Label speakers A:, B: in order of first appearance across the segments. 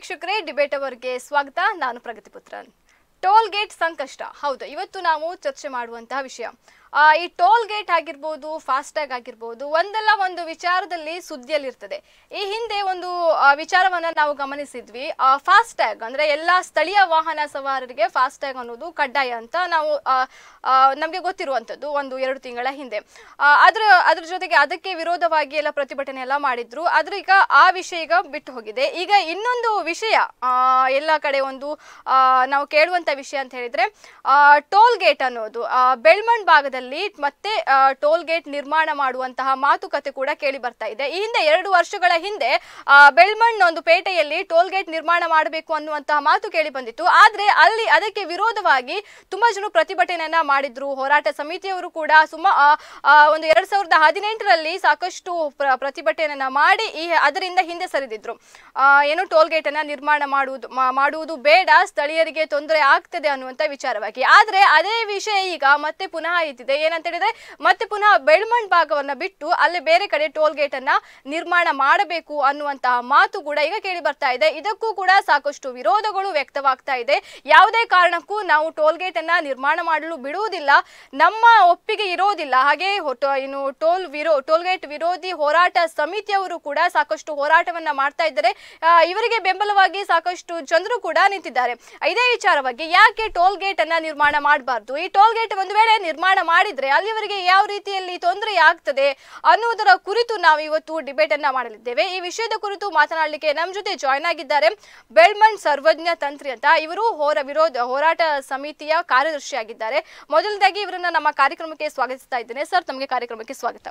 A: ವೀಕ್ಷಕರೇ ಡಿಬೇಟ್ ಅವರ್ಗೆ ಸ್ವಾಗತ ನಾನು ಪ್ರಗತಿ ಪುತ್ರನ್ ಟೋಲ್ ಗೇಟ್ ಸಂಕಷ್ಟ ಹೌದು ಇವತ್ತು ನಾವು ಚರ್ಚೆ ಮಾಡುವಂತಹ ವಿಷಯ ಆ, ಈ ಟೋಲ್ ಗೇಟ್ ಆಗಿರ್ಬೋದು ಫಾಸ್ಟ್ಯಾಗ್ ಆಗಿರ್ಬೋದು ಒಂದಲ್ಲ ಒಂದು ವಿಚಾರದಲ್ಲಿ ಸುದ್ದಿಯಲ್ಲಿರ್ತದೆ ಈ ಹಿಂದೆ ಒಂದು ಆ, ವಿಚಾರವನ್ನ ನಾವು ಗಮನಿಸಿದ್ವಿ ಫಾಸ್ಟ್ಯಾಗ್ ಅಂದ್ರೆ ಎಲ್ಲಾ ಸ್ಥಳೀಯ ವಾಹನ ಸವಾರರಿಗೆ ಫಾಸ್ಟ್ಯಾಗ್ ಅನ್ನೋದು ಕಡ್ಡಾಯ ಅಂತ ನಾವು ಆ, ಆ, ನಮ್ಗೆ ಗೊತ್ತಿರುವಂತದ್ದು ಒಂದು ಎರಡು ತಿಂಗಳ ಹಿಂದೆ ಆ, ಅದ್ರ ಅದ್ರ ಜೊತೆಗೆ ಅದಕ್ಕೆ ವಿರೋಧವಾಗಿ ಎಲ್ಲ ಪ್ರತಿಭಟನೆ ಎಲ್ಲ ಮಾಡಿದ್ರು ಆದ್ರೆ ಈಗ ಆ ವಿಷಯ ಈಗ ಬಿಟ್ಟು ಹೋಗಿದೆ ಈಗ ಇನ್ನೊಂದು ವಿಷಯ ಆ, ಎಲ್ಲ ಕಡೆ ಒಂದು ಆ, ನಾವು ಕೇಳುವಂತ ವಿಷಯ ಅಂತ ಹೇಳಿದ್ರೆ ಟೋಲ್ ಗೇಟ್ ಅನ್ನೋದು ಆ, ಬೆಳ್ಮಣ್ ಭಾಗದಲ್ಲಿ ಮತ್ತೆ ಟೋಲ್ ಗೇಟ್ ನಿರ್ಮಾಣ ಮಾಡುವಂತಹ ಮಾತುಕತೆ ಕೂಡ ಕೇಳಿ ಬರ್ತಾ ಇದೆ ಈ ಹಿಂದೆ ಎರಡು ವರ್ಷಗಳ ಹಿಂದೆ ಆ, ಬೆಳ್ಮಣ್ ಒಂದು ಪೇಟೆಯಲ್ಲಿ ಟೋಲ್ ಗೇಟ್ ನಿರ್ಮಾಣ ಮಾಡಬೇಕು ಅನ್ನುವಂತಹ ಮಾತು ಕೇಳಿ ಬಂದಿತ್ತು ಆದ್ರೆ ಅಲ್ಲಿ ಅದಕ್ಕೆ ವಿರೋಧವಾಗಿ ತುಂಬಾ ಜನ ಪ್ರತಿಭಟನೆಯನ್ನ ಮಾಡಿದ್ರು ಹೋರಾಟ ಸಮಿತಿಯವರು ಕೂಡ ಸುಮ ಆ, ಆ, ಒಂದು ಎರಡ್ ಸಾವಿರದ ಹದಿನೆಂಟರಲ್ಲಿ ಸಾಕಷ್ಟು ಪ್ರ- ಪ್ರತಿಭಟನೆಯನ್ನ ಮಾಡಿ ಈ ಅದರಿಂದ ಹಿಂದೆ ಸರಿದಿದ್ರು ಆ, ಏನು ಟೋಲ್ ಗೇಟ್ ಅನ್ನ ನಿರ್ಮಾಣ ಮಾಡುವುದು ಮಾ- ಮಾಡುವುದು ಬೇಡ ಸ್ಥಳೀಯರಿಗೆ ತೊಂದರೆ ಆಗ್ತದೆ ಅನ್ನುವಂತ ವಿಚಾರವಾಗಿ ಆದ್ರೆ ಅದೇ ವಿಷಯ ಈಗ ಮತ್ತೆ ಪುನಃ ಇದ್ದಿದೆ ಏನಂತ ಹೇಳಿದ್ರೆ ಮತ್ತೆ ಪುನಃ ಬೆಳ್ಮಣ್ ಭಾಗವನ್ನ ಬಿಟ್ಟು ಅಲ್ಲಿ ಬೇರೆ ಕಡೆ ಟೋಲ್ ಗೇಟ್ ಅನ್ನ ನಿರ್ಮಾಣ ಮಾಡಬೇಕು ಅನ್ನುವಂತಹ ಮಾತು ಕೂಡ ಈಗ ಕೇಳಿ ಬರ್ತಾ ಇದೆ ಇದಕ್ಕೂ ಕೂಡ ಸಾಕಷ್ಟು ವಿರೋಧಗಳು ವ್ಯಕ್ತವಾಗ್ತಾ ಇದೆ ಯಾವುದೇ ಕಾರಣಕ್ಕೂ ನಾವು ಟೋಲ್ ಗೇಟ್ ಅನ್ನ ನಿರ್ಮಾಣ ಮಾಡಲು ಬಿಡುವುದಿಲ್ಲ ನಮ್ಮ ಒಪ್ಪಿಗೆ ಇರೋದಿಲ್ಲ ಹಾಗೆ ಹೊಟ- ಇನ್ನು ಟೋಲ್ ವಿರೋ ಟೋಲ್ ಗೇಟ್ ವಿರೋಧಿ ಹೋರಾಟ ಸಮಿತಿಯವರು ಕೂಡ ಸಾಕಷ್ಟು ಹೋರಾಟವನ್ನ ಮಾಡ್ತಾ ಇದ್ದಾರೆ ಆ, ಇವರಿಗೆ ಬೆಂಬಲವಾಗಿ ಸಾಕಷ್ಟು ಜನರು ಕೂಡ ನಿಂತಿದ್ದಾರೆ ಇದೇ ವಿಚಾರವಾಗಿ ಯಾಕೆ ಟೋಲ್ ಗೇಟ್ ಅನ್ನ ನಿರ್ಮಾಣ ಮಾಡಬಾರ್ದು ಈ ಟೋಲ್ ಗೇಟ್ ಒಂದು ವೇಳೆ ನಿರ್ಮಾಣ ಮಾಡಿದ್ರೆ ಅಲ್ಲಿವರೆಗೆ ಯಾವ ರೀತಿಯಲ್ಲಿ ತೊಂದರೆ ಆಗ್ತದೆ ಅನ್ನುವುದರ ಕುರಿತು ನಾವು ಇವತ್ತು ಡಿಬೇಟ್ ಅನ್ನ ಮಾಡಲಿದ್ದೇವೆ ಈ ವಿಷಯದ ಕುರಿತು ಮಾತನಾಡಲಿಕ್ಕೆ ನಮ್ಮ ಜೊತೆ ಜಾಯ್ನ್ ಆಗಿದ್ದಾರೆ ಬೆಳ್ಮಣ್ ಸರ್ವಜ್ಞ ತಂತ್ರಿ ಅಂತ ಇವರು ಹೋರ ವಿರೋಧ ಹೋರಾಟ ಸಮಿತಿಯ ಕಾರ್ಯದರ್ಶಿಯಾಗಿದ್ದಾರೆ ಮೊದಲದಾಗಿ ಇವರನ್ನ ನಮ್ಮ ಕಾರ್ಯಕ್ರಮಕ್ಕೆ ಸ್ವಾಗತಿಸ್ತಾ ಇದ್ದೇನೆ ಸರ್ ತಮಗೆ ಕಾರ್ಯಕ್ರಮಕ್ಕೆ ಸ್ವಾಗತ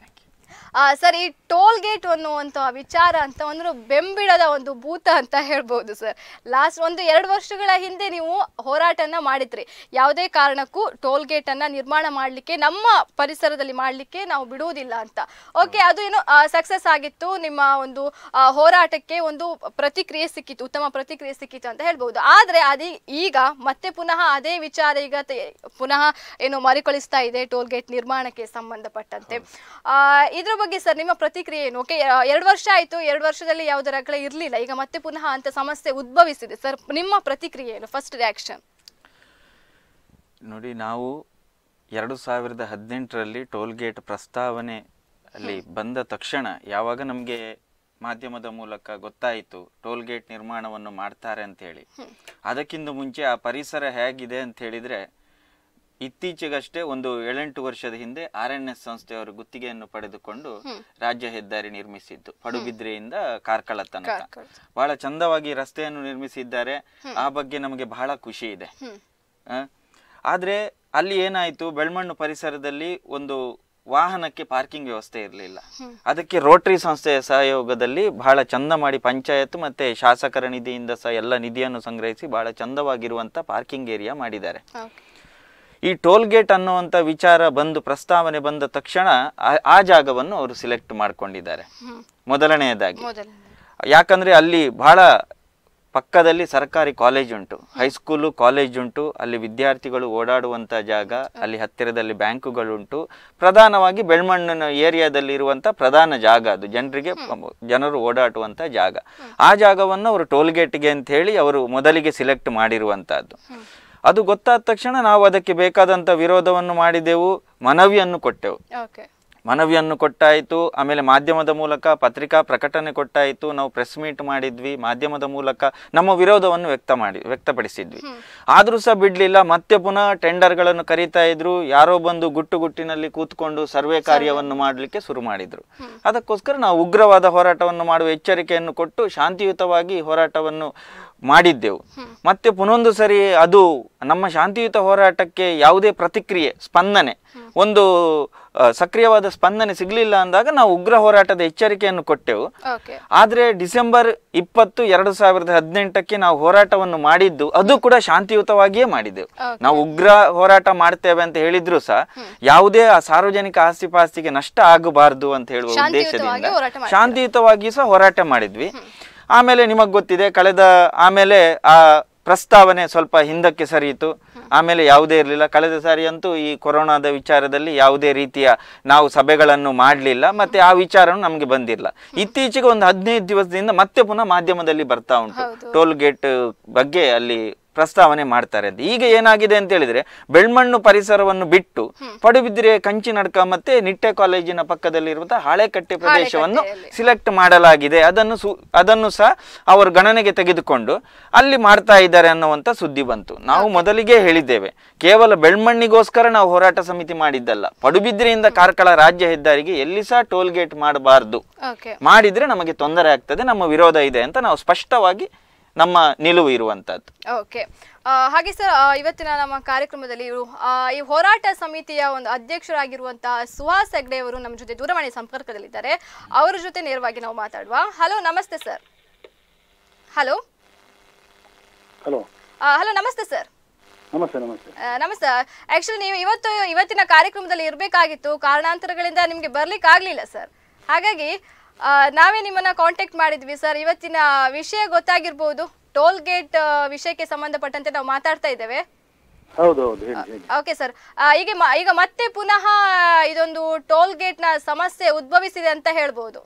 A: ಆ, ಸರ್ ಈ ಟೋಲ್ ಗೇಟ್ ಅನ್ನುವಂಥ ವಿಚಾರ ಅಂತ ಒಂದು ಬೆಂಬಿಡದ ಒಂದು ಭೂತ ಅಂತ ಹೇಳ್ಬೋದು ಸರ್ ಲಾಸ್ಟ್ ಒಂದು ಎರಡು ವರ್ಷಗಳ ಹಿಂದೆ ನೀವು ಹೋರಾಟನ ಮಾಡಿದ್ರಿ ಯಾವುದೇ ಕಾರಣಕ್ಕೂ ಟೋಲ್ ಗೇಟ್ ಅನ್ನ ನಿರ್ಮಾಣ ಮಾಡಲಿಕ್ಕೆ ನಮ್ಮ ಪರಿಸರದಲ್ಲಿ ಮಾಡಲಿಕ್ಕೆ ನಾವು ಬಿಡುವುದಿಲ್ಲ ಅಂತ ಓಕೆ ಅದು ಏನು ಸಕ್ಸಸ್ ಆಗಿತ್ತು ನಿಮ್ಮ ಒಂದು ಆ, ಹೋರಾಟಕ್ಕೆ ಒಂದು ಪ್ರತಿಕ್ರಿಯೆ ಸಿಕ್ಕಿತು ಉತ್ತಮ ಪ್ರತಿಕ್ರಿಯೆ ಸಿಕ್ಕಿತು ಅಂತ ಹೇಳ್ಬೋದು ಆದ್ರೆ ಅದೇ ಈಗ ಮತ್ತೆ ಪುನಃ ಅದೇ ವಿಚಾರ ಈಗ ತೆ- ಪುನಃ ಏನು ಮರುಕಳಿಸ್ತಾ ಇದೆ ಟೋಲ್ ಗೇಟ್ ನಿರ್ಮಾಣಕ್ಕೆ ಸಂಬಂಧಪಟ್ಟಂತೆ ಆ, ಇದ್ರ ಬಗ್ಗೆ ಸರ್ ನಿಮ್ಮ ಪ್ರತಿಕ್ರಿಯೆ ಏನು ಓಕೆ ಎರಡು ವರ್ಷ ಆಯ್ತು ಎರಡು ವರ್ಷದಲ್ಲಿ ಯಾವುದೇ ರಗಳೆ ಇರಲಿಲ್ಲ ಈಗ ಮತ್ತೆ ಪುನಃ ಅಂತ ಸಮಸ್ಯೆ ಉದ್ಭವಿಸಿದೆ ಸರ್ ನಿಮ್ಮ ಪ್ರತಿಕ್ರಿಯೆ ಏನು ಫಸ್ಟ್ ರಿಯಾಕ್ಷನ್
B: ನೋಡಿ ನಾವು ಎರಡು ಸಾವಿರದ ಹದಿನೆಂಟರಲ್ಲಿ ಟೋಲ್ ಗೇಟ್ ಪ್ರಸ್ತಾವನೆ ಅಲ್ಲಿ ಬಂದ ತಕ್ಷಣ ಯಾವಾಗ ನಮಗೆ ಮಾಧ್ಯಮದ ಮೂಲಕ ಗೊತ್ತಾಯಿತು ಟೋಲ್ ಗೇಟ್ ನಿರ್ಮಾಣವನ್ನು ಮಾಡ್ತಾರೆ ಅಂತ ಹೇಳಿ ಅದಕ್ಕಿಂತ ಮುಂಚೆ ಆ ಪರಿಸರ ಹೇಗಿದೆ ಅಂತ ಹೇಳಿದ್ರೆ ಇತ್ತೀಚೆಗಷ್ಟೇ ಒಂದು ಏಳೆಂಟು ವರ್ಷದ ಹಿಂದೆ ಆರ್ ಎನ್ ಎಸ್ ಸಂಸ್ಥೆಯವರು ಗುತ್ತಿಗೆಯನ್ನು ಪಡೆದುಕೊಂಡು ರಾಜ್ಯ ಹೆದ್ದಾರಿ ನಿರ್ಮಿಸಿದ್ದು ಪಡುಬಿದ್ರೆಯಿಂದ ಕಾರ್ಕಳ ತನಕ
A: ಕಾರ್ಕಳ.
B: ಬಹಳ ಚಂದವಾಗಿ ರಸ್ತೆಯನ್ನು ನಿರ್ಮಿಸಿದ್ದಾರೆ ಆ ಬಗ್ಗೆ ನಮಗೆ ಬಹಳ ಖುಷಿ ಇದೆ ಆ, ಆದ್ರೆ ಅಲ್ಲಿ ಏನಾಯ್ತು ಬೆಳ್ಮಣ್ಣು ಪರಿಸರದಲ್ಲಿ ಒಂದು ವಾಹನಕ್ಕೆ ಪಾರ್ಕಿಂಗ್ ವ್ಯವಸ್ಥೆ ಇರಲಿಲ್ಲ ಅದಕ್ಕೆ ರೋಟರಿ ಸಂಸ್ಥೆಯ ಸಹಯೋಗದಲ್ಲಿ ಬಹಳ ಚಂದ ಮಾಡಿ ಪಂಚಾಯತ್ ಮತ್ತೆ ಶಾಸಕರ ನಿಧಿಯಿಂದ ಸಹ ಎಲ್ಲ ನಿಧಿಯನ್ನು ಸಂಗ್ರಹಿಸಿ ಬಹಳ ಚಂದವಾಗಿರುವಂತ ಪಾರ್ಕಿಂಗ್ ಏರಿಯಾ ಮಾಡಿದ್ದಾರೆ ಈ ಟೋಲ್ ಗೇಟ್ ಅನ್ನುವಂಥ ವಿಚಾರ ಬಂದು ಪ್ರಸ್ತಾವನೆ ಬಂದ ತಕ್ಷಣ ಆ- ಆ ಜಾಗವನ್ನು ಅವರು ಸಿಲೆಕ್ಟ್ ಮಾಡ್ಕೊಂಡಿದ್ದಾರೆ ಮೊದಲನೆಯದಾಗಿ
A: ಮೊದಲ
B: ಯಾಕಂದ್ರೆ ಅಲ್ಲಿ ಬಹಳ ಪಕ್ಕದಲ್ಲಿ ಸರ್ಕಾರಿ ಕಾಲೇಜ್ ಉಂಟು ಹೈಸ್ಕೂಲು ಕಾಲೇಜ್ ಉಂಟು ಅಲ್ಲಿ ವಿದ್ಯಾರ್ಥಿಗಳು ಓಡಾಡುವಂತ ಜಾಗ ಅಲ್ಲಿ ಹತ್ತಿರದಲ್ಲಿ ಬ್ಯಾಂಕುಗಳುಂಟು ಪ್ರಧಾನವಾಗಿ ಬೆಳ್ಮಣ್ಣಿನ ಏರಿಯಾದಲ್ಲಿ ಇರುವಂತ ಪ್ರಧಾನ ಜಾಗ ಅದು ಜನರಿಗೆ ಜನರು ಓಡಾಡುವಂತ ಜಾಗ ಆ ಜಾಗವನ್ನು ಅವರು ಟೋಲ್ ಗೇಟ್ಗೆ ಅಂತ ಹೇಳಿ ಅವರು ಮೊದಲಿಗೆ ಸಿಲೆಕ್ಟ್ ಮಾಡಿರುವಂತಹದ್ದು ಅದು ಗೊತ್ತಾದ ತಕ್ಷಣ ನಾವು ಅದಕ್ಕೆ ಬೇಕಾದಂತ ವಿರೋಧವನ್ನು ಮಾಡಿದೆವು ಮನವಿಯನ್ನು ಕೊಟ್ಟೆವು
A: ಓಕೆ
B: ಮನವಿಯನ್ನು ಕೊಟ್ಟಾಯಿತು ಆಮೇಲೆ ಮಾಧ್ಯಮದ ಮೂಲಕ ಪತ್ರಿಕಾ ಪ್ರಕಟಣೆ ಕೊಟ್ಟಾಯಿತು ನಾವು ಪ್ರೆಸ್ ಮೀಟ್ ಮಾಡಿದ್ವಿ ಮಾಧ್ಯಮದ ಮೂಲಕ ನಮ್ಮ ವಿರೋಧವನ್ನು ವ್ಯಕ್ತ ಮಾಡಿ ವ್ಯಕ್ತಪಡಿಸಿದ್ವಿ ಆದ್ರೂ ಸಹ ಬಿಡ್ಲಿಲ್ಲ ಮತ್ತೆ ಪುನಃ ಟೆಂಡರ್ಗಳನ್ನು ಕರೀತಾ ಇದ್ರು ಯಾರೋ ಬಂದು ಗುಟ್ಟು ಗುಟ್ಟಿನಲ್ಲಿ ಕೂತ್ಕೊಂಡು ಸರ್ವೆ ಕಾರ್ಯವನ್ನು ಮಾಡಲಿಕ್ಕೆ ಶುರು ಮಾಡಿದ್ರು ಅದಕ್ಕೋಸ್ಕರ ನಾವು ಉಗ್ರವಾದ ಹೋರಾಟವನ್ನು ಮಾಡುವ ಎಚ್ಚರಿಕೆಯನ್ನು ಕೊಟ್ಟು ಶಾಂತಿಯುತವಾಗಿ ಹೋರಾಟವನ್ನು ಮಾಡಿದ್ದೆವು ಮತ್ತೆ ಪುನೊಂದು ಸರಿ ಅದು ನಮ್ಮ ಶಾಂತಿಯುತ ಹೋರಾಟಕ್ಕೆ ಯಾವುದೇ ಪ್ರತಿಕ್ರಿಯೆ ಸ್ಪಂದನೆ ಒಂದು ಆ, ಸಕ್ರಿಯವಾದ ಸ್ಪಂದನೆ ಸಿಗ್ಲಿಲ್ಲ ಅಂದಾಗ ನಾವು ಉಗ್ರ ಹೋರಾಟದ ಎಚ್ಚರಿಕೆಯನ್ನು ಕೊಟ್ಟೆವು
A: ಓಕೆ
B: ಆದ್ರೆ ಡಿಸೆಂಬರ್ ಇಪ್ಪತ್ತು ಎರಡು ಸಾವಿರದ ಹದಿನೆಂಟಕ್ಕೆ ನಾವು ಹೋರಾಟವನ್ನು ಮಾಡಿದ್ದು ಅದು ಕೂಡ ಶಾಂತಿಯುತವಾಗಿಯೇ ಮಾಡಿದೆವು
A: Okay.
B: ನಾವು ಉಗ್ರ ಹೋರಾಟ ಮಾಡ್ತೇವೆ ಅಂತ ಹೇಳಿದ್ರು ಸಹ ಯಾವುದೇ ಆ ಸಾರ್ವಜನಿಕ ಆಸ್ತಿ ಪಾಸ್ತಿಗೆ ನಷ್ಟ ಆಗಬಾರದು ಅಂತ ಹೇಳುವ
A: ಶಾಂತಿಯುತವಾಗಿ ಹೋರಾಟ
B: ಉದ್ದೇಶದಿಂದ
A: ಮಾಡಿದ್ದೀರಾ?
B: ಶಾಂತಿಯುತವಾಗಿ ಸಹ ಹೋರಾಟ ಮಾಡಿದ್ವಿ ಆಮೇಲೆ ನಿಮಗ್ ಗೊತ್ತಿದೆ ಕಳೆದ ಆಮೇಲೆ ಆ ಪ್ರಸ್ತಾವನೆ ಸ್ವಲ್ಪ ಹಿಂದಕ್ಕೆ ಸರಿಯಿತು ಆಮೇಲೆ ಯಾವುದೇ ಇರಲಿಲ್ಲ ಕಳೆದ ಸಾರಿ ಅಂತೂ ಈ ಕೊರೋನಾದ ವಿಚಾರದಲ್ಲಿ ಯಾವುದೇ ರೀತಿಯ ನಾವು ಸಭೆಗಳನ್ನು ಮಾಡಲಿಲ್ಲ ಮತ್ತೆ ಆ ವಿಚಾರನೂ ನಮಗೆ ಬಂದಿಲ್ಲ ಇತ್ತೀಚೆಗೆ ಒಂದು ಹದಿನೈದು ದಿವಸದಿಂದ ಮತ್ತೆ ಪುನಃ ಮಾಧ್ಯಮದಲ್ಲಿ ಬರ್ತಾ ಉಂಟು
A: ಹೌದು.
B: ಟೋಲ್ ಗೇಟ್ ಬಗ್ಗೆ ಅಲ್ಲಿ ಪ್ರಸ್ತಾವನೆ ಮಾಡ್ತಾರೆ ಅಂತ ಈಗ ಏನಾಗಿದೆ ಅಂತ ಹೇಳಿದ್ರೆ ಬೆಳ್ಮಣ್ಣು ಪರಿಸರವನ್ನು ಬಿಟ್ಟು ಪಡುಬಿದ್ರೆ ಕಂಚಿನಡ್ಕ ಮತ್ತೆ ನಿಟ್ಟೆ ಕಾಲೇಜಿನ ಪಕ್ಕದಲ್ಲಿರುವಂತಹ ಹಳೆಕಟ್ಟೆ ಪ್ರದೇಶವನ್ನು
A: ಹಾಳೆಕಟ್ಟೆಯಲ್ಲಿ.
B: ಸಿಲೆಕ್ಟ್ ಮಾಡಲಾಗಿದೆ ಅದನ್ನು ಸು ಅದನ್ನು ಸಹ ಅವರು ಗಣನೆಗೆ ತೆಗೆದುಕೊಂಡು ಅಲ್ಲಿ ಮಾಡ್ತಾ ಇದ್ದಾರೆ ಅನ್ನುವಂಥ ಸುದ್ದಿ ಬಂತು ನಾವು ಮೊದಲಿಗೆ ಹೇಳಿದ್ದೇವೆ ಕೇವಲ ಬೆಳ್ಮಣ್ಣಿಗೋಸ್ಕರ ನಾವು ಹೋರಾಟ ಸಮಿತಿ ಮಾಡಿದ್ದಲ್ಲ ಪಡುಬಿದ್ರೆಯಿಂದ ಕಾರ್ಕಳ ರಾಜ್ಯ ಹೆದ್ದಾರಿಗೆ ಎಲ್ಲಿ ಸಹ ಟೋಲ್ ಗೇಟ್ ಮಾಡಬಾರ್ದು
A: ಓಕೆ
B: ಮಾಡಿದ್ರೆ ನಮಗೆ ತೊಂದರೆ ಆಗ್ತದೆ ನಮ್ಮ ವಿರೋಧ ಇದೆ ಅಂತ ನಾವು ಸ್ಪಷ್ಟವಾಗಿ ನಮ್ಮ ನಿಲುವು ಇರುವಂತದ್ದು
A: ಓಕೆ ಆ, ಹಾಗೆ ಸರ್ ಆ, ಇವತ್ತಿನ ನಮ್ಮ ಕಾರ್ಯಕ್ರಮದಲ್ಲಿ ಇವರು ಆ, ಈ ಹೋರಾಟ ಸಮಿತಿಯ ಒಂದು ಅಧ್ಯಕ್ಷರಾಗಿರುವಂತಹ ಸುಹಾಸ್ ಹೆಗ್ಡೆ ಅವರು ನಮ್ಮ ಜೊತೆ ದೂರವಾಣಿ ಸಂಪರ್ಕದಲ್ಲಿದ್ದಾರೆ ಅವರ ಜೊತೆ ನೇರವಾಗಿ ನಾವು ಮಾತಾಡುವ ಹಲೋ ನಮಸ್ತೆ ಸರ್ ಹಲೋ
C: ಹಲೋ
A: ಹಲೋ ನಮಸ್ತೆ ಸರ್
C: ನಮಸ್ತೆ ನಮಸ್ತೆ
A: ನಮಸ್ತೆ ಆಕ್ಚುಲಿ ನೀವು ಇವತ್ತು ಇವತ್ತಿನ ಕಾರ್ಯಕ್ರಮದಲ್ಲಿ ಇರಬೇಕಾಗಿತ್ತು ಕಾರಣಾಂತರಗಳಿಂದ ನಿಮಗೆ ಬರ್ಲಿಕ್ಕೆ ಆಗ್ಲಿಲ್ಲ ಸರ್ ಹಾಗಾಗಿ ಆ, ನಾವೇ ನಿಮ್ಮನ್ನ ಕಾಂಟ್ಯಾಕ್ಟ್ ಮಾಡಿದ್ವಿ ಸರ್ ಇವತ್ತಿನ ವಿಷಯ ಗೊತ್ತಾಗಿರ್ಬೋದು ಟೋಲ್ ಗೇಟ್ ವಿಷಯಕ್ಕೆ ಸಂಬಂಧಪಟ್ಟಂತೆ ನಾವು ಮಾತಾಡ್ತಾ ಇದ್ದೇವೆ
C: ಹೌದು ಹೌದು ಹೇಳಿ ಹೇಳಿ
A: ಓಕೆ ಸರ್ ಈಗ ಮ- ಈಗ ಮತ್ತೆ ಪುನಃ ಇದೊಂದು ಟೋಲ್ ಗೇಟ್ ನ ಸಮಸ್ಯೆ ಉದ್ಭವಿಸಿದೆ ಅಂತ ಹೇಳ್ಬೋದು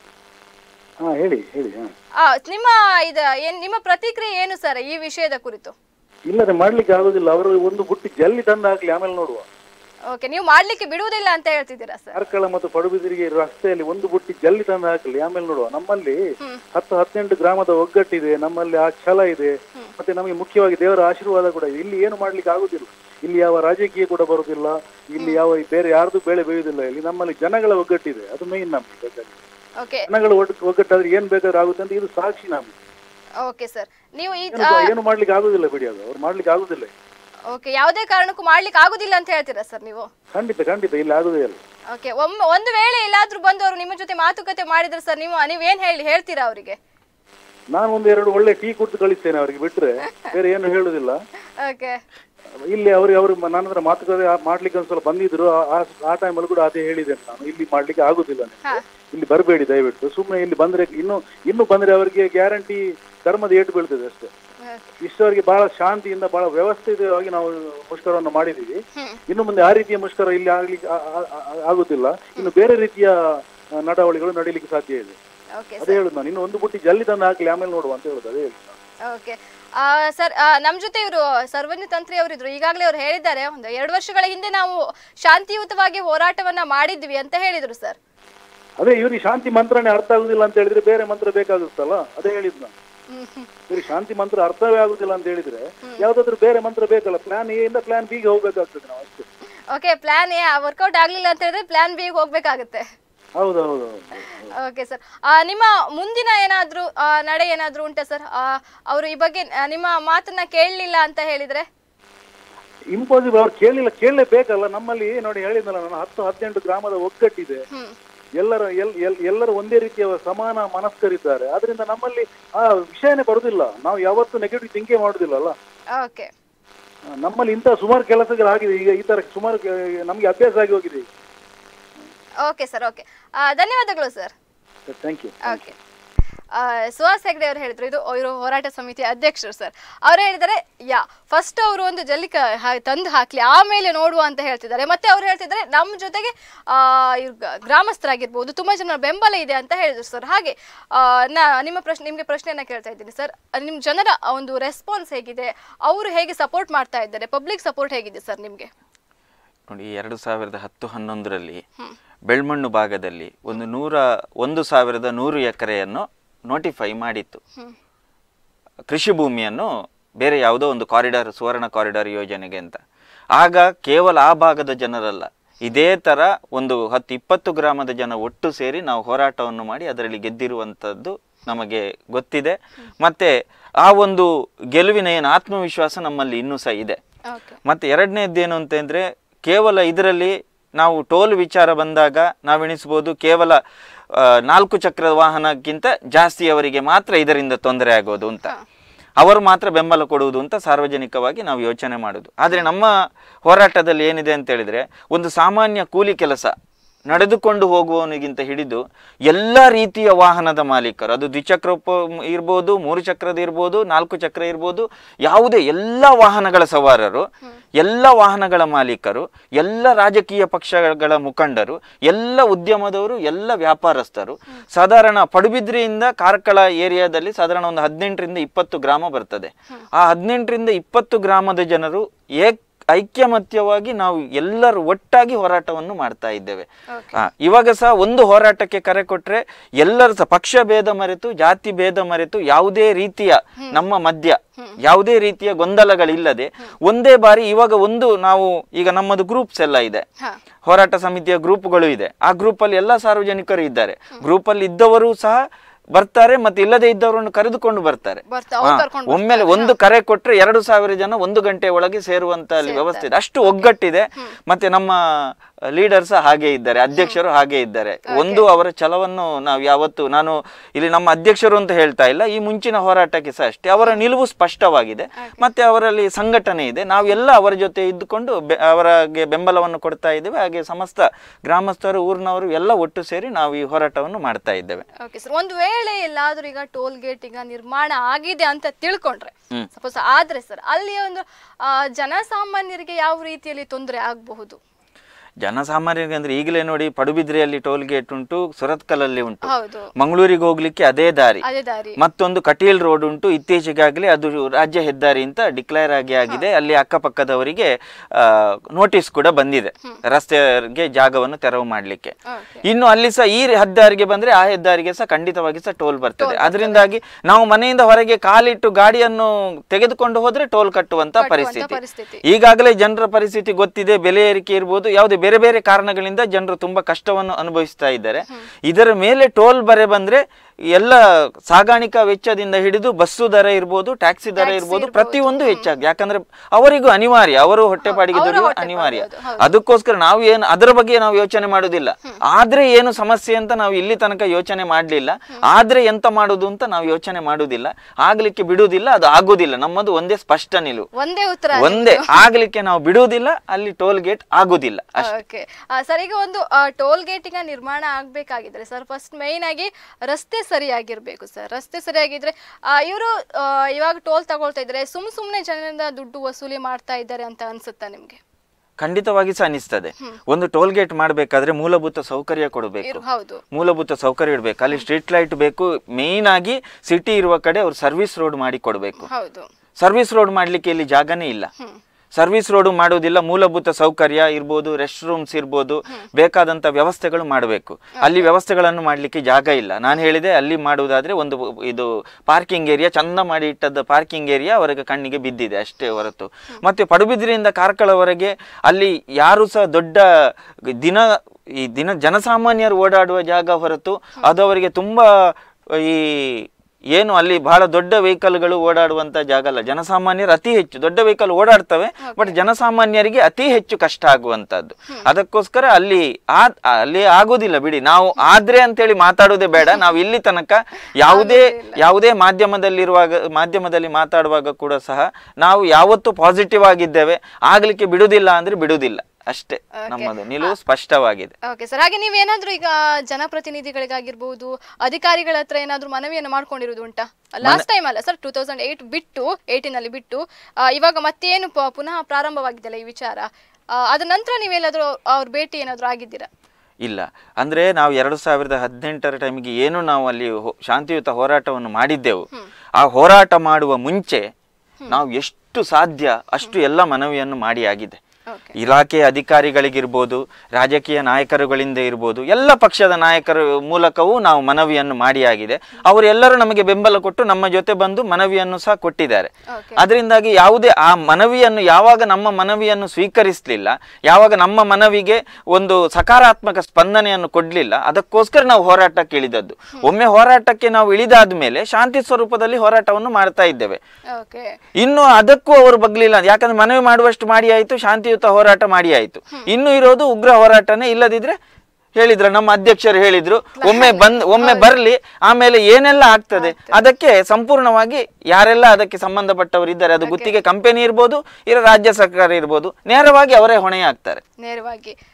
C: ಹಾ ಹೇಳಿ ಹೇಳಿ ಹಾ
A: ಆ, ನಿಮ್ಮ ಇದ ಏನ್ ನಿಮ್ಮ ಪ್ರತಿಕ್ರಿಯೆ ಏನು ಸರ್ ಈ ವಿಷಯದ ಕುರಿತು
C: ಇಲ್ಲದೆ ಮಾಡ್ಲಿಕ್ಕೆ ಆಗೋದಿಲ್ಲ ಅವರು ಒಂದು ಬುಟ್ಟಿ ಜಲ್ಲಿ ತಂದು ಹಾಕ್ಲಿ ಆಮೇಲೆ ನೋಡುವ
A: ಓಕೆ ನೀವು ಮಾಡ್ಲಿಕ್ಕೆ ಬಿಡುವುದಿಲ್ಲ ಅಂತ ಹೇಳ್ತಿದ್ದೀರಾ ಸರ್
C: ಕಾರ್ಕಳ ಮತ್ತು ಪಡುಬಿದಿರಿಗೆ ರಸ್ತೆಯಲ್ಲಿ ಒಂದು ಬುಟ್ಟಿ ಜಲ್ಲಿ ತಂದು ಹಾಕಲಿ ಆಮೇಲೆ ನೋಡುವ ನಮ್ಮಲ್ಲಿ ಹತ್ತು ಹದಿನೆಂಟು ಗ್ರಾಮದ ಒಗ್ಗಟ್ಟಿದೆ ನಮ್ಮಲ್ಲಿ ಆ ಛಲ ಇದೆ ಮತ್ತೆ ನಮಗೆ ಮುಖ್ಯವಾಗಿ ದೇವರ ಆಶೀರ್ವಾದ ಕೂಡ ಇದೆ ಇಲ್ಲಿ ಏನು ಮಾಡ್ಲಿಕ್ಕೆ ಆಗುದಿಲ್ಲ ಇಲ್ಲಿ ಯಾವ ರಾಜಕೀಯ ಕೂಡ ಬರುದಿಲ್ಲ ಇಲ್ಲಿ ಯಾವ ಬೇರೆ ಯಾರ್ದು ಬೆಳೆ ಬೆಳೆಯುವುದಿಲ್ಲ ಇಲ್ಲಿ ನಮ್ಮಲ್ಲಿ ಜನಗಳ ಒಗ್ಗಟ್ಟಿದೆ ಅದು ಮೇನ್ ನಮ್ಗೆ ಒಗ್ಗಟ್ಟು.
A: ಓಕೆ
C: ಜನಗಳ ಒಟ್ಟು ಒಗ್ಗಟ್ಟಾದ್ರೆ ಏನ್ ಬೇಕಾದ್ರೂ ಆಗುತ್ತೆ ಅಂತ ಇದು ಸಾಕ್ಷಿ ನಮ್ಗೆ
A: ಓಕೆ ಸರ್ ನೀವು ಈ
C: ಏನು ಏನು ಮಾಡ್ಲಿಕ್ಕೆ ಆಗುದಿಲ್ಲ ಬಿಡಿ ಅದು ಅವ್ರು ಮಾಡ್ಲಿಕ್ಕೆ ಆಗುದಿಲ್ಲ
A: ಓಕೆ ಯಾವುದೇ ಕಾರಣಕ್ಕೂ ಮಾಡ್ಲಿಕ್ಕೆ ಆಗುದಿಲ್ಲ ಅಂತ ಹೇಳ್ತೀರಾ ಸರ್ ನೀವು
C: ಖಂಡಿತ ಖಂಡಿತ ಇಲ್ಲಿ ಆಗುದೇ ಇಲ್ಲ
A: ಓಕೆ ಒಮ್ಮೆ ಒಂದು ವೇಳೆ ಎಲ್ಲಾದ್ರೂ ಬಂದು ಅವರು ನಿಮ್ಮ ಜೊತೆ ಮಾತುಕತೆ ಮಾಡಿದ್ರೆ ಸರ್ ನೀವು ನೀವೇನ್ ಹೇಳಿ ಹೇಳ್ತೀರಾ ಅವರಿಗೆ
C: ನಾನು ಒಂದು ಎರಡು ಒಳ್ಳೆ ಟೀ ಕುಡಿದು ಕಳಿಸ್ತೇನೆ ಅವರಿಗೆ ಬಿಟ್ರೆ ಬೇರೆ ಏನು ಹೇಳುದಿಲ್ಲ
A: ಓಕೆ
C: ಇಲ್ಲಿ ಅವ್ರಿಗೆ ಅವರು ನನ್ನ ಹತ್ರ ಮಾತುಕತೆ ಆ- ಮಾಡ್ಲಿಕ್ಕೆ ಒಂದ್ಸಲ ಬಂದಿದ್ರು ಆ- ಆ- ಆ ಟೈಮಲ್ಲಿ ಕೂಡ ಅದೇ ಹೇಳಿದ್ದೇನೆ ನಾನು ಇಲ್ಲಿ ಮಾಡ್ಲಿಕ್ಕೆ ಆಗುದಿಲ್ಲ ನಿಮ್ಗೆ. ಇಲ್ಲಿ ಬರಬೇಡಿ ದಯವಿಟ್ಟು ಸುಮ್ಮನೆ ಇಲ್ಲಿ ಬಂದ್ರೆ ಇನ್ನು ಇನ್ನು ಬಂದ್ರೆ ಅವರಿಗೆ ಗ್ಯಾರಂಟಿ ಕರ್ಮದ ಏಟು ಬೀಳ್ತದೆ ಅಷ್ಟೇ ಇಷ್ಟವರೆಗೆ ಬಹಳ ಶಾಂತಿಯಿಂದ ಬಹಳ ವ್ಯವಸ್ಥಿತವಾಗಿ ನಾವು ಮುಷ್ಕರವನ್ನು ಮಾಡಿದೀವಿ ಇನ್ನು ಮುಂದೆ ಆ ರೀತಿಯ ಮುಷ್ಕರ ಇಲ್ಲಿ ಆಗ್ಲಿಕ್ಕೆ ಆ- ಆ- ಆ- ಆಗುದಿಲ್ಲ ಇನ್ನು ಬೇರೆ ರೀತಿಯ ಆ, ನಡವಳಿಗಳು ನಡೀಲಿಕ್ಕೆ ಸಾಧ್ಯ ಇದೆ
A: ಓಕೆ
C: ಅದೇ ಹೇಳುದು ನಾನು ಇನ್ನು ಒಂದು ಬುಟ್ಟಿ ಜಲ್ಲಿ ತಂದು ಹಾಕ್ಲಿ ಆಮೇಲೆ ನೋಡುವ ಅಂತ ಹೇಳುದು ಅದೇ ಹೇಳುದು ನಾನು.
A: ಓಕೆ ಸರ್ ನಮ್ಮ ಜೊತೆ ಇವರು ಸರ್ವಜ್ಞ ತಂತ್ರಿ ಅವರಿದ್ರು ಈಗಾಗಲೇ ಅವ್ರು ಹೇಳಿದ್ದಾರೆ ಒಂದು ಎರಡು ವರ್ಷಗಳ ಹಿಂದೆ ನಾವು ಶಾಂತಿಯುತವಾಗಿ ಹೋರಾಟವನ್ನ ಮಾಡಿದ್ವಿ ಅಂತ ಹೇಳಿದ್ರು ಸರ್
C: ಅದೇ ಇವ್ರಿಗೆ ಶಾಂತಿ ಮಂತ್ರನೇ ಅರ್ಥ ಆಗುದಿಲ್ಲ ಅಂತ ಹೇಳಿದ್ರೆ ಬೇರೆ ಮಂತ್ರ ಬೇಕಾಗುತ್ತಲ್ಲ ಅದೇ ಹೇಳಿದ್ ನಾನು ಇವ್ರಿಗೆ ಶಾಂತಿ ಮಂತ್ರ ಅರ್ಥವೇ ಆಗುದಿಲ್ಲ ಅಂತ ಹೇಳಿದ್ರೆ ಯಾವ್ದಾದ್ರು ಬೇರೆ ಮಂತ್ರ ಬೇಕಲ್ಲ ಪ್ಲಾನ್ ಎ ಇಂದ ಪ್ಲಾನ್ ಬಿಗೆ ಹೋಗ್ಬೇಕಾಗ್ತದೆ ನಾವು ಅಷ್ಟೇ
A: ಓಕೆ ಪ್ಲಾನ್ ವರ್ಕೌಟ್ ಆಗ್ಲಿಲ್ಲ ಅಂತ ಹೇಳಿದ್ರೆ ಪ್ಲಾನ್ ಬಿ ಹೋಗ್ಬೇಕಾಗುತ್ತೆ
C: ಹೌದು ಹೌದು ಹೌದು
A: ಓಕೆ ಸರ್ ನಿಮ್ಮ ಮುಂದಿನ ಏನಾದ್ರೂ ಆ, ನಡೆ ಏನಾದ್ರೂ ಉಂಟಾ ಸರ್ ಅವರು ಈ ಬಗ್ಗೆ ಆ, ನಿಮ್ಮ ಮಾತನ್ನ ಕೇಳಲಿಲ್ಲ ಅಂತ ಹೇಳಿದ್ರೆ
C: ಇಂಪಾಸಿಬಲ್ ಅವ್ರು ಕೇಳಿಲ್ಲ ಕೇಳಲೇಬೇಕಲ್ಲ ನಮ್ಮಲ್ಲಿ ನೋಡಿ ಹೇಳಿದ್ನಲ್ಲ ನಾನು ಹತ್ತು ಹದಿನೆಂಟು ಗ್ರಾಮದ ಒಗ್ಗಟ್ಟಿದೆ
A: ಹ್ಮ್
C: ಎಲ್ಲರ ಎಲ್ ಎಲ್- ಎಲ್ಲರೂ ಒಂದೇ ರೀತಿಯ ಸಮಾನ ಮನಸ್ಕರಿದ್ದಾರೆ ಆದ್ರಿಂದ ನಮ್ಮಲ್ಲಿ ಆ ವಿಷಯನೇ ಬರುದಿಲ್ಲ ನಾವು ಯಾವತ್ತೂ ನೆಗೆಟಿವ್ ಥಿಂಕೇ ಮಾಡುದಿಲ್ಲಲ್ಲ
A: ಓಕೆ
C: ಆ, ನಮ್ಮಲ್ಲಿ ಇಂಥ ಸುಮಾರು ಕೆಲಸಗಳು ಆಗಿದೆ ಈಗ ಈ ತರ ಸುಮಾರು ಕೆ- ನಮ್ಗೆ ಅಭ್ಯಾಸ ಆಗಿ ಹೋಗಿದೆ
A: ಓಕೆ ಸರ್ ಓಕೆ ಧನ್ಯವಾದಗಳು sir
C: thank you
A: okay Suhas Hegde ಅವರು ಹೇಳಿದ್ರು ಇದು ಇವರು ಹೋರಾಟ ಸಮಿತಿ ಅಧ್ಯಕ್ಷರು ಸರ್ ಅವರು ಹೇಳಿದ್ದಾರೆ ಯಾ ಫಸ್ಟ್ ಅವರು ಒಂದು ಜಲ್ಲಿಕ ಹಾ- ತಂದು ಹಾಕ್ಲಿ ಆಮೇಲೆ ನೋಡುವ ಅಂತ ಹೇಳ್ತಿದ್ದಾರೆ ಮತ್ತೆ ಅವ್ರು ಹೇಳ್ತಿದ್ದಾರೆ ನಮ್ಮ ಜೊತೆಗೆ ಆ, ಇವ್ರು ಗ- ಗ್ರಾಮಸ್ಥರಾಗಿರ್ಬೋದು ತುಂಬಾ ಜನ ಬೆಂಬಲ ಇದೆ ಅಂತ ಹೇಳಿದ್ರು ಸರ್ ಹಾಗೆ ಆ, ನಾ ನಿಮ್ಮ ಪ್ರಶ್ನೆ ನಿಮಗೆ ಪ್ರಶ್ನೆಯನ್ನ ಕೇಳ್ತಾ ಇದ್ದೀನಿ ಸರ್ ನಿಮ್ಮ ಜನರ ಒಂದು ರೆಸ್ಪಾನ್ಸ್ ಹೇಗಿದೆ ಅವರು ಹೇಗೆ ಸಪೋರ್ಟ್ ಮಾಡ್ತಾ ಇದ್ದಾರೆ ಪಬ್ಲಿಕ್ ಸಪೋರ್ಟ್ ಹೇಗಿದೆ ಸರ್ ನಿಮಗೆ
B: ನೋಡಿ ಎರಡು ಸಾವಿರದ ಹತ್ತು ಹನ್ನೊಂದರಲ್ಲಿ ಬೆಳ್ಮಣ್ಣು ಭಾಗದಲ್ಲಿ ಒಂದು ನೂರ ಒಂದು ಸಾವಿರದ ನೂರು ಎಕರೆಯನ್ನು ನೋಟಿಫೈ ಮಾಡಿತ್ತು ಕೃಷಿ ಭೂಮಿಯನ್ನು ಬೇರೆ ಯಾವುದೋ ಒಂದು ಕಾರಿಡಾರ್ ಸುವರ್ಣ ಕಾರಿಡಾರ್ ಯೋಜನೆಗೆ ಅಂತ ಆಗ ಕೇವಲ ಆ ಭಾಗದ ಜನರಲ್ಲ ಇದೇ ಥರ ಒಂದು ಹತ್ತು ಇಪ್ಪತ್ತು ಗ್ರಾಮದ ಜನ ಒಟ್ಟು ಸೇರಿ ನಾವು ಹೋರಾಟವನ್ನು ಮಾಡಿ ಅದರಲ್ಲಿ ಗೆದ್ದಿರುವಂಥದ್ದು ನಮಗೆ ಗೊತ್ತಿದೆ ಮತ್ತೆ ಆ ಒಂದು ಗೆಲುವಿನ ಏನು ಆತ್ಮವಿಶ್ವಾಸ ನಮ್ಮಲ್ಲಿ ಇನ್ನೂ ಸಹ ಇದೆ
A: ಓಕೆ
B: ಮತ್ತೆ ಎರಡನೇದ್ದೇನು ಅಂತಂದ್ರೆ ಕೇವಲ ಇದರಲ್ಲಿ ನಾವು ಟೋಲ್ ವಿಚಾರ ಬಂದಾಗ ನಾವೆಣಿಸ್ಬೋದು ಕೇವಲ ಆ, ನಾಲ್ಕು ಚಕ್ರದ ವಾಹನಕ್ಕಿಂತ ಜಾಸ್ತಿ ಅವರಿಗೆ ಮಾತ್ರ ಇದರಿಂದ ತೊಂದರೆ ಆಗೋದು ಅಂತ ಅವರು ಮಾತ್ರ ಬೆಂಬಲ ಕೊಡುವುದು ಅಂತ ಸಾರ್ವಜನಿಕವಾಗಿ ನಾವು ಯೋಚನೆ ಮಾಡೋದು ಆದರೆ ನಮ್ಮ ಹೋರಾಟದಲ್ಲಿ ಏನಿದೆ ಅಂತ ಹೇಳಿದ್ರೆ ಒಂದು ಸಾಮಾನ್ಯ ಕೂಲಿ ಕೆಲಸ ನಡೆದುಕೊಂಡು ಹೋಗುವವನಿಗಿಂತ ಹಿಡಿದು ಎಲ್ಲ ರೀತಿಯ ವಾಹನದ ಮಾಲೀಕರು ಅದು ದ್ವಿಚಕ್ರ ಉಪ- ಇರ್ಬೋದು ಮೂರು ಚಕ್ರದ ಇರ್ಬೋದು ನಾಲ್ಕು ಚಕ್ರ ಇರ್ಬೋದು ಯಾವುದೇ ಎಲ್ಲ ವಾಹನಗಳ ಸವಾರರು ಎಲ್ಲ ವಾಹನಗಳ ಮಾಲೀಕರು ಎಲ್ಲ ರಾಜಕೀಯ ಪಕ್ಷಗಳ ಮುಖಂಡರು ಎಲ್ಲ ಉದ್ಯಮದವರು ಎಲ್ಲ ವ್ಯಾಪಾರಸ್ಥರು ಸಾಧಾರಣ ಪಡುಬಿದ್ರಿಯಿಂದ ಕಾರ್ಕಳ ಏರಿಯಾದಲ್ಲಿ ಸಾಧಾರಣ ಒಂದು ಹದಿನೆಂಟರಿಂದ ಇಪ್ಪತ್ತು ಗ್ರಾಮ ಬರ್ತದೆ ಆ ಹದಿನೆಂಟರಿಂದ ಇಪ್ಪತ್ತು ಗ್ರಾಮದ ಜನರು ಏಕ್ ಐಕ್ಯಮತ್ಯವಾಗಿ ನಾವು ಎಲ್ಲರೂ ಒಟ್ಟಾಗಿ ಹೋರಾಟವನ್ನು ಮಾಡ್ತಾ ಇದ್ದೇವೆ ಆ, ಇವಾಗ ಸಹ ಒಂದು ಹೋರಾಟಕ್ಕೆ ಕರೆ ಕೊಟ್ರೆ ಎಲ್ಲರೂ ಸಹ ಪಕ್ಷ ಭೇದ ಮರೆತು ಜಾತಿ ಭೇದ ಮರೆತು ಯಾವುದೇ ರೀತಿಯ ನಮ್ಮ ಮಧ್ಯ ಯಾವುದೇ ರೀತಿಯ ಗೊಂದಲಗಳಿಲ್ಲದೆ ಒಂದೇ ಬಾರಿ ಇವಾಗ ಒಂದು ನಾವು ಈಗ ನಮ್ಮದು ಗ್ರೂಪ್ಸ್ ಎಲ್ಲ ಇದೆ
A: ಹಾ
B: ಹೋರಾಟ ಸಮಿತಿಯ ಗ್ರೂಪ್ಗಳು ಇದೆ ಆ ಗ್ರೂಪ್ ಅಲ್ಲಿ ಎಲ್ಲ ಸಾರ್ವಜನಿಕರು ಇದ್ದಾರೆ ಗ್ರೂಪ್ ಅಲ್ಲಿ ಇದ್ದವರು ಸಹ ಬರ್ತಾರೆ ಮತ್ತೆ ಇಲ್ಲದೆ ಇದ್ದವರನ್ನು ಕರೆದುಕೊಂಡು ಬರ್ತಾರೆ
A: ಬರ್ತಾ ಅವ್ರು
B: ಹಾ,
A: ಕರ್ಕೊಂಡು
B: ಒಮ್ಮೆಲೆ ಒಂದು ಕರೆ ಕೊಟ್ರೆ ಎರಡು ಸಾವಿರ ಜನ ಒಂದು ಗಂಟೆ ಒಳಗೆ ಸೇರುವಂತ ಅಲ್ಲಿ ವ್ಯವಸ್ಥೆ ಇದೆ ಅಷ್ಟು ಒಗ್ಗಟ್ಟಿದೆ ಮತ್ತೆ ನಮ್ಮ ಲೀಡರ್ಸ್ ಹಾಗೆ ಇದ್ದಾರೆ ಅಧ್ಯಕ್ಷರು ಹಾಗೆ ಇದ್ದಾರೆ ಒಂದು ಅವರ ಛಲವನ್ನು ನಾವು ಯಾವತ್ತು ನಾನು ಇಲ್ಲಿ ನಮ್ಮ ಅಧ್ಯಕ್ಷರು ಅಂತ ಹೇಳ್ತಾ ಇಲ್ಲ ಈ ಮುಂಚಿನ ಹೋರಾಟಕ್ಕೆ ಸಹ ಅಷ್ಟೇ ಅವರ ನಿಲುವು ಸ್ಪಷ್ಟವಾಗಿದೆ ಮತ್ತೆ ಅವರಲ್ಲಿ ಸಂಘಟನೆ ಇದೆ ನಾವೆಲ್ಲ ಅವರ ಜೊತೆ ಇದ್ದುಕೊಂಡು ಬೆ- ಅವರಿಗೆ ಬೆಂಬಲವನ್ನು ಕೊಡ್ತಾ ಇದ್ದೇವೆ ಹಾಗೆ ಸಮಸ್ತ ಗ್ರಾಮಸ್ಥರು ಊರಿನವರು ಎಲ್ಲ ಒಟ್ಟು ಸೇರಿ ನಾವು ಈ ಹೋರಾಟವನ್ನು ಮಾಡ್ತಾ ಇದ್ದೇವೆ
A: ಓಕೆ ಸರ್ ಒಂದು ವೇಳೆ ಎಲ್ಲಾದ್ರೂ ಈಗ ಟೋಲ್ ಗೇಟ್ ಈಗ ನಿರ್ಮಾಣ ಆಗಿದೆ ಅಂತ ತಿಳ್ಕೊಂಡ್ರೆ
B: ಹ್ಮ್.
A: ಸಪೋಸ್ ಆದ್ರೆ ಸರ್ ಅಲ್ಲಿ ಒಂದು ಆ, ಜನಸಾಮಾನ್ಯರಿಗೆ ಯಾವ ರೀತಿಯಲ್ಲಿ ತೊಂದರೆ ಆಗಬಹುದು
B: ಜನಸಾಮಾನ್ಯರಿಗೆ ಅಂದ್ರೆ ಈಗಲೇ ನೋಡಿ ಪಡುಬಿದ್ರಿಯಲ್ಲಿ ಟೋಲ್ ಗೇಟ್ ಉಂಟು ಸುರತ್ಕಲಲ್ಲಿ ಉಂಟು
A: ಹೌದು
B: ಮಂಗಳೂರಿಗೆ ಹೋಗ್ಲಿಕ್ಕೆ ಅದೇ ದಾರಿ
A: ಅದೇ ದಾರಿ
B: ಮತ್ತೊಂದು ಕಟೀಲ್ ರೋಡ್ ಉಂಟು ಇತ್ತೀಚೆಗಾಗಲೇ ಅದು ರಾಜ್ಯ ಹೆದ್ದಾರಿ ಅಂತ ಡಿಕ್ಲೇರ್ ಆಗಿ ಆಗಿದೆ ಅಲ್ಲಿ ಅಕ್ಕಪಕ್ಕದವರಿಗೆ ನೋಟಿಸ್ ಕೂಡ ಬಂದಿದೆ ರಸ್ತೆಗೆ ಜಾಗವನ್ನು ತೆರವು ಮಾಡಲಿಕ್ಕೆ
A: ಓಕೆ
B: ಇನ್ನು ಅಲ್ಲಿ ಸಹ ಈ ಹೆದ್ದಾರಿಗೆ ಬಂದ್ರೆ ಆ ಹೆದ್ದಾರಿಗೆ ಸಹ ಖಂಡಿತವಾಗಿ ಸಹ ಟೋಲ್ ಬರ್ತದೆ ಅದರಿಂದಾಗಿ ನಾವು ಮನೆಯಿಂದ ಹೊರಗೆ ಕಾಲಿಟ್ಟು ಗಾಡಿಯನ್ನು ತೆಗೆದುಕೊಂಡು ಹೋದ್ರೆ ಟೋಲ್ ಕಟ್ಟುವಂತ ಪರಿಸ್ಥಿತಿ
A: ಪರಿಸ್ಥಿತಿ
B: ಈಗಾಗಲೇ ಜನರ ಪರಿಸ್ಥಿತಿ ಗೊತ್ತಿದೆ ಬೆಲೆ ಏರಿಕೆ ಇರ್ಬೋದು ಯಾವುದೇ ಬೇರೆ ಬೇರೆ ಕಾರಣಗಳಿಂದ ಜನರು ತುಂಬಾ ಕಷ್ಟವನ್ನು ಅನುಭವಿಸ್ತಾ ಇದ್ದಾರೆ ಇದರ ಮೇಲೆ ಟೋಲ್ ಬರೆ ಬಂದ್ರೆ ಎಲ್ಲ ಸಾಗಾಣಿಕಾ ವೆಚ್ಚದಿಂದ ಹಿಡಿದು ಬಸ್ಸು ದರ ಇರ್ಬೋದು ಟ್ಯಾಕ್ಸಿ ದರ ಇರ್ಬೋದು ಪ್ರತಿಯೊಂದು ಹೆಚ್ಚಾಗಿ ಯಾಕಂದ್ರೆ ಅವರಿಗೂ ಅನಿವಾರ್ಯ ಅವರು ಹೊಟ್ಟೆಪಾಡಿಗೆ
A: ಅವರ
B: ದುಡಿಯುವ
A: ಹೊಟ್ಟೆಪಾಡು,
B: ಅನಿವಾರ್ಯ
A: ಹೌದು, ಹೌದು.
B: ಅದಕ್ಕೋಸ್ಕರ ನಾವು ಏನು ಅದರ ಬಗ್ಗೆ ನಾವು ಯೋಚನೆ ಮಾಡುದಿಲ್ಲ ಆದ್ರೆ ಏನು ಸಮಸ್ಯೆ ಅಂತ ನಾವು ಇಲ್ಲಿ ತನಕ ಯೋಚನೆ ಮಾಡ್ಲಿಲ್ಲ ಆದ್ರೆ ಎಂತ ಮಾಡುದು ಅಂತ ನಾವು ಯೋಚನೆ ಮಾಡುದಿಲ್ಲ ಆಗ್ಲಿಕ್ಕೆ ಬಿಡುವುದಿಲ್ಲ ಅದು ಆಗುದಿಲ್ಲ ನಮ್ಮದು ಒಂದೇ ಸ್ಪಷ್ಟ ನಿಲುವು
A: ಒಂದೇ ಉತ್ತರ
B: ಒಂದೇ ಆಗ್ಲಿಕ್ಕೆ ನಾವು ಬಿಡುವುದಿಲ್ಲ ಅಲ್ಲಿ ಟೋಲ್ ಗೇಟ್ ಆಗುದಿಲ್ಲ ಅಷ್ಟೇ
A: ಓಕೆ ಸರ್ ಈಗ ಒಂದು ಟೋಲ್ ಗೇಟ್ ಈಗ ನಿರ್ಮಾಣ ಆಗ್ಬೇಕಾಗಿದ್ರೆ ಸರ್ ಫಸ್ಟ್ ಮೈನ್ ಆಗಿ ರಸ್ತೆ ಸರಿಯಾಗಿರ್ಬೇಕು ಸರ್ ರಸ್ತೆ ಸರಿಯಾಗಿದ್ರೆ ಇವರು ಇವಾಗ ಟೋಲ್ ತಗೊಳ್ತಾ ಇದ್ರೆ ಸುಮ್ ಸುಮ್ನೆ ಜನರಿಂದ ದುಡ್ಡು ವಸೂಲಿ ಮಾಡ್ತಾ ಇದ್ದಾರೆ ಅಂತ ಅನ್ಸುತ್ತಾ ನಿಮ್ಗೆ
B: ಖಂಡಿತವಾಗಿ ಸಹ ಅನಿಸ್ತದೆ ಒಂದು ಟೋಲ್ ಗೇಟ್ ಮಾಡಬೇಕಾದ್ರೆ ಮೂಲಭೂತ ಸೌಕರ್ಯ ಕೊಡಬೇಕು
A: ಇರು ಹೌದು
B: ಮೂಲಭೂತ ಸೌಕರ್ಯ ಇಡಬೇಕು ಅಲ್ಲಿ ಸ್ಟ್ರೀಟ್ ಲೈಟ್ ಬೇಕು ಮೇನ್ ಆಗಿ ಸಿಟಿ ಇರುವ ಕಡೆ ಅವ್ರು ಸರ್ವಿಸ್ ರೋಡ್ ಮಾಡಿ ಕೊಡಬೇಕು
A: ಹೌದು
B: ಸರ್ವಿಸ್ ರೋಡ್ ಮಾಡ್ಲಿಕ್ಕೆ ಇಲ್ಲಿ ಜಾಗನೇ ಇಲ್ಲ
A: ಹ್ಮ್
B: ಸರ್ವಿಸ್ ರೋಡ್ ಮಾಡುವುದಿಲ್ಲ ಮೂಲಭೂತ ಸೌಕರ್ಯ ಇರ್ಬೋದು ರೆಸ್ಟ್ ರೂಮ್ಸ್ ಇರ್ಬೋದು ಬೇಕಾದಂತ ವ್ಯವಸ್ಥೆಗಳು ಮಾಡಬೇಕು ಅಲ್ಲಿ ವ್ಯವಸ್ಥೆಗಳನ್ನು ಮಾಡಲಿಕ್ಕೆ ಜಾಗ ಇಲ್ಲ ನಾನು ಹೇಳಿದೆ ಅಲ್ಲಿ ಮಾಡುವುದಾದ್ರೆ ಒಂದು ಇದು ಪಾರ್ಕಿಂಗ್ ಏರಿಯಾ ಚಂದ ಮಾಡಿ ಇಟ್ಟದ್ದು ಪಾರ್ಕಿಂಗ್ ಏರಿಯಾ ಅವರಿಗೆ ಕಣ್ಣಿಗೆ ಬಿದ್ದಿದೆ ಅಷ್ಟೇ ಹೊರತು ಮತ್ತೆ ಪಡುಬಿದ್ರಿಯಿಂದ ಕಾರ್ಕಳವರೆಗೆ ಅಲ್ಲಿ ಯಾರು ಸಹ ದೊಡ್ಡ ದಿನ ಈ ದಿನ ಜನಸಾಮಾನ್ಯರು ಓಡಾಡುವ ಜಾಗ ಹೊರತು ಅದು ಅವರಿಗೆ ತುಂಬಾ ಈ ಏನು ಅಲ್ಲಿ ಬಹಳ ದೊಡ್ಡ ವೆಹಿಕಲ್ಗಳು ಓಡಾಡುವಂತ ಜಾಗ ಅಲ್ಲ ಜನಸಾಮಾನ್ಯರು ಅತಿ ಹೆಚ್ಚು ದೊಡ್ಡ ವೆಹಿಕಲ್ ಓಡಾಡ್ತವೆ ಬಟ್ ಜನಸಾಮಾನ್ಯರಿಗೆ ಅತಿ ಹೆಚ್ಚು ಕಷ್ಟ ಆಗುವಂತದ್ದು ಅದಕ್ಕೋಸ್ಕರ ಅಲ್ಲಿ ಆ ಅಲ್ಲಿ ಆಗೋದಿಲ್ಲ ಬಿಡಿ ನಾವು ಆದ್ರೆ ಅಂತೇಳಿ ಮಾತಾಡೋದೇ ಬೇಡ ನಾವು ಇಲ್ಲಿ ತನಕ ಯಾವುದೇ ಯಾವುದೇ ಮಾಧ್ಯಮದಲ್ಲಿರುವಾಗ ಮಾಧ್ಯಮದಲ್ಲಿ ಮಾತಾಡುವಾಗ ಕೂಡ ಸಹ ನಾವು ಯಾವತ್ತೂ ಪಾಸಿಟಿವ್ ಆಗಿದ್ದೇವೆ ಆಗ್ಲಿಕ್ಕೆ ಬಿಡುದಿಲ್ಲ ಅಂದ್ರೆ ಬಿಡುದಿಲ್ಲ ಅಷ್ಟೇ ನಮ್ಮದು ನಿಲುವು ಸ್ಪಷ್ಟವಾಗಿದೆ
A: ಓಕೆ ಸರ್ ಹಾಗೆ ನೀವೇನಾದ್ರೂ ಈಗ ಜನಪ್ರತಿನಿಧಿಗಳಿಗಾಗಿರ್ಬೋದು ಅಧಿಕಾರಿಗಳ ಹತ್ರ ಏನಾದ್ರೂ ಮನವಿಯನ್ನು ಮಾಡ್ಕೊಂಡಿರೋದು ಉಂಟಾ ಲಾಸ್ಟ್ ಟೈಮ್ ಅಲ್ಲ ಸರ್ ಟೂ ತೌಸಂಡ್ ಏಟ್ ಬಿಟ್ಟು ಏಯ್ಟೀನ್ ಅಲ್ಲಿ ಬಿಟ್ಟು ಆ, ಇವಾಗ ಮತ್ತೇನು ಪ- ಪುನಃ ಪ್ರಾರಂಭವಾಗಿದೆಯಲ್ಲ ಈ ವಿಚಾರ ಆ, ಅದ ನಂತರ ನೀವೇನಾದ್ರೂ ಅವ್ರ ಭೇಟಿ ಏನಾದ್ರೂ ಆಗಿದ್ದೀರಾ
B: ಇಲ್ಲ ಅಂದ್ರೆ ನಾವು ಎರಡು ಸಾವಿರದ ಹದಿನೆಂಟರ ಟೈಮಿಗೆ ಏನು ನಾವು ಅಲ್ಲಿ ಹೋ- ಶಾಂತಿಯುತ ಹೋರಾಟವನ್ನು ಮಾಡಿದ್ದೆವು ಆ ಹೋರಾಟ ಮಾಡುವ ಮುಂಚೆ ನಾವು ಎಷ್ಟು ಸಾಧ್ಯ ಅಷ್ಟು ಎಲ್ಲ ಮನವಿಯನ್ನು ಮಾಡಿ ಆಗಿದೆ
A: ಓಕೆ
B: ಇಲಾಖೆ ಅಧಿಕಾರಿಗಳಿಗಿರ್ಬೋದು ರಾಜಕೀಯ ನಾಯಕರುಗಳಿಂದ ಇರ್ಬೋದು ಎಲ್ಲ ಪಕ್ಷದ ನಾಯಕರ ಮೂಲಕವೂ ನಾವು ಮನವಿಯನ್ನು ಮಾಡಿ ಆಗಿದೆ ಅವರೆಲ್ಲರೂ ನಮಗೆ ಬೆಂಬಲ ಕೊಟ್ಟು ನಮ್ಮ ಜೊತೆ ಬಂದು ಮನವಿಯನ್ನು ಸಹ ಕೊಟ್ಟಿದ್ದಾರೆ
A: ಓಕೆ
B: ಅದರಿಂದಾಗಿ ಯಾವುದೇ ಆ ಮನವಿಯನ್ನು ಯಾವಾಗ ನಮ್ಮ ಮನವಿಯನ್ನು ಸ್ವೀಕರಿಸಲಿಲ್ಲ ಯಾವಾಗ ನಮ್ಮ ಮನವಿಗೆ ಒಂದು ಸಕಾರಾತ್ಮಕ ಸ್ಪಂದನೆಯನ್ನು ಕೊಡಲಿಲ್ಲ ಅದಕ್ಕೋಸ್ಕರ ನಾವು ಹೋರಾಟಕ್ಕೆ ಇಳಿದದ್ದು ಒಮ್ಮೆ ಹೋರಾಟಕ್ಕೆ ನಾವು ಇಳಿದಾದ ಮೇಲೆ ಶಾಂತಿ ಸ್ವರೂಪದಲ್ಲಿ ಹೋರಾಟವನ್ನು ಮಾಡ್ತಾ ಇದ್ದೇವೆ
A: ಓಕೆ
B: ಇನ್ನು ಅದಕ್ಕೂ ಅವರು ಬಗ್ಲಿಲ್ಲ ಯಾಕಂದ್ರೆ ಮನವಿ ಮಾಡುವಷ್ಟು ಮಾಡಿ ಆಯ್ತು ಶಾಂತಿಯುತ ಹೋರಾಟ ಮಾಡಿ ಆಯ್ತು ಇನ್ನು ಇರೋದು ಉಗ್ರ ಹೋರಾಟನೇ ಇಲ್ಲದಿದ್ರೆ ಹೇಳಿದ್ರು ನಮ್ಮ ಅಧ್ಯಕ್ಷರು ಹೇಳಿದ್ರು ಒಮ್ಮೆ ಬಂದ್ ಒಮ್ಮೆ ಬರ್ಲಿ ಆಮೇಲೆ ಏನೆಲ್ಲ ಆಗ್ತದೆ ಅದಕ್ಕೆ ಸಂಪೂರ್ಣವಾಗಿ ಯಾರೆಲ್ಲ ಅದಕ್ಕೆ ಸಂಬಂಧಪಟ್ಟವರು ಇದ್ದಾರೆ ಅದು ಗುತ್ತಿಗೆ ಕಂಪನಿ ಇರ್ಬೋದು ಇಲ್ಲ ರಾಜ್ಯ ಸರ್ಕಾರ ಇರ್ಬೋದು ನೇರವಾಗಿ ಅವರೇ ಹೊಣೆ ಆಗ್ತಾರೆ
A: ನೇರವಾಗಿ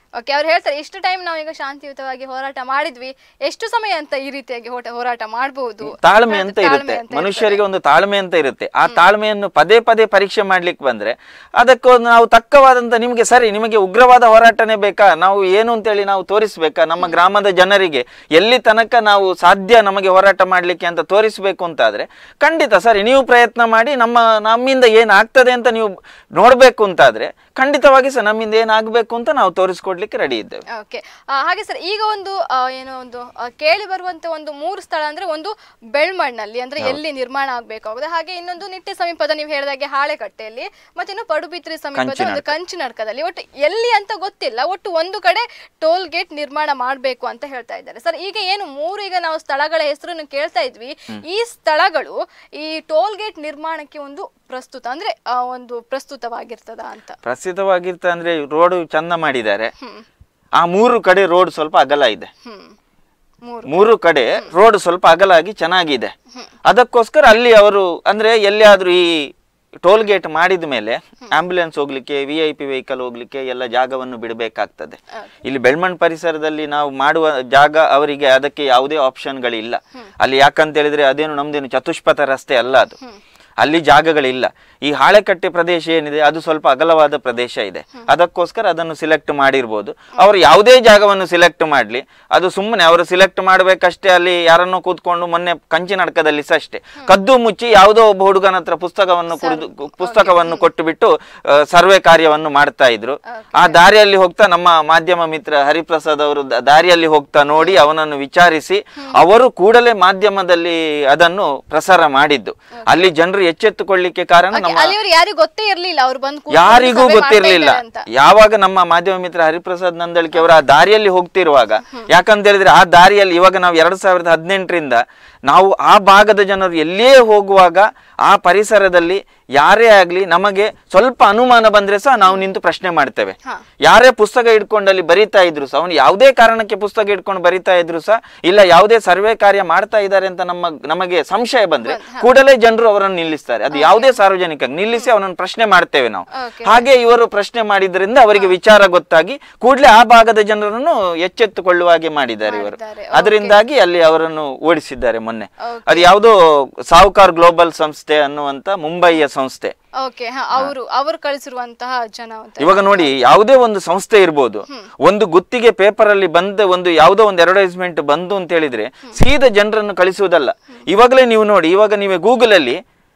A: ಓಕೆ ಅವ್ರು ಹೇಳ್ತಾರೆ ಇಷ್ಟು ಟೈಮ್ ನಾವು ಈಗ ಶಾಂತಿಯುತವಾಗಿ ಹೋರಾಟ ಮಾಡಿದ್ವಿ ಎಷ್ಟು ಸಮಯ ಅಂತ ಈ ರೀತಿಯಾಗಿ ಹೋಟ- ಹೋರಾಟ ಮಾಡಬಹುದು
B: ತಾಳ್ಮೆ ಅಂತ ಇರುತ್ತೆ ಮನುಷ್ಯರಿಗೆ ಒಂದು ತಾಳ್ಮೆ ಅಂತ ಇರುತ್ತೆ ಆ ತಾಳ್ಮೆಯನ್ನು ಪದೇ ಪದೇ ಪರೀಕ್ಷೆ ಮಾಡ್ಲಿಕ್ಕೆ ಬಂದ್ರೆ ಅದಕ್ಕೊಂದು ನಾವು ತಕ್ಕವಾದಂತ ನಿಮಗೆ ಸರಿ ನಿಮಗೆ ಉಗ್ರವಾದ ಹೋರಾಟನೇ ಬೇಕಾ ನಾವು ಏನು ಅಂತೇಳಿ ನಾವು ತೋರಿಸ್ಬೇಕಾ ನಮ್ಮ ಗ್ರಾಮದ ಜನರಿಗೆ ಎಲ್ಲಿ ತನಕ ನಾವು ಸಾಧ್ಯ ನಮಗೆ ಹೋರಾಟ ಮಾಡ್ಲಿಕ್ಕೆ ಅಂತ ತೋರಿಸ್ಬೇಕು ಅಂತಾದ್ರೆ ಖಂಡಿತ ಸರಿ ನೀವು ಪ್ರಯತ್ನ ಮಾಡಿ ನಮ್ಮ ನಮ್ಮಿಂದ ಏನಾಗ್ತದೆ ಅಂತ ನೀವು ನೋಡ್ಬೇಕು ಅಂತಾದ್ರೆ ಖಂಡಿತವಾಗಿ ಸಹ ನಮ್ಮಿಂದ ಏನಾಗಬೇಕು ಅಂತ ನಾವು ತೋರಿಸ್ಕೊಡ್ಲಿಕ್ಕೆ ರೆಡಿ ಇದ್ದೇವೆ
A: ಓಕೆ ಹಾಗೆ ಸರ್ ಈಗ ಒಂದು ಆ, ಏನೋ ಒಂದು ಆ, ಕೇಳಿ ಬರುವಂತ ಒಂದು ಮೂರು ಸ್ಥಳ ಅಂದ್ರೆ ಒಂದು ಬೆಳ್ಮಣ್ಣಲ್ಲಿ ಅಂದ್ರೆ ಎಲ್ಲಿ ನಿರ್ಮಾಣ ಆಗ್ಬೇಕಾಗುತ್ತೆ ಹಾಗೆ ಇನ್ನೊಂದು ನಿಟ್ಟೆ ಸಮೀಪದ ನೀವು ಹೇಳಿದಾಗೆ ಹಾಳೆಕಟ್ಟೆಯಲ್ಲಿ ಮತ್ತೆ ಇನ್ನು ಪಡುಬಿದ್ರಿ ಸಮೀಪದ ಒಂದು ಕಂಚಿನಡ್ಕದಲ್ಲಿ ಒಟ್ಟು ಎಲ್ಲಿ ಅಂತ ಗೊತ್ತಿಲ್ಲ ಒಟ್ಟು ಒಂದು ಕಡೆ ಟೋಲ್ ಗೇಟ್ ನಿರ್ಮಾಣ ಮಾಡಬೇಕು ಅಂತ ಹೇಳ್ತಾ ಇದ್ದಾರೆ ಸರ್ ಈಗ ಏನು ಮೂರು ಈಗ ನಾವು ಸ್ಥಳಗಳ ಹೆಸರನ್ನು ಕೇಳ್ತಾ ಇದ್ವಿ ಈ ಸ್ಥಳಗಳು ಈ ಟೋಲ್ ಗೇಟ್ ನಿರ್ಮಾಣಕ್ಕೆ ಒಂದು ಪ್ರಸ್ತುತ ಅಂದ್ರೆ ಆ, ಒಂದು ಪ್ರಸ್ತುತವಾಗಿರ್ತದ ಅಂತ
B: ಪ್ರಸಿದ್ಧವಾಗಿರ್ತ ಅಂದ್ರೆ ರೋಡ್ ಚಂದ ಮಾಡಿದ್ದಾರೆ
A: ಹ್ಮ್
B: ಆ ಮೂರು ಕಡೆ ರೋಡ್ ಸ್ವಲ್ಪ ಅಗಲ ಇದೆ
A: ಹ್ಮ್ ಮೂರು
B: ಮೂರು ಕಡೆ ರೋಡ್ ಸ್ವಲ್ಪ ಅಗಲಾಗಿ ಚೆನ್ನಾಗಿದೆ ಅದಕ್ಕೋಸ್ಕರ ಅಲ್ಲಿ ಅವರು ಅಂದ್ರೆ ಎಲ್ಲಿಯಾದ್ರೂ ಈ ಟೋಲ್ ಗೇಟ್ ಮಾಡಿದ ಮೇಲೆ ಆಂಬ್ಯುಲೆನ್ಸ್ ಹೋಗ್ಲಿಕ್ಕೆ ವಿ ಐ ಪಿ ವೆಹಿಕಲ್ ಹೋಗ್ಲಿಕ್ಕೆ ಎಲ್ಲ ಜಾಗವನ್ನು ಬಿಡಬೇಕಾಗ್ತದೆ ಇಲ್ಲಿ ಬೆಳ್ಮಣ್ ಪರಿಸರದಲ್ಲಿ ನಾವು ಮಾಡುವ ಜಾಗ ಅವರಿಗೆ ಅದಕ್ಕೆ ಯಾವುದೇ ಆಪ್ಷನ್ಗಳಿಲ್ಲ ಅಲ್ಲಿ ಯಾಕಂತ ಹೇಳಿದ್ರೆ ಅದೇನು ನಮ್ದೇನು ಚತುಷ್ಪಥ ರಸ್ತೆ ಅಲ್ಲ ಅದು ಅಲ್ಲಿ ಜಾಗಗಳಿಲ್ಲ ಈ ಹಾಳೆಕಟ್ಟೆ ಪ್ರದೇಶ ಏನಿದೆ ಅದು ಸ್ವಲ್ಪ ಅಗಲವಾದ ಪ್ರದೇಶ ಇದೆ ಅದಕ್ಕೋಸ್ಕರ ಅದನ್ನು ಸಿಲೆಕ್ಟ್ ಮಾಡಿರ್ಬೋದು ಅವರು ಯಾವುದೇ ಜಾಗವನ್ನು ಸಿಲೆಕ್ಟ್ ಮಾಡ್ಲಿ ಅದು ಸುಮ್ಮನೆ ಅವರು ಸಿಲೆಕ್ಟ್ ಮಾಡ್ಬೇಕಷ್ಟೇ ಅಲ್ಲಿ ಯಾರನ್ನೋ ಕೂತ್ಕೊಂಡು ಮೊನ್ನೆ ಕಂಚಿನಡ್ಕದಲ್ಲಿ ಸಹ ಅಷ್ಟೇ ಕದ್ದು ಮುಚ್ಚಿ ಯಾವುದೋ ಒಬ್ಬ ಹುಡುಗನ ಹತ್ರ ಪುಸ್ತಕವನ್ನು ಕುಡಿದು ಪುಸ್ತಕವನ್ನು ಕೊಟ್ಟು ಬಿಟ್ಟು ಸರ್ವೆ ಕಾರ್ಯವನ್ನು ಮಾಡ್ತಾ ಇದ್ರು ಆ ದಾರಿಯಲ್ಲಿ ಹೋಗ್ತಾ ನಮ್ಮ ಮಾಧ್ಯಮ ಮಿತ್ರ ಹರಿಪ್ರಸಾದ್ ಅವರು ದ- ದಾರಿಯಲ್ಲಿ ಹೋಗ್ತಾ ನೋಡಿ ಅವನನ್ನು ವಿಚಾರಿಸಿ ಅವರು ಕೂಡಲೇ ಮಾಧ್ಯಮದಲ್ಲಿ ಅದನ್ನು ಪ್ರಸಾರ ಮಾಡಿದ್ದು ಅಲ್ಲಿ ಜನರು ಎಚ್ಚೆತ್ತುಕೊಳ್ಳಿಕ್ಕೆ ಕಾರಣ ನಮ್ಮ
A: ಅಲ್ಲಿ ಅವ್ರು ಯಾರಿಗೂ ಗೊತ್ತೇ ಇರ್ಲಿಲ್ಲ ಅವ್ರು ಬಂದು ಕೂತ್ಕೊಂಡು
B: ಯಾರಿಗೂ
A: ಸಭೆ ಮಾಡ್ತಾ
B: ಗೊತ್ತಿರ್ಲಿಲ್ಲ
A: ಇದ್ದಾರೆ ಅಂತ
B: ಯಾವಾಗ ನಮ್ಮ ಮಾಧ್ಯಮ ಮಿತ್ರ ಹರಿಪ್ರಸಾದ್ ನಂದಳಿಕೆ ಅವರ ಆ ದಾರಿಯಲ್ಲಿ ಹೋಗ್ತಿರುವಾಗ ಯಾಕಂತ ಹೇಳಿದ್ರೆ ಆ ದಾರಿಯಲ್ಲಿ ಇವಾಗ ನಾವು ಎರಡ್ ಸಾವಿರದ ಹದಿನೆಂಟರಿಂದ ನಾವು ಆ ಭಾಗದ ಜನರು ಎಲ್ಲೇ ಹೋಗುವಾಗ ಆ ಪರಿಸರದಲ್ಲಿ ಯಾರೇ ಆಗ್ಲಿ ನಮಗೆ ಸ್ವಲ್ಪ ಅನುಮಾನ ಬಂದ್ರೆ ಸಹ ನಾವು ನಿಂತು ಪ್ರಶ್ನೆ ಮಾಡ್ತೇವೆ
A: ಹಾ.
B: ಯಾರೇ ಪುಸ್ತಕ ಇಟ್ಕೊಂಡು ಅಲ್ಲಿ ಬರಿತಾ ಇದ್ರು ಸಹ ಅವನು ಯಾವುದೇ ಕಾರಣಕ್ಕೆ ಪುಸ್ತಕ ಇಟ್ಕೊಂಡು ಬರಿತಾ ಇದ್ರು ಸಹ ಇಲ್ಲ ಯಾವುದೇ ಸರ್ವೆ ಕಾರ್ಯ ಮಾಡ್ತಾ ಇದ್ದಾರೆ ಅಂತ ನಮ್ಮ ನಮಗೆ ಸಂಶಯ ಬಂದ್ರೆ ಕೂಡಲೇ ಜನರು ಅವರನ್ನು ನಿಲ್ಲಿಸ್ತಾರೆ ಅದು ಯಾವುದೇ ಸಾರ್ವಜನಿಕ ನಿಲ್ಲಿಸಿ ಅವನನ್ನು ಪ್ರಶ್ನೆ ಮಾಡ್ತೇವೆ ನಾವು
A: Okay.
B: ಹಾಗೆ ಇವರು ಪ್ರಶ್ನೆ ಮಾಡಿದ್ರಿಂದ ಅವರಿಗೆ ವಿಚಾರ ಗೊತ್ತಾಗಿ ಕೂಡಲೇ ಆ ಭಾಗದ ಜನರನ್ನು ಎಚ್ಚೆತ್ತುಕೊಳ್ಳುವ ಹಾಗೆ ಮಾಡಿದ್ದಾರೆ ಇವರು
A: ಮಾಡಿದ್ದಾರೆ.
B: ಅದರಿಂದಾಗಿ ಅಲ್ಲಿ ಅವರನ್ನು ಓಡಿಸಿದ್ದಾರೆ ಮೊನ್ನೆ
A: Okay.
B: ಅದು ಯಾವುದೋ ಸಾವುಕಾರ್ ಗ್ಲೋಬಲ್ ಸಂಸ್ಥೆ ಅನ್ನುವಂತ ಮುಂಬಯಿಯ ಸಂಸ್ಥೆ
A: ಓಕೆ ಹಾ ಅವರು ಅವರು ಕಳಿಸಿರುವಂತಹ ಜನ ಅಂತ
B: ಇವಾಗ ನೋಡಿ ಯಾವುದೇ ಒಂದು ಸಂಸ್ಥೆ ಇರ್ಬೋದು ಒಂದು ಗುತ್ತಿಗೆ ಪೇಪರ್ ಅಲ್ಲಿ ಬಂದ ಒಂದು ಯಾವುದೋ ಒಂದು ಅಡ್ವರ್ಟೈಸ್ಮೆಂಟ್ ಬಂದು ಅಂತ ಹೇಳಿದ್ರೆ ಸೀದಾ ಜನರನ್ನು ಕಳಿಸುವುದಲ್ಲ ಇವಾಗಲೇ ನೀವು ನೋಡಿ ಇವಾಗ ನೀವೇ ಗೂಗಲ್ ಅಲ್ಲಿ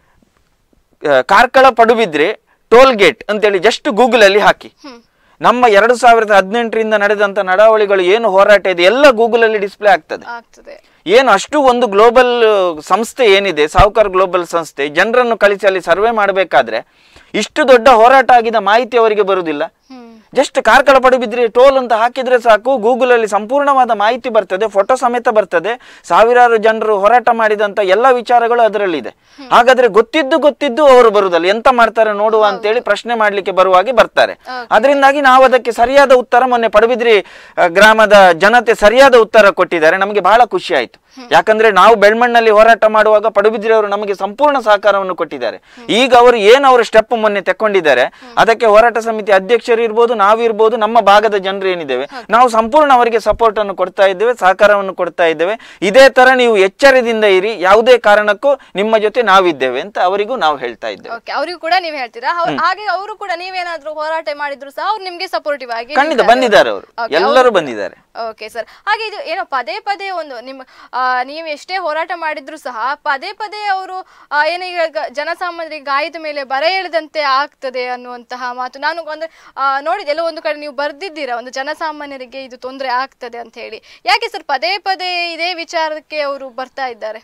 B: ಆ, ಕಾರ್ಕಳ ಪಡುಬಿದ್ರೆ ಟೋಲ್ ಗೇಟ್ ಅಂತೇಳಿ ಜಸ್ಟ್ ಗೂಗಲ್ ಅಲ್ಲಿ ಹಾಕಿ ನಮ್ಮ ಎರಡು ಸಾವಿರದ ಹದಿನೆಂಟರಿಂದ ನಡೆದಂತ ನಡಾವಳಿಗಳು ಏನು ಹೋರಾಟ ಇದೆ ಎಲ್ಲ ಗೂಗಲ್ ಅಲ್ಲಿ ಡಿಸ್ಪ್ಲೇ ಆಗ್ತದೆ
A: ಆಗ್ತದೆ
B: ಏನು ಅಷ್ಟು ಒಂದು ಗ್ಲೋಬಲ್ ಸಂಸ್ಥೆ ಏನಿದೆ ಸಾವುಕಾರ್ ಗ್ಲೋಬಲ್ ಸಂಸ್ಥೆ ಜನರನ್ನು ಕಳಿಸಿ ಅಲ್ಲಿ ಸರ್ವೆ ಮಾಡಬೇಕಾದ್ರೆ ಇಷ್ಟು ದೊಡ್ಡ ಹೋರಾಟ ಆಗಿದ ಮಾಹಿತಿ ಅವರಿಗೆ ಬರುವುದಿಲ್ಲ
A: hmm
B: just Karkala Padubidri toll ಅಂತ ಹಾಕಿದ್ರೆ ಸಾಕು ಗೂಗಲ್ ಅಲ್ಲಿ ಸಂಪೂರ್ಣವಾದ ಮಾಹಿತಿ ಬರ್ತದೆ ಫೋಟೋ ಸಮೇತ ಬರ್ತದೆ ಸಾವಿರಾರು ಜನರು ಹೋರಾಟ ಮಾಡಿದಂತ ಎಲ್ಲ ವಿಚಾರಗಳು ಅದರಲ್ಲಿದೆ ಹಾಗಾದ್ರೆ ಗೊತ್ತಿದ್ದು ಗೊತ್ತಿದ್ದು ಅವರು ಬರುದಲ್ಲ ಎಂತ ಮಾಡ್ತಾರೆ ನೋಡುವ ಅಂತೇಳಿ ಪ್ರಶ್ನೆ ಮಾಡ್ಲಿಕ್ಕೆ ಬರುವಾಗೆ ಬರ್ತಾರೆ ಅದರಿಂದಾಗಿ ನಾವು ಅದಕ್ಕೆ ಸರಿಯಾದ ಉತ್ತರ ಮೊನ್ನೆ ಪಡುಬಿದ್ರಿ ಆ, ಗ್ರಾಮದ ಜನತೆ ಸರಿಯಾದ ಉತ್ತರ ಕೊಟ್ಟಿದ್ದಾರೆ ನಮಗೆ ಬಹಳ ಖುಷಿ ಆಯ್ತು ಯಾಕಂದ್ರೆ ನಾವು ಬೆಳ್ಮಣ್ಣಲ್ಲಿ ಹೋರಾಟ ಮಾಡುವಾಗ ಪಡುಬಿದ್ರಿ ಅವರು ನಮಗೆ ಸಂಪೂರ್ಣ ಸಹಕಾರವನ್ನು ಕೊಟ್ಟಿದ್ದಾರೆ ಈಗ ಅವರು ಏನು ಅವರು ಸ್ಟೆಪ್ ಮೊನ್ನೆ ತೆಕ್ಕೊಂಡಿದ್ದಾರೆ ಅದಕ್ಕೆ ಹೋರಾಟ ಸಮಿತಿ ಅಧ್ಯಕ್ಷರು ಇರ್ಬೋದು ನಾವಿರ್ಬೋದು ನಮ್ಮ ಭಾಗದ ಜನರು ಏನಿದ್ದೇವೆ ನಾವು ಸಂಪೂರ್ಣ ಅವರಿಗೆ ಸಪೋರ್ಟ್ ಅನ್ನು ಕೊಡ್ತಾ ಇದ್ದೇವೆ ಸಹಕಾರವನ್ನು ಕೊಡ್ತಾ ಇದ್ದೇವೆ ಇದೇ ತರ ನೀವು ಎಚ್ಚರದಿಂದ ಇರಿ ಯಾವುದೇ ಕಾರಣಕ್ಕೂ ನಿಮ್ಮ ಜೊತೆ ನಾವಿದ್ದೇವೆ ಅಂತ ಅವರಿಗೂ ನಾವು ಹೇಳ್ತಾ ಇದ್ದೇವೆ
A: ಓಕೆ ಅವರಿಗೂ ಕೂಡ ನೀವು ಹೇಳ್ತೀರಾ ಅವ್ರು- ಹಾಗೆ ಅವರು ಕೂಡ ನೀವೇನಾದ್ರೂ ಹೋರಾಟ ಮಾಡಿದ್ರು ಸಹ ಅವ್ರು ನಿಮ್ಗೆ ಸಪೋರ್ಟಿವ್ ಆಗಿ
B: ಖಂಡಿತ
A: ನಿಲ್ತಾರೆ.
B: ಬಂದಿದ್ದಾರೆ ಅವರು
A: Okay,
B: ಎಲ್ಲರೂ ಬಂದಿದ್ದಾರೆ
A: ಓಕೆ ಸರ್ ಹಾಗೆ ಇದು ಏನೋ ಪದೇ ಪದೇ ಒಂದು ನಿಮ್ಮ ಆ, ನೀವು ಎಷ್ಟೇ ಹೋರಾಟ ಮಾಡಿದ್ರು ಸಹ ಪದೇ ಪದೇ ಅವರು ಏನೋ ಈಗ ಗ- ಜನಸಾಮಾನ್ಯರಿಗೆ ಗಾಯದ ಮೇಲೆ ಬರ ಎಳೆದಂತೆ ಆಗ್ತದೆ ಅನ್ನುವಂತಹ ಮಾತು ನಾನು ಅಂದ್ರೆ ಆ, ನೋಡಿದೆ ಎಲ್ಲೋ ಒಂದು ಕಡೆ ನೀವು ಬರ್ದಿದ್ದೀರಾ ಒಂದು ಜನಸಾಮಾನ್ಯರಿಗೆ ಇದು ತೊಂದರೆ ಆಗ್ತದೆ ಅಂತ ಹೇಳಿ ಯಾಕೆ ಸರ್ ಪದೇ ಪದೇ ಇದೇ ವಿಚಾರಕ್ಕೆ ಅವರು ಬರ್ತಾ ಇದ್ದಾರೆ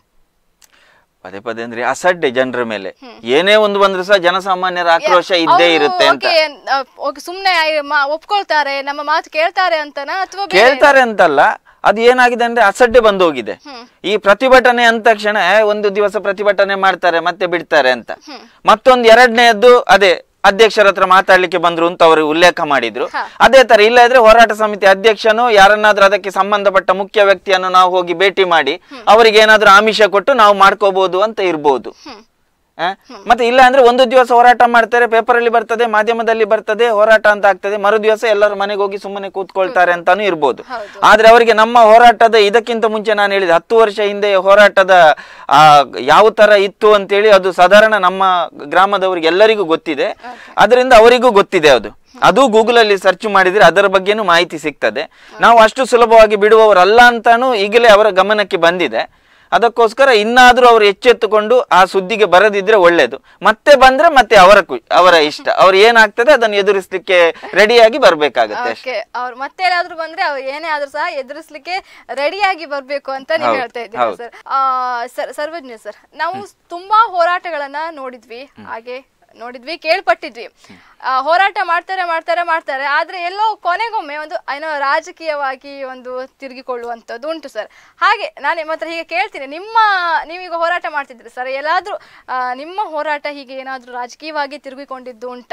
B: ಪದೇ ಪದೇ ಅಂದ್ರೆ ಅಸಡ್ಡೆ ಜನರ ಮೇಲೆ ಏನೇ ಒಂದು ಬಂದ್ರು ಸಹ ಜನಸಾಮಾನ್ಯರ ಆಕ್ರೋಶ ಇದ್ದೇ
A: ಅವ್ರು
B: ಇರುತ್ತೆ ಅಂತ
A: okay, ಆ, okay, ಸುಮ್ನೆ ಆ- ಮಾ- ಒಪ್ಕೊಳ್ತಾರೆ ನಮ್ಮ ಮಾತು ಕೇಳ್ತಾರೆ ಅಂತನಾ ಅಥವಾ ಬೇರೆ
B: ಕೇಳ್ತಾರೆ ಅಂತಲ್ಲ ಅದು ಏನಾಗಿದೆ ಅಂದ್ರೆ ಅಸಡ್ಡೆ ಬಂದೋಗಿದೆ ಈ ಪ್ರತಿಭಟನೆ ಅಂದ ತಕ್ಷಣ ಏ, ಒಂದು ದಿವಸ ಪ್ರತಿಭಟನೆ ಮಾಡ್ತಾರೆ ಮತ್ತೆ ಬಿಡ್ತಾರೆ ಅಂತ ಮತ್ತೊಂದು ಎರಡನೇದ್ದು ಅದೇ ಅಧ್ಯಕ್ಷರ ಹತ್ರ ಮಾತಾಡ್ಲಿಕ್ಕೆ ಬಂದ್ರು ಅಂತ ಅವರು ಉಲ್ಲೇಖ ಮಾಡಿದ್ರು ಅದೇ ತರ ಇಲ್ಲ ಇದ್ರೆ ಹೋರಾಟ ಸಮಿತಿ ಅಧ್ಯಕ್ಷನು ಯಾರನ್ನಾದ್ರೂ ಅದಕ್ಕೆ ಸಂಬಂಧಪಟ್ಟ ಮುಖ್ಯ ವ್ಯಕ್ತಿಯನ್ನು ನಾವು ಹೋಗಿ ಭೇಟಿ ಮಾಡಿ ಅವರಿಗೆ ಏನಾದ್ರೂ ಆಮಿಷ ಕೊಟ್ಟು ನಾವು ಮಾಡ್ಕೋಬಹುದು ಅಂತ ಇರ್ಬೋದು ಆ? ಮತ್ತೆ ಇಲ್ಲ ಅಂದ್ರೆ ಒಂದು ದಿವಸ ಹೋರಾಟ ಮಾಡ್ತಾರೆ ಪೇಪರ್ ಅಲ್ಲಿ ಬರ್ತದೆ ಮಾಧ್ಯಮದಲ್ಲಿ ಬರ್ತದೆ ಹೋರಾಟ ಅಂತ ಆಗ್ತದೆ ಮರು ದಿವಸ ಎಲ್ಲರೂ ಮನೆಗೆ ಹೋಗಿ ಸುಮ್ಮನೆ ಕೂತ್ಕೊಳ್ತಾರೆ ಅಂತಾನು ಇರ್ಬೋದು
A: ಹೌದು.
B: ಆದ್ರೆ ಅವರಿಗೆ ನಮ್ಮ ಹೋರಾಟದ ಇದಕ್ಕಿಂತ ಮುಂಚೆ ನಾನು ಹೇಳಿದ ಹತ್ತು ವರ್ಷ ಹಿಂದೆ ಹೋರಾಟದ ಆ ಯಾವ ತರ ಇತ್ತು ಅಂತೇಳಿ ಅದು ಸಾಧಾರಣ ನಮ್ಮ ಗ್ರಾಮದವರಿಗೆ ಎಲ್ಲರಿಗೂ ಗೊತ್ತಿದೆ ಅದರಿಂದ ಅವರಿಗೂ ಗೊತ್ತಿದೆ ಅದು ಅದು ಗೂಗಲ್ ಅಲ್ಲಿ ಸರ್ಚ್ ಮಾಡಿದ್ರೆ ಅದರ ಬಗ್ಗೆನೂ ಮಾಹಿತಿ ಸಿಗ್ತದೆ ನಾವು ಅಷ್ಟು ಸುಲಭವಾಗಿ ಬಿಡುವವರಲ್ಲ ಅಂತಾನು ಈಗಲೇ ಅವರ ಗಮನಕ್ಕೆ ಬಂದಿದೆ ಅದಕ್ಕೋಸ್ಕರ ಇನ್ನಾದ್ರೂ ಅವರು ಎಚ್ಚೆತ್ತುಕೊಂಡು ಆ ಸುದ್ದಿಗೆ ಬರದಿದ್ರೆ ಒಳ್ಳೇದು ಮತ್ತೆ ಬಂದ್ರೆ ಮತ್ತೆ ಅವರ ಕು- ಅವರ ಇಷ್ಟ ಅವ್ರು ಏನಾಗ್ತದೆ ಅದನ್ನು ಎದುರಿಸ್ಲಿಕ್ಕೆ ರೆಡಿಯಾಗಿ ಬರ್ಬೇಕಾಗತ್ತೆ ಅಷ್ಟೇ
A: ಓಕೆ ಅವ್ರು ಮತ್ತೆ ಏನಾದ್ರು ಬಂದ್ರೆ ಅವ್ರು ಏನೇ ಆದ್ರೂ ಸಹ ಎದುರಿಸ್ಲಿಕ್ಕೆ ರೆಡಿಯಾಗಿ ಬರ್ಬೇಕು ಅಂತ ನೀವು
B: ಹೌದು,
A: ಹೇಳ್ತಾ ಇದ್ದೀರಾ
B: ಹೌದು.
A: ಸರ್ ಸರ್ ಸರ್ವಜ್ಞ ಸರ್ ನಾವು ತುಂಬಾ ಹೋರಾಟಗಳನ್ನ ನೋಡಿದ್ವಿ ಹಾಗೆ ನೋಡಿದ್ವಿ ಕೇಳ್ಪಟ್ಟಿದ್ವಿ ಆ, ಹೋರಾಟ ಮಾಡ್ತಾರೆ ಮಾಡ್ತಾರೆ ಮಾಡ್ತಾರೆ ಆದ್ರೆ ಎಲ್ಲೋ ಕೊನೆಗೊಮ್ಮೆ ಒಂದು ಏನೋ ರಾಜಕೀಯವಾಗಿ ಒಂದು ತಿರುಗಿಕೊಳ್ಳುವಂಥದ್ದು ಉಂಟು ಸರ್ ಹಾಗೆ ನಾನು ನಿಮ್ಮ ಹತ್ರ ಹೀಗೆ ಕೇಳ್ತೀನಿ ನಿಮ್ಮ ನೀವೀಗ ಹೋರಾಟ ಮಾಡ್ತಿದ್ರಿ ಸರ್ ಎಲ್ಲಾದ್ರೂ ಆ, ನಿಮ್ಮ ಹೋರಾಟ ಹೀಗೆ ಏನಾದ್ರೂ ರಾಜಕೀಯವಾಗಿ ತಿರುಗಿಕೊಂಡಿದ್ದು ಉಂಟಾ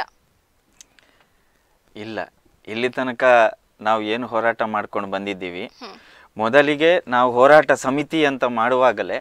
B: ಇಲ್ಲ ಇಲ್ಲಿ ತನಕ ನಾವು ಏನು ಹೋರಾಟ ಮಾಡ್ಕೊಂಡು ಬಂದಿದ್ದೀವಿ ಮೊದಲಿಗೆ ನಾವು ಹೋರಾಟ ಸಮಿತಿ ಅಂತ ಮಾಡುವಾಗಲೇ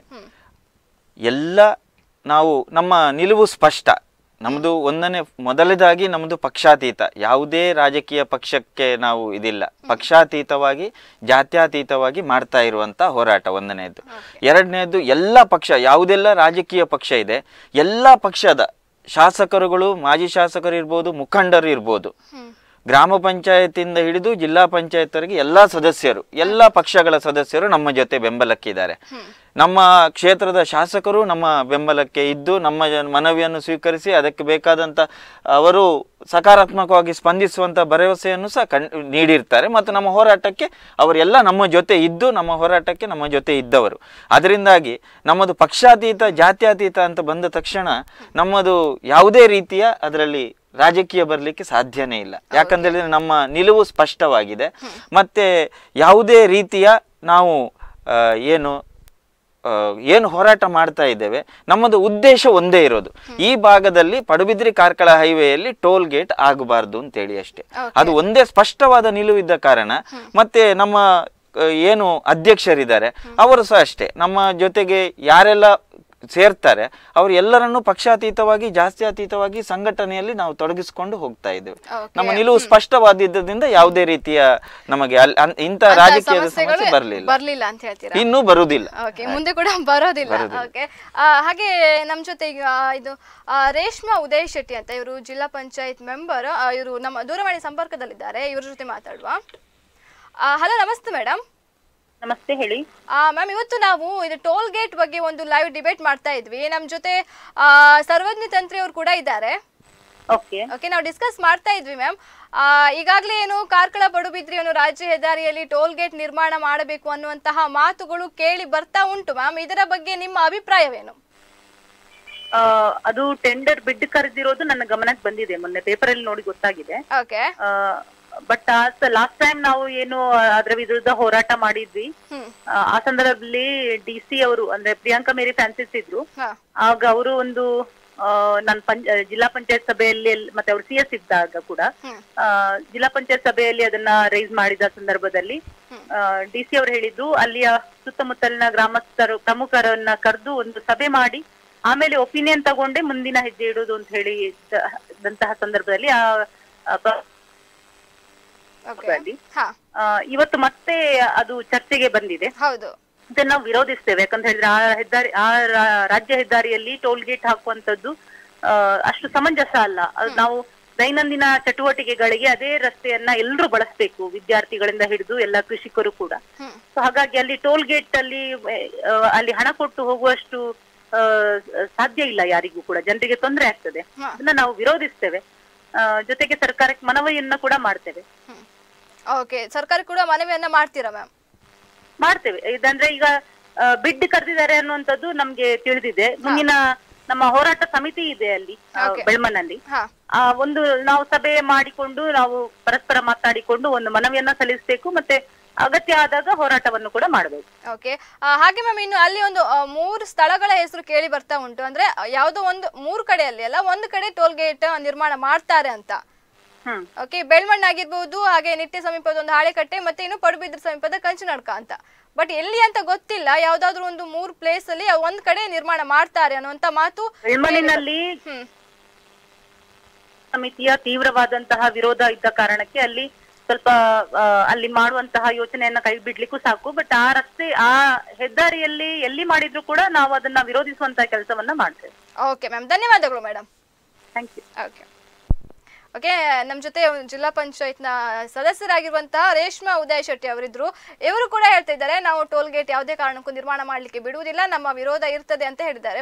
B: ಎಲ್ಲ ನಾವು ನಮ್ಮ ನಿಲುವು ಸ್ಪಷ್ಟ ನಮ್ಮದು ಒಂದನೇ ಮೊದಲದಾಗಿ ನಮ್ಮದು ಪಕ್ಷಾತೀತ ಯಾವುದೇ ರಾಜಕೀಯ ಪಕ್ಷಕ್ಕೆ ನಾವು ಇದಿಲ್ಲ ಪಕ್ಷಾತೀತವಾಗಿ ಜಾತ್ಯತೀತವಾಗಿ ಮಾಡ್ತಾ ಇರುವಂತ ಹೋರಾಟ ಒಂದನೇದು ಎರಡನೇದು ಎಲ್ಲ ಪಕ್ಷ ಯಾವುದೆಲ್ಲ ರಾಜಕೀಯ ಪಕ್ಷ ಇದೆ ಎಲ್ಲ ಪಕ್ಷದ ಶಾಸಕರುಗಳು ಮಾಜಿ ಶಾಸಕರು ಇರ್ಬೋದು ಮುಖಂಡರು ಇರ್ಬೋದು ಗ್ರಾಮ ಪಂಚಾಯತಿಂದ ಹಿಡಿದು ಜಿಲ್ಲಾ ಪಂಚಾಯತ್ವರೆಗೆ ಎಲ್ಲ ಸದಸ್ಯರು ಎಲ್ಲ ಪಕ್ಷಗಳ ಸದಸ್ಯರು ನಮ್ಮ ಜೊತೆ ಬೆಂಬಲಕ್ಕಿದ್ದಾರೆ ನಮ್ಮ ಕ್ಷೇತ್ರದ ಶಾಸಕರು ನಮ್ಮ ಬೆಂಬಲಕ್ಕೆ ಇದ್ದು ನಮ್ಮ ಜನ- ಮನವಿಯನ್ನು ಸ್ವೀಕರಿಸಿ ಅದಕ್ಕೆ ಬೇಕಾದಂತ ಅವರು ಸಕಾರಾತ್ಮಕವಾಗಿ ಸ್ಪಂದಿಸುವಂತ ಭರವಸೆಯನ್ನು ಸಹ ಕಣ್ ನೀಡಿರ್ತಾರೆ ಮತ್ತು ನಮ್ಮ ಹೋರಾಟಕ್ಕೆ ಅವರೆಲ್ಲ ನಮ್ಮ ಜೊತೆ ಇದ್ದು ನಮ್ಮ ಹೋರಾಟಕ್ಕೆ ನಮ್ಮ ಜೊತೆ ಇದ್ದವರು ಅದರಿಂದಾಗಿ ನಮ್ಮದು ಪಕ್ಷಾತೀತ ಜಾತ್ಯತೀತ ಅಂತ ಬಂದ ತಕ್ಷಣ ನಮ್ಮದು ಯಾವುದೇ ರೀತಿಯ ಅದರಲ್ಲಿ ರಾಜಕೀಯ ಬರಲಿಕ್ಕೆ ಸಾಧ್ಯನೇ ಇಲ್ಲ ಯಾಕಂದ್ರೆ ನಮ್ಮ ನಿಲುವು ಸ್ಪಷ್ಟವಾಗಿದೆ ಮತ್ತೆ ಯಾವುದೇ ರೀತಿಯ ನಾವು ಆ, ಏನು ಆ, ಏನು ಹೋರಾಟ ಮಾಡ್ತಾ ಇದ್ದೇವೆ ನಮ್ಮದು ಉದ್ದೇಶ ಒಂದೇ ಇರೋದು ಈ ಭಾಗದಲ್ಲಿ ಪಡುಬಿದ್ರಿ ಕಾರ್ಕಳ ಹೈವೇಯಲ್ಲಿ ಟೋಲ್ ಗೇಟ್ ಆಗಬಾರ್ದು ಅಂತೇಳಿ ಅಷ್ಟೇ ಅದು ಒಂದೇ ಸ್ಪಷ್ಟವಾದ ನಿಲುವಿದ್ದ ಕಾರಣ ಮತ್ತೆ ನಮ್ಮ ಆ, ಏನು ಅಧ್ಯಕ್ಷರಿದ್ದಾರೆ ಅವರು ಸಹ ಅಷ್ಟೇ ನಮ್ಮ ಜೊತೆಗೆ ಯಾರೆಲ್ಲ ಸೇರ್ತಾರೆ ಅವರು ಎಲ್ಲರನ್ನೂ ಪಕ್ಷಾತೀತವಾಗಿ ಜಾತ್ಯತೀತವಾಗಿ ಸಂಘಟನೆಯಲ್ಲಿ ನಾವು ತೊಡಗಿಸಿಕೊಂಡು ಹೋಗ್ತಾ ಇದ್ದೇವೆ
A: Okay.
B: ನಮ್ಮ ನಿಲುವು ಸ್ಪಷ್ಟವಾದಿದ್ದರಿಂದ ಯಾವುದೇ ರೀತಿಯ ನಮಗೆ ಅಲ್- ಅನ್- ಇಂಥ
A: ಅಂತ
B: ರಾಜಕೀಯದ
A: ಸಮಸ್ಯೆಗಳು
B: ಸಮಸ್ಯೆ ಬರಲಿಲ್ಲ
A: ಬರ್ಲಿಲ್ಲ ಅಂತ ಹೇಳ್ತೀರಾ
B: ಇನ್ನೂ ಬರುವುದಿಲ್ಲ
A: ಓಕೆ ಮುಂದೆ ಕೂಡ ಬರೋದಿಲ್ಲ ಓಕೆ ಹಾಗೆ ನಮ್ಮ ಜೊತೆ ಈಗ ಇದು ಆ, ರೇಷ್ಮಾ ಉದಯ್ ಶೆಟ್ಟಿ ಅಂತ ಇವರು ಜಿಲ್ಲಾ ಪಂಚಾಯತ್ ಮೆಂಬರ್ ಇವರು ನಮ್ಮ ದೂರವಾಣಿ ಸಂಪರ್ಕದಲ್ಲಿದ್ದಾರೆ ಇವ್ರ ಜೊತೆ ಮಾತಾಡುವ ಹಲೋ ನಮಸ್ತೆ ಮೇಡಮ್
D: ನಮಸ್ತೆ ಹೇಳಿ
A: ಮ್ಯಾಮ್ ಇವತ್ತು ನಾವು ಇದು ಟೋಲ್ ಗೇಟ್ ಬಗ್ಗೆ ಒಂದು ಲೈವ್ ಡಿಬೇಟ್ ಮಾಡ್ತಾ ಇದ್ವಿ ನಮ್ಮ ಜೊತೆ ಆ, ಸರ್ವಜ್ಞ ತಂತ್ರಿ ಅವರು ಕೂಡ ಇದ್ದಾರೆ
D: ಓಕೆ
A: ಓಕೆ ನಾವು ಡಿಸ್ಕಸ್ ಮಾಡ್ತಾ ಇದ್ವಿ ಮ್ಯಾಮ್ ಈಗಾಗಲೇ ಏನು ಕಾರ್ಕಳ ಪಡುಬಿದ್ರಿ ಅನ್ನೋ ರಾಜ್ಯ ಹೆದ್ದಾರಿಯಲ್ಲಿ ಟೋಲ್ ಗೇಟ್ ನಿರ್ಮಾಣ ಮಾಡಬೇಕು ಅನ್ನುವಂತಹ ಮಾತುಗಳು ಕೇಳಿ ಬರ್ತಾ ಉಂಟು ಮ್ಯಾಮ್ ಇದರ ಬಗ್ಗೆ ನಿಮ್ಮ ಅಭಿಪ್ರಾಯವೇನು
D: ಆ, ಅದು ಟೆಂಡರ್ ಬಿಡ್ ಕರೆದಿರೋದು ನನ್ನ ಗಮನಕ್ಕೆ ಬಂದಿದೆ ಮೊನ್ನೆ ಪೇಪರ್ ಅಲ್ಲಿ ನೋಡಿ ಗೊತ್ತಾಗಿದೆ
A: ಓಕೆ
D: ಬಟ್ ಲಾಸ್ಟ್ ಟೈಮ್ ನಾವು ಏನು ಅದರ ವಿರುದ್ಧ ಹೋರಾಟ ಮಾಡಿದ್ವಿ
A: ಹ್ಮ್
D: ಆ, ಆ ಸಂದರ್ಭದಲ್ಲಿ ಡಿ ಸಿ ಅವರು ಅಂದ್ರೆ ಪ್ರಿಯಾಂಕಾ ಮೇರಿ ಫ್ರಾನ್ಸಿಸ್ ಇದ್ರು
A: ಹಾ
D: ಆಗ ಅವರು ಒಂದು ನಾನು ಪಂಚ ಜಿಲ್ಲಾ ಪಂಚಾಯತ್ ಸಭೆಯಲ್ಲಿ ಎಲ್- ಮತ್ತೆ ಅವರು ಸಿ ಎಸ್ ಇದ್ದಾಗ ಕೂಡ
A: ಹ್ಮ್.
D: ಆ, ಜಿಲ್ಲಾ ಪಂಚಾಯತ್ ಸಭೆಯಲ್ಲಿ ಅದನ್ನ ರೈಸ್ ಮಾಡಿದ ಸಂದರ್ಭದಲ್ಲಿ ಡಿ ಸಿ ಅವರು ಹೇಳಿದ್ರು ಅಲ್ಲಿಯ ಸುತ್ತಮುತ್ತಲಿನ ಗ್ರಾಮಸ್ಥರು ಪ್ರಮುಖರನ್ನ ಕರೆದು ಒಂದು ಸಭೆ ಮಾಡಿ ಆಮೇಲೆ ಒಪಿನಿಯನ್ ತಗೊಂಡೆ ಮುಂದಿನ ಹೆಜ್ಜೆ ಇಡುವುದು ಅಂತ ಹೇಳಿ ಇದ್ದ- ಇದ್ದಂತಹ ಸಂದರ್ಭದಲ್ಲಿ ಆ ಆ, ಪ-
A: ಓಕೆ
D: ಅಲ್ಲಿ.
A: ಹಾ
D: ಆ, ಇವತ್ತು ಮತ್ತೆ ಅದು ಚರ್ಚೆಗೆ ಬಂದಿದೆ
A: ಹೌದು
D: ಇದನ್ನ ನಾವು ವಿರೋಧಿಸ್ತೇವೆ ಯಾಕಂತ ಹೇಳಿದ್ರೆ ಆ ಹೆದ್ದಾರಿ ಆ ರಾ- ರಾಜ್ಯ ಹೆದ್ದಾರಿಯಲ್ಲಿ ಟೋಲ್ ಗೇಟ್ ಹಾಕುವಂತದ್ದು ಆ, ಅಷ್ಟು ಸಮಂಜಸ ಅಲ್ಲ ಅದು ನಾವು ದೈನಂದಿನ ಚಟುವಟಿಕೆಗಳಿಗೆ ಅದೇ ರಸ್ತೆಯನ್ನ ಎಲ್ಲರೂ ಬಳಸಬೇಕು ವಿದ್ಯಾರ್ಥಿಗಳಿಂದ ಹಿಡಿದು ಎಲ್ಲ ಕೃಷಿಕರು ಕೂಡ
A: ಹ್ಮ್
D: ಸೊ ಹಾಗಾಗಿ ಅಲ್ಲಿ ಟೋಲ್ ಗೇಟ್ ಅಲ್ಲಿ ಆ, ಅಲ್ಲಿ ಹಣ ಕೊಟ್ಟು ಹೋಗುವಷ್ಟು ಆ, ಸಾಧ್ಯ ಇಲ್ಲ ಯಾರಿಗೂ ಕೂಡ ಜನರಿಗೆ ತೊಂದರೆ ಆಗ್ತದೆ
A: ಹಾ.
D: ಅದನ್ನ ನಾವು ವಿರೋಧಿಸ್ತೇವೆ ಆ, ಜೊತೆಗೆ ಸರ್ಕಾರಕ್ಕೆ ಮನವಿಯನ್ನ ಕೂಡ ಮಾಡ್ತೇವೆ
A: ಓಕೆ ಸರ್ಕಾರ ಕೂಡ ಮನವಿಯನ್ನ ಮಾಡ್ತೀರಾ ಮ್ಯಾಮ್
D: ಮಾಡ್ತೇವೆ ಇದಂದ್ರೆ ಈಗ ಬಿಡ್ ಕರೆದಿದ್ದಾರೆ ಅನ್ನುವಂಥದ್ದು ನಮ್ಗೆ ತಿಳಿದಿದೆ ಮುಂದಿನ ನಮ್ಮ ಹೋರಾಟ ಸಮಿತಿ ಇದೆ ಅಲ್ಲಿ ಆ,
A: Okay.
D: ಬೆಳ್ಮನಲ್ಲಿ
A: ಹಾ
D: ಆ ಒಂದು ನಾವು ಸಭೆ ಮಾಡಿಕೊಂಡು ನಾವು ಪರಸ್ಪರ ಮಾತಾಡಿಕೊಂಡು ಒಂದು ಮನವಿಯನ್ನ ಸಲ್ಲಿಸಬೇಕು ಮತ್ತೆ ಅಗತ್ಯ ಆದಾಗ ಹೋರಾಟವನ್ನು ಕೂಡ ಮಾಡಬೇಕು
A: ಓಕೆ ಹಾಗೆ ಮ್ಯಾಮ್ ಇನ್ನು ಅಲ್ಲಿ ಒಂದು ಆ, ಮೂರು ಸ್ಥಳಗಳ ಹೆಸರು ಕೇಳಿ ಬರ್ತಾ ಉಂಟು ಅಂದ್ರೆ ಆ, ಯಾವುದೋ ಒಂದು ಮೂರು ಕಡೆಯಲ್ಲಿ ಅಲ್ಲ ಒಂದು ಕಡೆ ಟೋಲ್ ಗೇಟ್ ನಿರ್ಮಾಣ ಮಾಡ್ತಾರೆ ಅಂತ
D: ಹ್ಮ್
A: ಓಕೆ ಬೆಳ್ಮಣ್ಣ್ ಆಗಿರ್ಬೋದು ಹಾಗೆ ನಿಟ್ಟೆ ಸಮೀಪದ ಒಂದು ಹಾಳೆಕಟ್ಟೆ ಮತ್ತೆ ಇನ್ನು ಪಡುಬಿದ್ರ ಸಮೀಪದ ಕಂಚನಡ್ಕ ಅಂತ ಬಟ್ ಎಲ್ಲಿ ಅಂತ ಗೊತ್ತಿಲ್ಲ ಯಾವ್ದಾದ್ರು ಒಂದು ಮೂರ್ ಪ್ಲೇಸ್ ಅಲ್ಲಿ ಒಂದ್ ಕಡೆ ನಿರ್ಮಾಣ ಮಾಡ್ತಾರೆ ಅನ್ನುವಂತ ಮಾತು
D: ಬೆಳ್ಮಣ್ಣಿನಲ್ಲಿ
A: ಹ್ಮ್
D: ಸಮಿತಿಯ ತೀವ್ರವಾದಂತಹ ವಿರೋಧ ಇದ್ದ ಕಾರಣಕ್ಕೆ ಅಲ್ಲಿ ಸ್ವಲ್ಪ ಆ, ಅಲ್ಲಿ ಮಾಡುವಂತಹ ಯೋಚನೆಯನ್ನ ಕೈ ಬಿಡ್ಲಿಕ್ಕೂ ಸಾಕು ಬಟ್ ಆ ರಸ್ತೆ ಆ ಹೆದ್ದಾರಿಯಲ್ಲಿ ಎಲ್ಲಿ ಮಾಡಿದ್ರು ಕೂಡ ನಾವು ಅದನ್ನ ವಿರೋಧಿಸುವಂತಹ ಕೆಲಸವನ್ನ ಮಾಡ್ತೇವೆ
A: ಓಕೆ ಮ್ಯಾಮ್ ಧನ್ಯವಾದಗಳು madam
D: thank you
A: okay okay ನಮ್ಮ ಜೊತೆ ಒಂದು ಜಿಲ್ಲಾ ಪಂಚಾಯತ್ನ ಸದಸ್ಯರಾಗಿರುವಂತಹ ರೇಷ್ಮಾ ಉದಯ್ ಶೆಟ್ಟಿ ಅವರಿದ್ರು ಇವರು ಕೂಡ ಹೇಳ್ತಾ ಇದ್ದಾರೆ ನಾವು ಟೋಲ್ ಗೇಟ್ ಯಾವುದೇ ಕಾರಣಕ್ಕೂ ನಿರ್ಮಾಣ ಮಾಡಲಿಕ್ಕೆ ಬಿಡುವುದಿಲ್ಲ ನಮ್ಮ ವಿರೋಧ ಇರ್ತದೆ ಅಂತ ಹೇಳಿದ್ದಾರೆ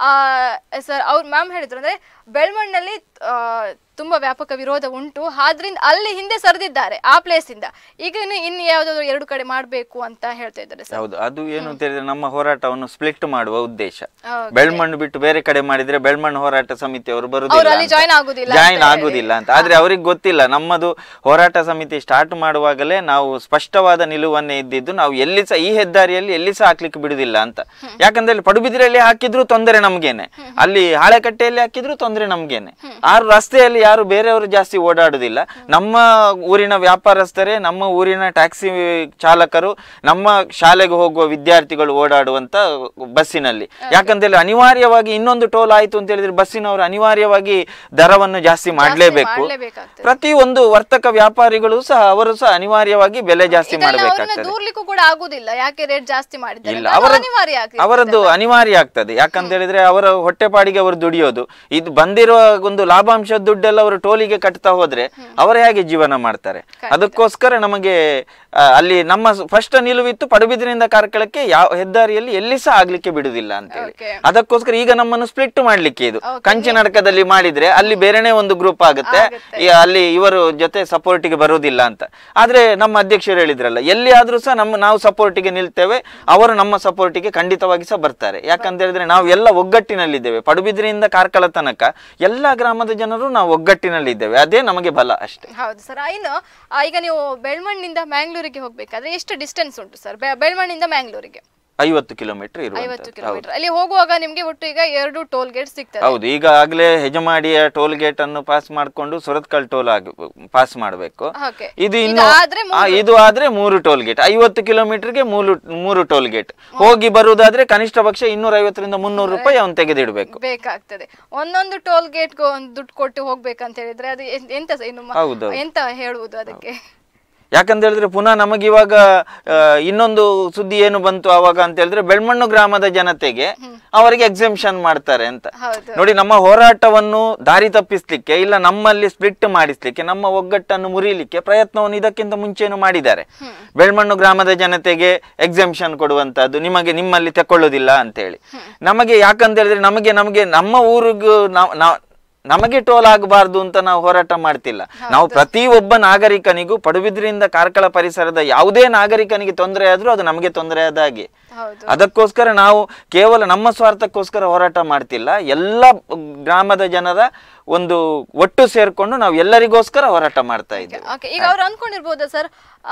A: ಸರ್ ಅವ್ರು ಮ್ಯಾಮ್ ಹೇಳಿದ್ರು ಅಂದ್ರೆ ಬೆಳ್ಮಣ್ಣಲ್ಲಿ ಆ, ತುಂಬಾ ವ್ಯಾಪಕ ವಿರೋಧ ಉಂಟು ಆದ್ರಿಂದ ಅಲ್ಲಿ ಹಿಂದೆ ಸರಿದಿದ್ದಾರೆ ಆ ಪ್ಲೇಸ್ ಇಂದ ಈಗ ಇನ್ನು ಇನ್ನು ಯಾವ್ದಾದ್ರು ಎರಡು ಕಡೆ ಮಾಡಬೇಕು ಅಂತ ಹೇಳ್ತಾ ಇದ್ದಾರೆ ಸರ್
B: ಹೌದು ಅದು ಏನು ಅಂತ ಹೇಳಿದ್ರೆ ನಮ್ಮ ಹೋರಾಟವನ್ನು ಸ್ಪ್ಲಿಟ್ ಮಾಡುವ ಉದ್ದೇಶ
A: Okay.
B: ಬೆಳ್ಮಣ್ಣು ಬಿಟ್ಟು ಬೇರೆ ಕಡೆ ಮಾಡಿದ್ರೆ ಬೆಳ್ಮಣ್ಣು ಹೋರಾಟ ಸಮಿತಿಯವರು
A: ಅವ್ರು ಅಲ್ಲಿ
B: ಬರುದಿಲ್ಲ
A: join ಆಗುದಿಲ್ಲ ಅಂತ
B: ಜಾಯಿನ್
A: ಹೇಳಿ.
B: ಆಗುದಿಲ್ಲ ಅಂತ ಆದ್ರೆ ಅವ್ರಿಗೆ ಗೊತ್ತಿಲ್ಲ ನಮ್ಮದು ಹೋರಾಟ ಸಮಿತಿ ಸ್ಟಾರ್ಟ್ ಮಾಡುವಾಗಲೇ ನಾವು ಸ್ಪಷ್ಟವಾದ ನಿಲುವನ್ನೇ ಇದ್ದಿದ್ದು ನಾವು ಎಲ್ಲಿ ಸಹ ಈ ಹೆದ್ದಾರಿಯಲ್ಲಿ ಎಲ್ಲಿ ಸಹ ಹಾಕ್ಲಿಕ್ಕೆ ಬಿಡುದಿಲ್ಲ ಅಂತ ಯಾಕಂದ್ರೆ ಇಲ್ಲಿ ಪಡುಬಿದ್ರೆಯಲ್ಲಿ ಹಾಕಿದ್ರು ತೊಂದರೆ ನಮ್ಗೇನೆ ಅಲ್ಲಿ ಹಾಳೆಕಟ್ಟೆಯಲ್ಲಿ ಹಾಕಿದ್ರು ತೊಂದರೆ ನಮ್ಗೇನೆ ಆ ರಸ್ತೆಯಲ್ಲಿ ಯಾರು ಬೇರೆಯವರು ಜಾಸ್ತಿ ಓಡಾಡುದಿಲ್ಲ ನಮ್ಮ ಊರಿನ ವ್ಯಾಪಾರಸ್ಥರೇ ನಮ್ಮ ಊರಿನ ಟ್ಯಾಕ್ಸಿ ಚಾಲಕರು ನಮ್ಮ ಶಾಲೆಗೆ ಹೋಗುವ ವಿದ್ಯಾರ್ಥಿಗಳು ಓಡಾಡುವಂತ ಬಸ್ಸಿನಲ್ಲಿ ಯಾಕಂತೇಳಿ ಅನಿವಾರ್ಯವಾಗಿ ಇನ್ನೊಂದು ಟೋಲ್ ಆಯ್ತು ಅಂತ ಹೇಳಿದ್ರೆ ಬಸ್ಸಿನವರು ಅನಿವಾರ್ಯವಾಗಿ ದರವನ್ನು ಜಾಸ್ತಿ ಮಾಡಲೇಬೇಕು
A: ಮಾಡ್ಲೇಬೇಕಾಗ್ತದೆ.
B: ಪ್ರತಿ ಒಂದು ವರ್ತಕ ವ್ಯಾಪಾರಿಗಳು ಸಹ ಅವರು ಸಹ ಅನಿವಾರ್ಯವಾಗಿ ಬೆಲೆ ಜಾಸ್ತಿ
A: ಇದನ್ನ ಅವ್ರನ್ನ
B: ಮಾಡಬೇಕಾಗ್ತದೆ
A: ದೂರ್ಲಿಕ್ಕೂ ಕೂಡ ಆಗುದಿಲ್ಲ ಯಾಕೆ ರೇಟ್ ಜಾಸ್ತಿ ಮಾಡಿದ್ದಾರೆ
B: ಇಲ್ಲ
A: ಅಂತ ಅದು
B: ಅವರ
A: ಅನಿವಾರ್ಯ ಆಗ್ತದೆ
B: ಅವರದ್ದು ಅನಿವಾರ್ಯ ಆಗ್ತದೆ ಯಾಕಂತ ಹೇಳಿದ್ರೆ ಅವರ ಹೊಟ್ಟೆಪಾಡಿಗೆ ಅವರು ದುಡಿಯೋದು ಇದು ಬಂದಿರುವ ಒಂದು ಲಾಭಾಂಶದ ದುಡ್ಡೆಲ್ಲ ಅವರು ಟೋಲಿಗೆ ಕಟ್ತಾ ಹೋದ್ರೆ ಅವರು ಹೇಗೆ ಜೀವನ ಮಾಡ್ತಾರೆ ಅದಕ್ಕೋಸ್ಕರ ನಮಗೆ ಆ, ಅಲ್ಲಿ ನಮ್ಮ ಫಸ್ಟ್ ನಿಲುವಿತ್ತು ಪಡುಬಿದ್ರಿನಿಂದ ಕಾರ್ಕಳಕ್ಕೆ ಯಾವ ಹೆದ್ದಾರಿಯಲ್ಲಿ ಎಲ್ಲಿ ಸಹ ಆಗ್ಲಿಕ್ಕೆ ಬಿಡುದಿಲ್ಲ ಅಂತ ಹೇಳಿ
A: Okay.
B: ಅದಕ್ಕೋಸ್ಕರ ಈಗ ನಮ್ಮನ್ನು ಸ್ಪ್ಲಿಟ್ ಮಾಡ್ಲಿಕ್ಕೆ ಇದು
A: Okay.
B: ಕಂಚಿನಡಕದಲ್ಲಿ ಮಾಡಿದ್ರೆ ಅಲ್ಲಿ ಬೇರೆನೆ ಒಂದು ಗ್ರೂಪ್ ಆಗುತ್ತೆ
A: ಆಗುತ್ತೆ.
B: ಈ ಅಲ್ಲಿ ಇವರು ಜೊತೆ ಸಪೋರ್ಟಿಗೆ ಬರುವುದಿಲ್ಲ ಅಂತ ಆದ್ರೆ ನಮ್ಮ ಅಧ್ಯಕ್ಷರು ಹೇಳಿದ್ರಲ್ಲ ಎಲ್ಲಿ ಆದ್ರೂ ಸಹ ನಮ್ಮ ನಾವು ಸಪೋರ್ಟಿಗೆ ನಿಲ್ತೇವೆ ಅವರು ನಮ್ಮ ಸಪೋರ್ಟಿಗೆ ಖಂಡಿತವಾಗಿ ಸಹ ಬರ್ತಾರೆ ಯಾಕಂತ ಹೇಳಿದ್ರೆ ನಾವು ಎಲ್ಲ ಒಗ್ಗಟ್ಟಿನಲ್ಲಿದ್ದೇವೆ ಪಡುಬಿದ್ರಿಯಿಂದ ಕಾರ್ಕಳ ತನಕ ಎಲ್ಲ ಗ್ರಾಮದ ಜನರು ನಾವು ಒಗ್ಗಟ್ಟಿನಲ್ಲಿದ್ದೇವೆ ಅದೇ ನಮಗೆ ಬಲ ಅಷ್ಟೇ
A: ಹೌದು ಸರ್ ಇನ್ನು ಆ, ಈಗ ನೀವು ಬೆಳ್ಮಣ್ಣಿಂದ ಮ್ಯಾಂಗ್ಳೂರಿಗೆ ಹೋಗ್ಬೇಕಾದ್ರೆ ಎಷ್ಟು ಡಿಸ್ಟೆನ್ಸ್ ಉಂಟು ಸರ್ ಬೆಳ್ಮಣ್ಣಿಂದ ಮ್ಯಾಂಗ್ಳೂರಿಗೆ
B: ಐವತ್ತು ಕಿಲೋಮೀಟರ್
A: ಐವತ್ತು
B: ಇರುವಂತದ್ದು
A: ಕಿಲೋಮೀಟರ್ ಅಲ್ಲಿ ಹೋಗುವಾಗ ನಿಮ್ಗೆ ಒಟ್ಟು ಈಗ ಎರಡು ಟೋಲ್ ಗೇಟ್ ಸಿಗ್ತದೆ
B: ಹೌದು ಈಗ ಆಗ್ಲೇ ಹೆಜಮಾಡಿಯ ಟೋಲ್ ಗೇಟ್ ಅನ್ನು ಪಾಸ್ ಮಾಡ್ಕೊಂಡು ಸುರತ್ಕಲ್ ಟೋಲ್ ಆಗಿ ಪಾಸ್ ಮಾಡಬೇಕು
A: Okay.
B: ಇದು
A: ಇದು
B: ಇನ್ನು
A: ಆದ್ರೆ
B: ಆ, ಇದು ಆದ್ರೆ ಮೂರು ಟೋಲ್ ಗೇಟ್ ಐವತ್ತು ಕಿಲೋಮೀಟರ್ಗೆ ಮೂರು ಮೂರು ಟೋಲ್ ಗೇಟ್ ಹೋಗಿ ಬರುವುದಾದ್ರೆ ಕನಿಷ್ಠ ಪಕ್ಷ ಇನ್ನೂರ ಐವತ್ತರಿಂದ ಮುನ್ನೂರು ರೂಪಾಯಿ ಅವನು ತೆಗೆದಿಡಬೇಕು
A: ಬೇಕಾಗ್ತದೆ ಒಂದೊಂದು ಟೋಲ್ ಗೇಟ್ ಒಂದು ದುಡ್ಡು ಕೊಟ್ಟು ಹೋಗ್ಬೇಕಂತ ಹೇಳಿದ್ರೆ ಅದು ಎನ್- ಎಂತ ಸ- ಇನ್ನು ಮ-
B: ಹೌದು.
A: ಎಂತ ಹೇಳುವುದು ಅದಕ್ಕೆ
B: ಯಾಕಂತ ಹೇಳಿದ್ರೆ ಪುನಃ ನಮಗೆ ಇವಾಗ ಆ, ಇನ್ನೊಂದು ಸುದ್ದಿ ಏನು ಬಂತು ಅವಾಗ ಅಂತ ಹೇಳಿದ್ರೆ ಬೆಳ್ಮಣ್ಣು ಗ್ರಾಮದ ಜನತೆಗೆ ಅವರಿಗೆ ಎಕ್ಸೆಂಪ್ಷನ್ ಮಾಡ್ತಾರೆ ಅಂತ
A: ಹೌದು
B: ನೋಡಿ ನಮ್ಮ ಹೋರಾಟವನ್ನು ದಾರಿ ತಪ್ಪಿಸ್ಲಿಕ್ಕೆ ಇಲ್ಲ ನಮ್ಮಲ್ಲಿ ಸ್ಪ್ಲಿಟ್ ಮಾಡಿಸ್ಲಿಕ್ಕೆ ನಮ್ಮ ಒಗ್ಗಟ್ಟನ್ನು ಮುರಿಲಿಕ್ಕೆ ಪ್ರಯತ್ನವನ್ನು ಇದಕ್ಕಿಂತ ಮುಂಚೆನೂ ಮಾಡಿದ್ದಾರೆ ಬೆಳ್ಮಣ್ಣು ಗ್ರಾಮದ ಜನತೆಗೆ ಎಕ್ಸೆಂಪ್ಷನ್ ಕೊಡುವಂತದ್ದು ನಿಮಗೆ ನಿಮ್ಮಲ್ಲಿ ತಕೊಳ್ಳೋದಿಲ್ಲ ಅಂತ ಹೇಳಿ ನಮಗೆ ಯಾಕಂತ ಹೇಳಿದ್ರೆ ನಮಗೆ ನಮಗೆ ನಮ್ಮ ಊರಿಗೂ ನಾವು ನಾವು ನಮಗೆ ಟೋಲ್ ಆಗಬಾರ್ದು ಅಂತ ನಾವು ಹೋರಾಟ ಮಾಡ್ತಿಲ್ಲ ನಾವು ಪ್ರತಿ ಒಬ್ಬ ನಾಗರಿಕನಿಗೂ ಪಡುಬಿದ್ರಿಂದ ಕಾರ್ಕಳ ಪರಿಸರದ ಯಾವುದೇ ನಾಗರಿಕನಿಗೆ ತೊಂದರೆ ಆದ್ರೂ ಅದು ನಮಗೆ ತೊಂದರೆ ಆದ ಹಾಗೆ
A: ಹೌದು
B: ಅದಕ್ಕೋಸ್ಕರ ನಾವು ಕೇವಲ ನಮ್ಮ ಸ್ವಾರ್ಥಕ್ಕೋಸ್ಕರ ಹೋರಾಟ ಮಾಡ್ತಿಲ್ಲ ಎಲ್ಲ ಗ್ರಾಮದ ಜನರ ಒಂದು ಒಟ್ಟು ಸೇರ್ಕೊಂಡು ನಾವು ಎಲ್ಲರಿಗೋಸ್ಕರ ಹೋರಾಟ ಮಾಡ್ತಾ ಇದ್ದೇವೆ
A: ಓಕೆ ಈಗ ಅವ್ರು ಅನ್ಕೊಂಡಿರ್ಬೋದಾ ಸರ್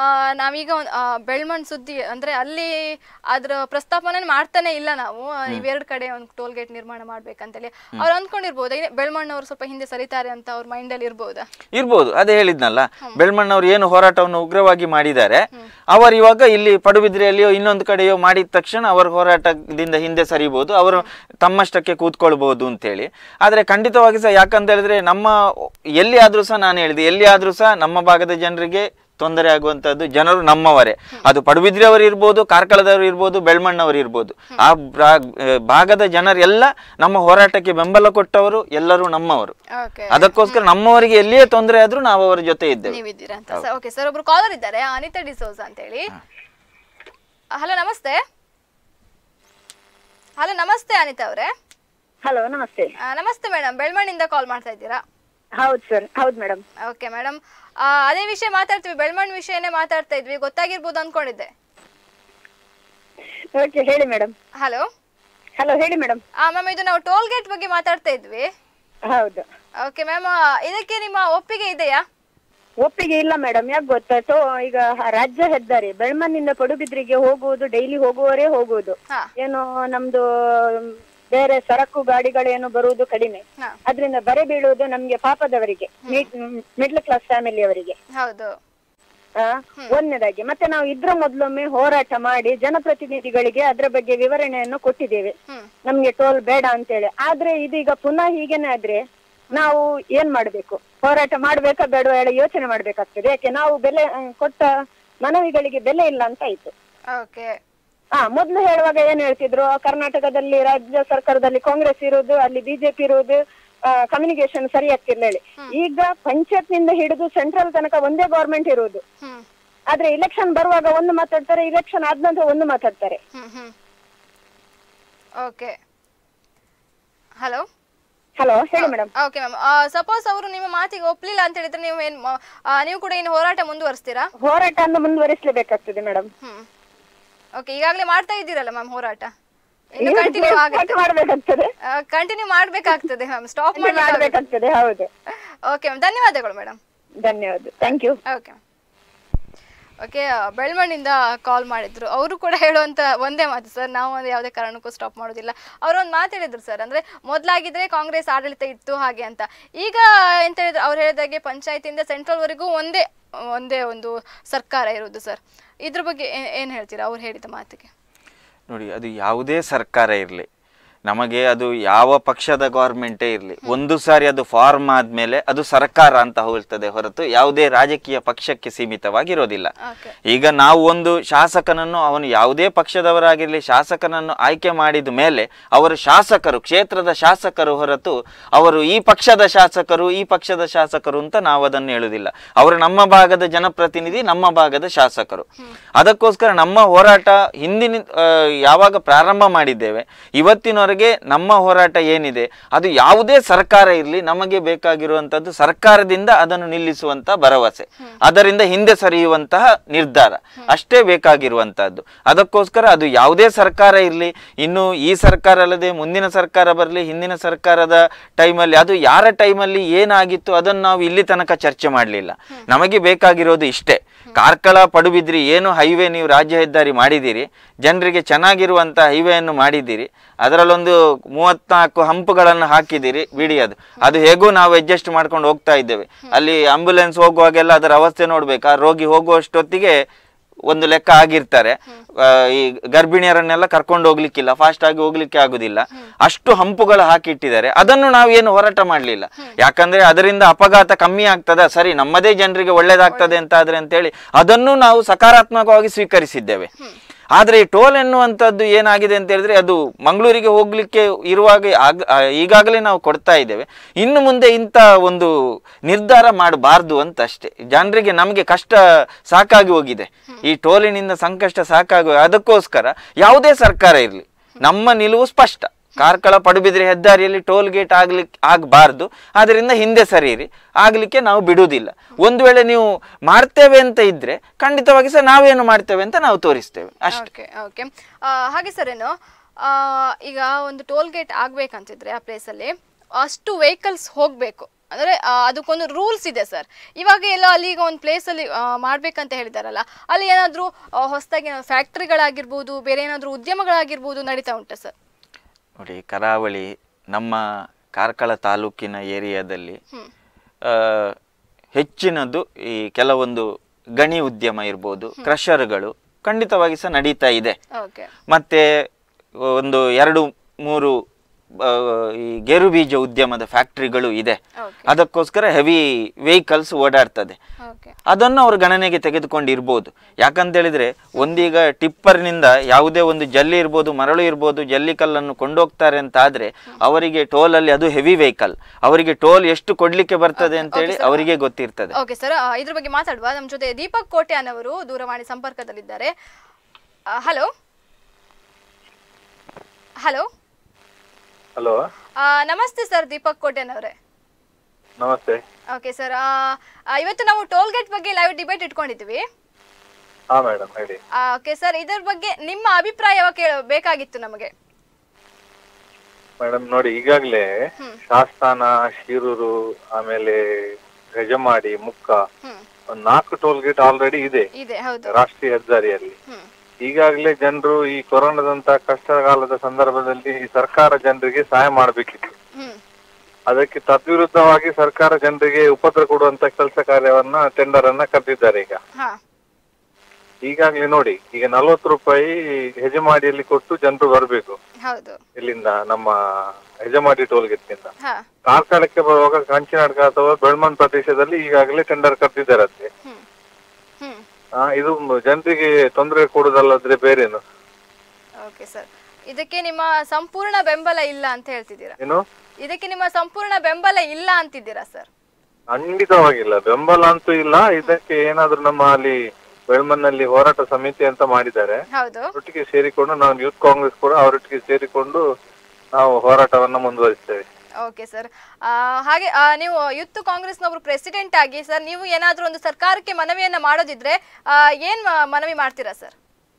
A: ನಾವೀಗ ಒಂದ್- ಆ, ಬೆಳ್ಮಣ್ ಸುದ್ದಿ ಅಂದ್ರೆ ಅಲ್ಲಿ ಅದ್ರ ಪ್ರಸ್ತಾಪನೆ ಮಾಡ್ತಾನೆ ಇಲ್ಲ ನಾವು ಆ, ಇವೆರಡ್ ಕಡೆ ಒಂದು ಟೋಲ್ ಗೇಟ್ ನಿರ್ಮಾಣ ಮಾಡ್ಬೇಕಂತೇಳಿ ಅವ್ರು ಅನ್ಕೊಂಡಿರ್ಬೋದಾ ಈ ಬೆಳ್ಮಣ್ಣವ್ರು ಸ್ವಲ್ಪ ಹಿಂದೆ ಸರಿತಾರೆ ಅಂತ ಅವ್ರ ಮೈಂಡ್ ಅಲ್ಲಿ ಇರ್ಬೋದಾ
B: ಇರ್ಬೋದು ಅದೇ ಹೇಳಿದ್ನಲ್ಲ ಬೆಳ್ಮಣ್ಣವ್ರು ಏನು ಹೋರಾಟವನ್ನು ಉಗ್ರವಾಗಿ ಮಾಡಿದ್ದಾರೆ ಅವರು ಇವಾಗ ಇಲ್ಲಿ ಪಡುಬಿದ್ರೆಯಲ್ಲಿಯೋ ಇನ್ನೊಂದು ಕಡೆಯೋ ಮಾಡಿದ ತಕ್ಷಣ ಅವರ ಹೋರಾಟದಿಂದ ಹಿಂದೆ ಸರಿಬಹುದು ಅವರು ತಮ್ಮಷ್ಟಕ್ಕೆ ಕೂತ್ಕೊಳ್ಬಹುದು ಅಂತೇಳಿ ಆದ್ರೆ ಖಂಡಿತವಾಗಿ ಸಹ ಯಾಕಂತ ಹೇಳಿದ್ರೆ ನಮ್ಮ ಎಲ್ಲಿ ಆದ್ರೂ ಸಹ ನಾನು ಹೇಳಿದೆ ಎಲ್ಲಿ ಆದ್ರೂ ಸಹ ನಮ್ಮ ಭಾಗದ ಜನರಿಗೆ ತೊಂದರೆ ಆಗುವಂತದ್ದು ಜನರು ನಮ್ಮವರೇ ಅದು ಪಡುಬಿದ್ರೆಯವರು ಇರ್ಬೋದು ಕಾರ್ಕಳದವರು ಇರ್ಬೋದು ಬೆಳ್ಮಣ್ಣವರು ಇರ್ಬೋದು ಆ ಬ್ರಾ- ಭಾಗದ ಜನರೆಲ್ಲ ನಮ್ಮ ಹೋರಾಟಕ್ಕೆ ಬೆಂಬಲ ಕೊಟ್ಟವರು ಎಲ್ಲರೂ ನಮ್ಮವರು
A: ಓಕೆ
B: ಅದಕ್ಕೋಸ್ಕರ ನಮ್ಮವರಿಗೆ ಎಲ್ಲಿಯೇ ತೊಂದರೆ ಆದ್ರೂ ನಾವು ಅವರ ಜೊತೆ ಇದ್ದೇವೆ
A: ನೀವಿದ್ದೀರಾ ಅಂತ ಓಕೆ ಸರ್ ಒಬ್ರು ಕಾಲರ್ ಇದ್ದಾರೆ ಅನಿತಾ ಡಿಸೋಸ್ ಅಂತ ಹೇಳಿ ಹಲೋ ನಮಸ್ತೆ ಹಲೋ ನಮಸ್ತೆ ಅನಿತಾ ಅವರೇ
E: ಹಲೋ ನಮಸ್ತೆ
A: ನಮಸ್ತೆ ಮೇಡಮ್ ಬೆಳ್ಮಣ್ಣಿಂದ ಕಾಲ್ ಮಾಡ್ತಾ ಇದ್ದೀರಾ
E: ಹೌದು ಸರ್ ಹೌದು ಮೇಡಮ್
A: ಓಕೆ ಮೇಡಮ್ ಅದೇ ವಿಷಯ ಮಾತಾಡ್ತೀವಿ ಬೆಳ್ಮಣ್ ವಿಷಯನೇ ಮಾತಾಡ್ತಾ ಇದ್ವಿ ಗೊತ್ತಾಗಿರ್ಬೋದು ಅನ್ಕೊಂಡಿದ್ದೆ
E: ಓಕೆ ಹೇಳಿ ಮೇಡಮ್
A: ಹಲೋ
E: ಹಲೋ ಹೇಳಿ ಮೇಡಮ್
A: ಮ್ಯಾಮ್ ಇದು ನಾವು ಟೋಲ್ ಗೇಟ್ ಬಗ್ಗೆ ಮಾತಾಡ್ತಾ ಇದ್ವಿ
E: ಹೌದು
A: ಓಕೆ ಮ್ಯಾಮ್ ಇದಕ್ಕೆ ನಿಮ್ಮ ಒಪ್ಪಿಗೆ ಇದೆಯಾ
E: ಒಪ್ಪಿಗೆ ಇಲ್ಲ ಮೇಡಮ್ ಯಾಕೆ ಗೊತ್ತಾ ಸೊ ಈಗ ರಾಜ್ಯ ಹೆದ್ದಾರಿ ಬೆಳ್ಮನ್ನಿಂದ ಪಡುಬಿದ್ರಿಗೆ ಹೋಗುವುದು ಡೈಲಿ ಹೋಗುವವರೇ ಹೋಗುವುದು
A: ಹಾ
E: ಏನು ನಮ್ದು ಬೇರೆ ಸರಕು ಗಾಡಿಗಳೇನು ಬರುವುದು ಕಡಿಮೆ
A: ಹಾ.
E: ಅದರಿಂದ ಬರೆ ಬೀಳುವುದು ನಮ್ಗೆ ಪಾಪದವರಿಗೆ ಮಿಡ್ಲ್ ಕ್ಲಾಸ್ ಫ್ಯಾಮಿಲಿಯವರಿಗೆ
A: ಹೌದು
E: ಆ, ಒಂದನೇದಾಗಿ ಮತ್ತೆ ನಾವು ಇದ್ರ ಮೊದಲೊಮ್ಮೆ ಹೋರಾಟ ಮಾಡಿ ಜನಪ್ರತಿನಿಧಿಗಳಿಗೆ ಅದ್ರ ಬಗ್ಗೆ ವಿವರಣೆಯನ್ನು ಕೊಟ್ಟಿದ್ದೇವೆ
A: ಹ್ಮ್
E: ನಮ್ಗೆ ಟೋಲ್ ಬೇಡ ಅಂತೇಳಿ ಆದ್ರೆ ಇದೀಗ ಪುನಃ ಹೀಗೇನೆ ಆದ್ರೆ ನಾವು ಏನ್ ಮಾಡ್ಬೇಕು ಹೋರಾಟ ಮಾಡ್ಬೇಕಾ ಬೇಡವಾ ಹೇಳಿ ಯೋಚನೆ ಮಾಡ್ಬೇಕಾಗ್ತದೆ ಯಾಕೆ ನಾವು ಬೆಲೆ ಆ, ಕೊಟ್ಟ ಮನವಿಗಳಿಗೆ ಬೆಲೆ ಇಲ್ಲ ಅಂತ ಆಯ್ತು
A: ಓಕೆ
E: ಹಾ ಮೊದ್ಲು ಹೇಳುವಾಗ ಏನ್ ಹೇಳ್ತಿದ್ರು ಕರ್ನಾಟಕದಲ್ಲಿ ರಾಜ್ಯ ಸರ್ಕಾರದಲ್ಲಿ ಕಾಂಗ್ರೆಸ್ ಇರುವುದು ಅಲ್ಲಿ ಬಿಜೆಪಿ ಇರುವುದು ಕಮ್ಯುನಿಕೇಶನ್ ಸರಿ ಆಗ್ತಿರ್ಲಿಲ್ಲ ಹೇಳಿ ಈಗ ಪಂಚಾಯತ್ ನಿಂದ ಹಿಡಿದು ಸೆಂಟ್ರಲ್ ತನಕ ಒಂದೇ ಗವರ್ಮೆಂಟ್ ಇರುವುದು
A: ಹ್ಮ್
E: ಆದ್ರೆ ಇಲೆಕ್ಷನ್ ಬರುವಾಗ ಒಂದು ಮಾತಾಡ್ತಾರೆ ಇಲೆಕ್ಷನ್ ಆದ ನಂತರ ಒಂದು ಮಾತಾಡ್ತಾರೆ
A: hmm hmm okay hello
E: hello ಹೇಳಿ ಮೇಡಮ್
A: ಓಕೆ ಮ್ಯಾಮ್ ಸಪೋಸ್ ಅವರು ನಿಮ್ಮ ಮಾತಿಗೆ ಒಪ್ಲಿಲ್ಲ ಅಂತ ಹೇಳಿದ್ರೆ ನೀವು ಏನ್ ಮ- ಆ, ನೀವು ಕೂಡ ಇನ್ನು ಹೋರಾಟ ಮುಂದುವರಿಸ್ತೀರಾ
E: ಹೋರಾಟ ಅನ್ನು ಮುಂದುವರಿಸಲೇಬೇಕಾಗ್ತದೆ ಮೇಡಮ್
A: ಹ್ಮ್ ಓಕೆ ಈಗಾಗಲೇ ಮಾಡ್ತಾ ಇದ್ದೀರಲ್ಲ ಮ್ಯಾಮ್ ಹೋರಾಟ ಇನ್ನು ಕಂಟಿನ್ಯೂ ಆಗುತ್ತೆ
E: ಮಾಡ್ಬೇಕಾಗ್ತದೆ
A: ಕಂಟಿನ್ಯೂ ಮಾಡ್ಬೇಕಾಗ್ತದೆ ಮ್ಯಾಮ್ ಸ್ಟಾಪ್ ಮಾಡಿ
E: ಮಾಡ್ಬೇಕಾಗ್ತದೆ ಹೌದು
A: ಓಕೆ ಮ್ಯಾಮ್ ಧನ್ಯವಾದಗಳು ಮೇಡಮ್
E: ಧನ್ಯವಾದ ಥ್ಯಾಂಕ್ ಯು
A: ಓಕೆ ಓಕೆ ಬೆಳ್ಮಣ್ಣಿಂದ ಕಾಲ್ ಮಾಡಿದ್ರು ಅವರು ಕೂಡ ಹೇಳುವಂತ ಒಂದೇ ಮಾತು ಸರ್ ನಾವು ಒಂದು ಯಾವುದೇ ಕಾರಣಕ್ಕೂ ಸ್ಟಾಪ್ ಮಾಡೋದಿಲ್ಲ ಅವರು ಒಂದು ಮಾತು ಹೇಳಿದ್ರು ಸರ್ ಅಂದ್ರೆ ಮೊದಲಾಗಿದ್ರೆ ಕಾಂಗ್ರೆಸ್ ಆಡಳಿತ ಇತ್ತು ಹಾಗೆ ಅಂತ ಈಗ ಎಂತ ಹೇಳಿದ್ರು ಅವ್ರು ಹೇಳಿದಾಗೆ ಪಂಚಾಯತಿಯಿಂದ ಸೆಂಟ್ರಲ್ವರೆಗೂ ಒಂದೇ ಒಂದೇ ಒಂದು ಸರ್ಕಾರ ಇರುವುದು ಸರ್ ಇದ್ರ ಬಗ್ಗೆ ಏ- ಏನ್ ಹೇಳ್ತೀರಾ ಅವ್ರು ಹೇಳಿದ ಮಾತಿಗೆ
B: ನೋಡಿ ಅದು ಯಾವುದೇ ಸರ್ಕಾರ ಇರಲಿ ನಮಗೆ ಅದು ಯಾವ ಪಕ್ಷದ ಗೌರ್ಮೆಂಟೇ ಇರಲಿ ಒಂದು ಸಾರಿ ಅದು ಫಾರ್ಮ್ ಆದ್ಮೇಲೆ ಅದು ಸರ್ಕಾರ ಅಂತ ಹೋಗ್ತದೆ ಹೊರತು ಯಾವುದೇ ರಾಜಕೀಯ ಪಕ್ಷಕ್ಕೆ ಸೀಮಿತವಾಗಿರೋದಿಲ್ಲ
A: ಓಕೆ
B: ಈಗ ನಾವು ಒಂದು ಶಾಸಕನನ್ನು ಅವನು ಯಾವುದೇ ಪಕ್ಷದವರಾಗಿರಲಿ ಶಾಸಕನನ್ನು ಆಯ್ಕೆ ಮಾಡಿದ ಮೇಲೆ ಅವರು ಶಾಸಕರು ಕ್ಷೇತ್ರದ ಶಾಸಕರು ಹೊರತು ಅವರು ಈ ಪಕ್ಷದ ಶಾಸಕರು ಈ ಪಕ್ಷದ ಶಾಸಕರು ಅಂತ ನಾವು ಅದನ್ನು ಹೇಳುವುದಿಲ್ಲ ಅವರು ನಮ್ಮ ಭಾಗದ ಜನಪ್ರತಿನಿಧಿ ನಮ್ಮ ಭಾಗದ ಶಾಸಕರು ಅದಕ್ಕೋಸ್ಕರ ನಮ್ಮ ಹೋರಾಟ ಹಿಂದಿನ ಆ, ಯಾವಾಗ ಪ್ರಾರಂಭ ಮಾಡಿದ್ದೇವೆ ಇವತ್ತಿನವರೆಗೆ ನಮ್ಮ ಹೋರಾಟ ಏನಿದೆ ಅದು ಯಾವುದೇ ಸರ್ಕಾರ ಇರಲಿ ನಮಗೆ ಬೇಕಾಗಿರುವಂತದ್ದು ಸರ್ಕಾರದಿಂದ ಅದನ್ನು ನಿಲ್ಲಿಸುವಂತ ಭರವಸೆ ಅದರಿಂದ ಹಿಂದೆ ಸರಿಯುವಂತಹ ನಿರ್ಧಾರ ಅಷ್ಟೇ ಬೇಕಾಗಿರುವಂತಹದ್ದು ಅದಕ್ಕೋಸ್ಕರ ಅದು ಯಾವುದೇ ಸರ್ಕಾರ ಇರಲಿ ಇನ್ನು ಈ ಸರ್ಕಾರ ಅಲ್ಲದೆ ಮುಂದಿನ ಸರ್ಕಾರ ಬರಲಿ ಹಿಂದಿನ ಸರ್ಕಾರದ ಟೈಮಲ್ಲಿ ಅದು ಯಾರ ಟೈಮಲ್ಲಿ ಏನಾಗಿತ್ತು ಅದನ್ನು ನಾವು ಇಲ್ಲಿ ತನಕ ಚರ್ಚೆ ಮಾಡಲಿಲ್ಲ ನಮಗೆ ಬೇಕಾಗಿರೋದು ಇಷ್ಟೇ ಕಾರ್ಕಳ ಪಡುಬಿದ್ರಿ ಏನು ಹೈವೇ ನೀವು ರಾಜ್ಯ ಹೆದ್ದಾರಿ ಮಾಡಿದ್ದೀರಿ ಜನರಿಗೆ ಚೆನ್ನಾಗಿರುವಂತ ಹೈವೇಯನ್ನು ಮಾಡಿದ್ದೀರಿ ಅದರಲ್ಲೊಂದು ಮೂವತ್ನಾಲ್ಕು ಹಂಪುಗಳನ್ನು ಹಾಕಿದ್ದೀರಿ ಬಿಡಿ ಅದು ಅದು ಹೇಗೂ ನಾವು ಅಡ್ಜಸ್ಟ್ ಮಾಡ್ಕೊಂಡು ಹೋಗ್ತಾ ಇದ್ದೇವೆ ಅಲ್ಲಿ ಆಂಬ್ಯುಲೆನ್ಸ್ ಹೋಗುವಾಗೆಲ್ಲ ಅದರ ಅವಸ್ಥೆ ನೋಡ್ಬೇಕು ಆ ರೋಗಿ ಹೋಗುವಷ್ಟೊತ್ತಿಗೆ ಒಂದು ಲೆಕ್ಕ ಆಗಿರ್ತಾರೆ ಆ, ಈ ಗರ್ಭಿಣಿಯರನ್ನೆಲ್ಲ ಕರ್ಕೊಂಡು ಹೋಗ್ಲಿಕ್ಕಿಲ್ಲ ಫಾಸ್ಟ್ ಆಗಿ ಹೋಗ್ಲಿಕ್ಕೆ ಆಗುದಿಲ್ಲ ಅಷ್ಟು ಹಂಪುಗಳು ಹಾಕಿಟ್ಟಿದ್ದಾರೆ ಅದನ್ನು ನಾವು ಏನು ಹೋರಾಟ ಮಾಡಲಿಲ್ಲ ಯಾಕಂದ್ರೆ ಅದರಿಂದ ಅಪಘಾತ ಕಮ್ಮಿ ಆಗ್ತದ ಸರಿ ನಮ್ಮದೇ ಜನರಿಗೆ ಒಳ್ಳೇದಾಗ್ತದೆ ಅಂತ ಆದ್ರೆ ಅಂತೇಳಿ ಅದನ್ನು ನಾವು ಸಕಾರಾತ್ಮಕವಾಗಿ ಸ್ವೀಕರಿಸಿದ್ದೇವೆ ಆದ್ರೆ ಈ ಟೋಲ್ ಎನ್ನುವಂಥದ್ದು ಏನಾಗಿದೆ ಅಂತ ಹೇಳಿದ್ರೆ ಅದು ಮಂಗಳೂರಿಗೆ ಹೋಗ್ಲಿಕ್ಕೆ ಇರುವಾಗ ಆಗ- ಆ, ಈಗಾಗಲೇ ನಾವು ಕೊಡ್ತಾ ಇದ್ದೇವೆ ಇನ್ನು ಮುಂದೆ ಇಂಥ ಒಂದು ನಿರ್ಧಾರ ಮಾಡಬಾರ್ದು ಅಂತ ಅಷ್ಟೇ ಜನರಿಗೆ ನಮಗೆ ಕಷ್ಟ ಸಾಕಾಗಿ ಹೋಗಿದೆ ಈ ಟೋಲಿನಿಂದ ಸಂಕಷ್ಟ ಸಾಕಾಗಿ ಅದಕ್ಕೋಸ್ಕರ ಯಾವುದೇ ಸರ್ಕಾರ ಇರಲಿ ನಮ್ಮ ನಿಲುವು ಸ್ಪಷ್ಟ ಕಾರ್ಕಳ ಪಡುಬಿದ್ರಿ ಹೆದ್ದಾರಿಯಲ್ಲಿ ಟೋಲ್ ಗೇಟ್ ಆಗ್ಲಿಕ್ಕೆ ಆಗಬಾರ್ದು ಅದರಿಂದ ಹಿಂದೆ ಸರಿಯಿರಿ ಆಗ್ಲಿಕ್ಕೆ ನಾವು ಬಿಡುವುದಿಲ್ಲ ಒಂದು ವೇಳೆ ನೀವು ಮಾಡ್ತೇವೆ ಅಂತ ಇದ್ರೆ ಖಂಡಿತವಾಗಿ ಸಹ ನಾವೇನು ಮಾಡ್ತೇವೆ ಅಂತ ನಾವು ತೋರಿಸ್ತೇವೆ ಅಷ್ಟೇ
A: ಓಕೆ ಓಕೆ ಹಾಗೆ ಸರ್ ಏನು ಆ, ಈಗ ಒಂದು ಟೋಲ್ ಗೇಟ್ ಆಗ್ಬೇಕಂತಿದ್ರೆ ಆ ಪ್ಲೇಸಲ್ಲಿ ಅಷ್ಟು ವೆಹಿಕಲ್ಸ್ ಹೋಗಬೇಕು ಅಂದರೆ ಅದಕ್ಕೊಂದು ರೂಲ್ಸ್ ಇದೆ ಸರ್ ಇವಾಗ ಎಲ್ಲ ಅಲ್ಲಿ ಈಗ ಒಂದು ಪ್ಲೇಸಲ್ಲಿ ಮಾಡ್ಬೇಕಂತ ಹೇಳಿದಾರಲ್ಲ ಅಲ್ಲಿ ಏನಾದರೂ ಹೊಸದಾಗಿ ಫ್ಯಾಕ್ಟ್ರಿಗಳಾಗಿರ್ಬೋದು ಬೇರೆ ಏನಾದರೂ ಉದ್ಯಮಗಳಾಗಿರ್ಬೋದು ನಡೀತಾ ಉಂಟಾ ಸರ್
B: ನೋಡಿ ಕರಾವಳಿ ನಮ್ಮ ಕಾರ್ಕಳ ತಾಲೂಕಿನ ಏರಿಯಾದಲ್ಲಿ ಆ, ಹೆಚ್ಚಿನದು ಈ ಕೆಲವೊಂದು ಗಣಿ ಉದ್ಯಮ ಇರ್ಬೋದು ಕ್ರಷರ್ಗಳು ಖಂಡಿತವಾಗಿ ಸಹ ನಡೀತಾ ಇದೆ
A: ಓಕೆ
B: ಮತ್ತೆ ಒಂದು ಎರಡು ಮೂರು ಆ, ಈ ಗೇರು ಬೀಜ ಉದ್ಯಮದ ಫ್ಯಾಕ್ಟ್ರಿಗಳು ಇದೆ
A: ಓಕೆ
B: ಅದಕ್ಕೋಸ್ಕರ ಹೆವಿ ವೆಹಿಕಲ್ಸ್ ಓಡಾಡ್ತದೆ
A: ಓಕೆ
B: ಅದನ್ನು ಅವರು ಗಣನೆಗೆ ತೆಗೆದುಕೊಂಡಿರ್ಬೋದು ಯಾಕಂತ ಹೇಳಿದ್ರೆ ಒಂದೀಗ ಟಿಪ್ಪರ್ನಿಂದ ಯಾವುದೇ ಒಂದು ಜಲ್ಲಿ ಇರ್ಬೋದು ಮರಳು ಇರ್ಬೋದು ಜಲ್ಲಿ ಕಲ್ಲನ್ನು ಕೊಂಡೋಗ್ತಾರೆ ಅಂತ ಆದ್ರೆ ಅವರಿಗೆ ಟೋಲ್ ಅಲ್ಲಿ ಅದು ಹೆವಿ ವೆಹಿಕಲ್ ಅವರಿಗೆ ಟೋಲ್ ಎಷ್ಟು ಕೊಡ್ಲಿಕ್ಕೆ ಬರ್ತದೆ ಅಂತ ಹೇಳಿ ಅವರಿಗೆ ಗೊತ್ತಿರ್ತದೆ
A: ಓಕೆ ಸರ್ ಇದ್ರ ಬಗ್ಗೆ ಮಾತಾಡುವ ನಮ್ಮ ಜೊತೆ ದೀಪಕ್ ಕೋಟ್ಯಾನ್ ಅವರು ದೂರವಾಣಿ ಸಂಪರ್ಕದಲ್ಲಿದ್ದಾರೆ ಹಲೋ ಹಲೋ
C: ಹಲೋ
A: ನಮಸ್ತೆ ಸರ್ ದೀಪಕ್ ಕೋಟ್ಯಾನ್ ಅವರೇ
C: ನಮಸ್ತೆ
A: ಓಕೆ ಸರ್ ಇವತ್ತು ನಾವು ಟೋಲ್ ಗೇಟ್ ಬಗ್ಗೆ ಲೈವ್ ಡಿಬೇಟ್ ಇಟ್ಕೊಂಡಿದ್ವಿ
C: ಹಾ ಮೇಡಮ್ ಹೇಳಿ
A: ಓಕೆ ಸರ್ ಇದರ ಬಗ್ಗೆ ನಿಮ್ಮ ಅಭಿಪ್ರಾಯ ಕೇಳ ಬೇಕಾಗಿತ್ತು ನಮಗೆ
C: ಮೇಡಮ್ ನೋಡಿ ಈಗಾಗಲೇ ಶಾಸ್ತಾನ ಶಿರೂರು ಆಮೇಲೆ ಗಜಮಾಡಿ ಮುಕ್ಕ
A: ಹ್ಮ್
C: ಒಂದ್ ನಾಲ್ಕು ಟೋಲ್ ಗೇಟ್ ಆಲ್ರೆಡಿ ಇದೆ
A: ಇದೆ ಹೌದು
C: ರಾಷ್ಟ್ರೀಯ ಹೆದ್ದಾರಿಯಲ್ಲಿ
A: ಹ್ಮ್
F: ಈಗಾಗಲೇ ಜನರು ಈ ಕೊರೋನಾದಂತ ಕಷ್ಟಕಾಲದ ಸಂದರ್ಭದಲ್ಲಿ ಈ ಸರ್ಕಾರ ಜನರಿಗೆ ಸಹಾಯ ಮಾಡಬೇಕಿತ್ತು
A: ಹ್ಮ್
F: ಅದಕ್ಕೆ ತದ್ವಿರುದ್ಧವಾಗಿ ಸರ್ಕಾರ ಜನರಿಗೆ ಉಪದ್ರ ಕೊಡುವಂತ ಕೆಲಸ ಕಾರ್ಯವನ್ನ ಟೆಂಡರ್ ಅನ್ನ ಕರೆದಿದ್ದಾರೆ ಈಗ
A: ಹಾ
F: ಈಗಾಗಲೇ ನೋಡಿ ಈಗ ನಲ್ವತ್ತು ರೂಪಾಯಿ ಹೆಜಮಾಡಿಯಲ್ಲಿ ಕೊಟ್ಟು ಜನರು ಬರಬೇಕು
A: ಹೌದು
F: ಇಲ್ಲಿಂದ ನಮ್ಮ ಹೆಜಮಾಡಿ ಟೋಲ್ಗೇಟ್ನಿಂದ
A: ಹಾ
F: ಕಾರ್ಕಳಕ್ಕೆ ಬರುವಾಗ ಕಾಂಚಿನಾಡ್ಕ ಅಥವಾ ಬೆಳ್ಮನ್ ಪ್ರದೇಶದಲ್ಲಿ ಈಗಾಗಲೇ ಟೆಂಡರ್ ಕರೆದಿದ್ದಾರಂತೆ
A: ಹ್ಮ್ ಹ್ಮ್
F: ಆ, ಇದು ಜನರಿಗೆ ತೊಂದರೆ ಕೊಡುದಲ್ಲದ್ರೆ ಬೇರೇನು
A: ಓಕೆ ಸರ್ ಇದಕ್ಕೆ ನಿಮ್ಮ ಸಂಪೂರ್ಣ ಬೆಂಬಲ ಇಲ್ಲ ಅಂತ ಹೇಳ್ತಿದ್ದೀರಾ
F: ಏನು
A: ಇದಕ್ಕೆ ನಿಮ್ಮ ಸಂಪೂರ್ಣ ಬೆಂಬಲ ಇಲ್ಲ ಅಂತಿದ್ದೀರಾ ಸರ್
F: ಖಂಡಿತವಾಗಿಲ್ಲ ಬೆಂಬಲ ಅಂತೂ ಇಲ್ಲ ಇದಕ್ಕೆ ಏನಾದ್ರೂ ನಮ್ಮ ಅಲ್ಲಿ ಬೆಳ್ಮನ್ನಲ್ಲಿ ಹೋರಾಟ ಸಮಿತಿ ಅಂತ ಮಾಡಿದ್ದಾರೆ
A: ಹೌದು
F: ಒಟ್ಟಿಗೆ ಸೇರಿಕೊಂಡು ನಾವು ಯೂತ್ ಕಾಂಗ್ರೆಸ್ ಕೂಡ ಅವರೊಟ್ಟಿಗೆ ಸೇರಿಕೊಂಡು ನಾವು ಹೋರಾಟವನ್ನ ಮುಂದುವರಿಸ್ತೇವೆ
A: ಓಕೆ ಸರ್ ಹಾಗೆ ಆ, ನೀವು ಯೂತ್ ಕಾಂಗ್ರೆಸ್ನೊಬ್ರು ಪ್ರೆಸಿಡೆಂಟ್ ಆಗಿ ಸರ್ ನೀವು ಏನಾದರೂ ಒಂದು ಸರ್ಕಾರಕ್ಕೆ ಮನವಿಯನ್ನ ಮಾಡೋದಿದ್ರೆ ಆ, ಏನ್ ಮ- ಮನವಿ ಮಾಡ್ತೀರಾ ಸರ್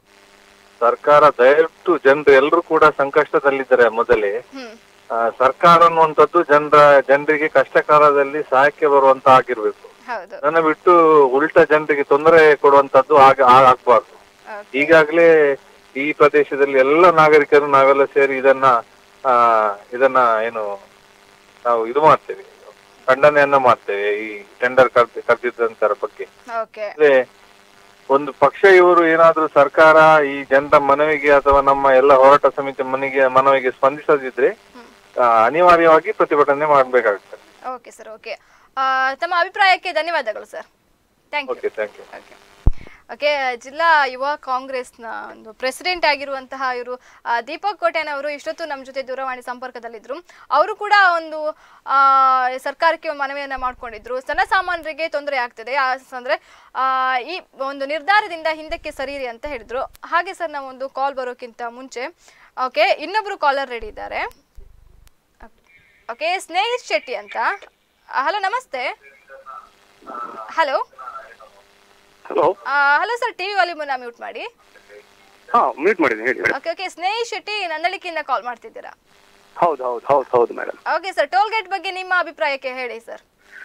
F: ಸರ್ಕಾರ ದಯವಿಟ್ಟು ಜನರು ಎಲ್ಲರೂ ಕೂಡ ಸಂಕಷ್ಟದಲ್ಲಿದ್ದಾರೆ ಮೊದಲೇ
A: ಹ್ಮ್
F: ಆ, ಸರ್ಕಾರ ಅನ್ನುವಂಥದ್ದು ಜನರ ಜನರಿಗೆ ಕಷ್ಟಕಾಲದಲ್ಲಿ ಸಹಾಯಕ್ಕೆ ಬರುವಂತ ಆಗಿರ್ಬೇಕು
A: ಹೌದು
F: ನನ್ನ ಬಿಟ್ಟು ಉಲ್ಟಾ ಜನರಿಗೆ ತೊಂದರೆ ಕೊಡುವಂತದ್ದು ಆಗ ಆ- ಆಗ್ಬಾರ್ದು
A: Okay.
F: ಈಗಾಗಲೇ ಈ ಪ್ರದೇಶದಲ್ಲಿ ಎಲ್ಲ ನಾಗರಿಕರು ನಾವೆಲ್ಲ ಸೇರಿ ಇದನ್ನ ಆ ಇದನ್ನ ಏನು ನಾವು ಇದು ಮಾಡ್ತೇವೆ ಖಂಡನೆಯನ್ನ ಮಾಡ್ತೇವೆ ಈ ಟೆಂಡರ್ ಕರ್ದಿ ಕರೆದಿದ್ದಂತರ ಬಗ್ಗೆ
A: ಓಕೆ
F: ಅಂದ್ರೆ ಒಂದು ಪಕ್ಷ ಇವರು ಏನಾದ್ರೂ ಸರ್ಕಾರ ಈ ಜನರ ಮನವಿಗೆ ಅಥವಾ ನಮ್ಮ ಎಲ್ಲ ಹೋರಾಟ ಸಮಿತಿ ಮನೆಗೆ ಮನವಿಗೆ ಸ್ಪಂದಿಸದಿದ್ರೆ ಆ, ಅನಿವಾರ್ಯವಾಗಿ ಪ್ರತಿಭಟನೆ ಮಾಡ್ಬೇಕಾಗ್ತದೆ
A: ಓಕೆ ಸರ್ ಓಕೆ ತಮ್ಮ ಅಭಿಪ್ರಾಯಕ್ಕೆ ಧನ್ಯವಾದಗಳು sir thank you
F: okay thank you
A: okay okay ಜಿಲ್ಲಾ ಯುವ ಕಾಂಗ್ರೆಸ್ನ ಒಂದು ಪ್ರೆಸಿಡೆಂಟ್ ಆಗಿರುವಂತಹ ಇವರು ಆ, ದೀಪಕ್ ಕೋಟೆನವರು ಇಷ್ಟೊತ್ತು ನಮ್ಮ ಜೊತೆ ದೂರವಾಣಿ ಸಂಪರ್ಕದಲ್ಲಿದ್ದರು ಅವರು ಕೂಡ ಒಂದು ಆ, ಸರ್ಕಾರಕ್ಕೆ ಒಂದು ಮನವಿಯನ್ನ ಮಾಡ್ಕೊಂಡಿದ್ರು ಜನಸಾಮಾನ್ಯರಿಗೆ ತೊಂದರೆ ಆಗ್ತದೆ ಆ, ಅಂದ್ರೆ ಆ, ಈ ಒಂದು ನಿರ್ಧಾರದಿಂದ ಹಿಂದಕ್ಕೆ ಸರೀರಿ ಅಂತ ಹೇಳಿದ್ರು ಹಾಗೆ ಸರ್ ನಾವು ಒಂದು ಕಾಲ್ ಬರೋಕ್ಕಿಂತ ಮುಂಚೆ ಓಕೆ ಇನ್ನೊಬ್ರು ಕಾಲರ್ ರೆಡಿ ಇದ್ದಾರೆ ಓಕೆ ಸ್ನೇಹಿತ್ ಶೆಟ್ಟಿ ಅಂತ ಹಲೋ ನಮಸ್ತೆ hello
G: hello
A: hello sir TV ವಾಲ್ಯೂಮನ್ನ ಮ್ಯೂಟ್ ಮಾಡಿ
G: ಹಾ ಮ್ಯೂಟ್ ಮಾಡಿದ್ದೀನಿ ಹೇಳಿ ಮೇಡಮ್
A: ಓಕೆ ಓಕೆ ಸ್ನೇಹಿ ಶೆಟ್ಟಿ ನಂದಳಿಕೆಯಿಂದ ಕಾಲ್ ಮಾಡ್ತಿದ್ದೀರಾ
G: ಹೌದು ಹೌದು ಹೌದು ಹೌದು madam
A: okay sir toll gate ಬಗ್ಗೆ ನಿಮ್ಮ ಅಭಿಪ್ರಾಯಕ್ಕೆ ಹೇಳಿ ಸರ್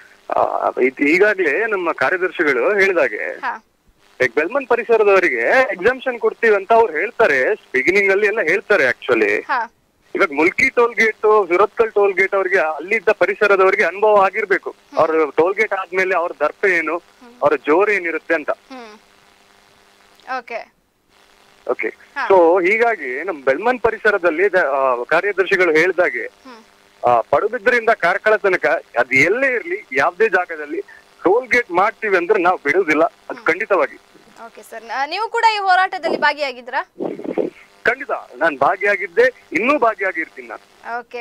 G: ಈಗಾಗಲೇ ನಮ್ಮ ಕಾರ್ಯದರ್ಶಿಗಳು ಹೇಳಿದಾಗೆ
A: ಹಾ
G: ಈಗ ಬೆಲ್ಮನ್ ಪರಿಸರದವರಿಗೆ ಎಕ್ಸಾಮ್ಷನ್ ಕೊಡ್ತೀವಿ ಅಂತ ಅವ್ರು ಹೇಳ್ತಾರೆ ಬಿಗಿನಿಂಗ್ ಅಲ್ಲಿ ಎಲ್ಲ ಹೇಳ್ತಾರೆ ಆಕ್ಚುಲಿ
A: ಹಾ
G: ಇವಾಗ ಮುಲ್ಕಿ ಟೋಲ್ ಗೇಟ್ ವಿರೋತ್ಕಲ್ ಟೋಲ್ ಗೇಟ್ ಅವ್ರಿಗೆ ಅಲ್ಲಿದ್ದ ಪರಿಸರದವರಿಗೆ ಅನುಭವ ಆಗಿರ್ಬೇಕು ಅವ್ರ ಟೋಲ್ ಗೇಟ್ ಆದ್ಮೇಲೆ ಅವ್ರ ದರ್ಪ ಏನು ಅವ್ರ ಜೋರ್ ಏನಿರುತ್ತೆ ಅಂತ
A: ಹ್ಮ್ ಓಕೆ
G: ಓಕೆ ಸೊ ಹೀಗಾಗಿ ನಮ್ ಬೆಳ್ಮನ್ ಪರಿಸರದಲ್ಲಿ ದ- ಆ, ಕಾರ್ಯದರ್ಶಿಗಳು ಹೇಳಿದಾಗೆ
A: ಹ್ಮ್
G: ಆ, ಪಡುಬಿದ್ರಿಂದ ಕಾರ್ಕಳ ತನಕ ಅದ್ ಎಲ್ಲೇ ಇರ್ಲಿ ಯಾವ್ದೇ ಜಾಗದಲ್ಲಿ ಟೋಲ್ ಗೇಟ್ ಮಾಡ್ತೀವಿ ಅಂದ್ರೆ ನಾವು ಬಿಡುವುದಿಲ್ಲ ಅದು ಖಂಡಿತವಾಗಿ
A: ಓಕೆ ಸರ್ ನೀವು ಕೂಡ ಈ ಹೋರಾಟದಲ್ಲಿ ಭಾಗಿಯಾಗಿದ್ರಾ
G: ಖಂಡಿತ ನಾನು ಭಾಗಿಯಾಗಿದ್ದೆ ಇನ್ನೂ ಭಾಗಿಯಾಗಿರ್ತೀನಿ ನಾನು
A: ಓಕೆ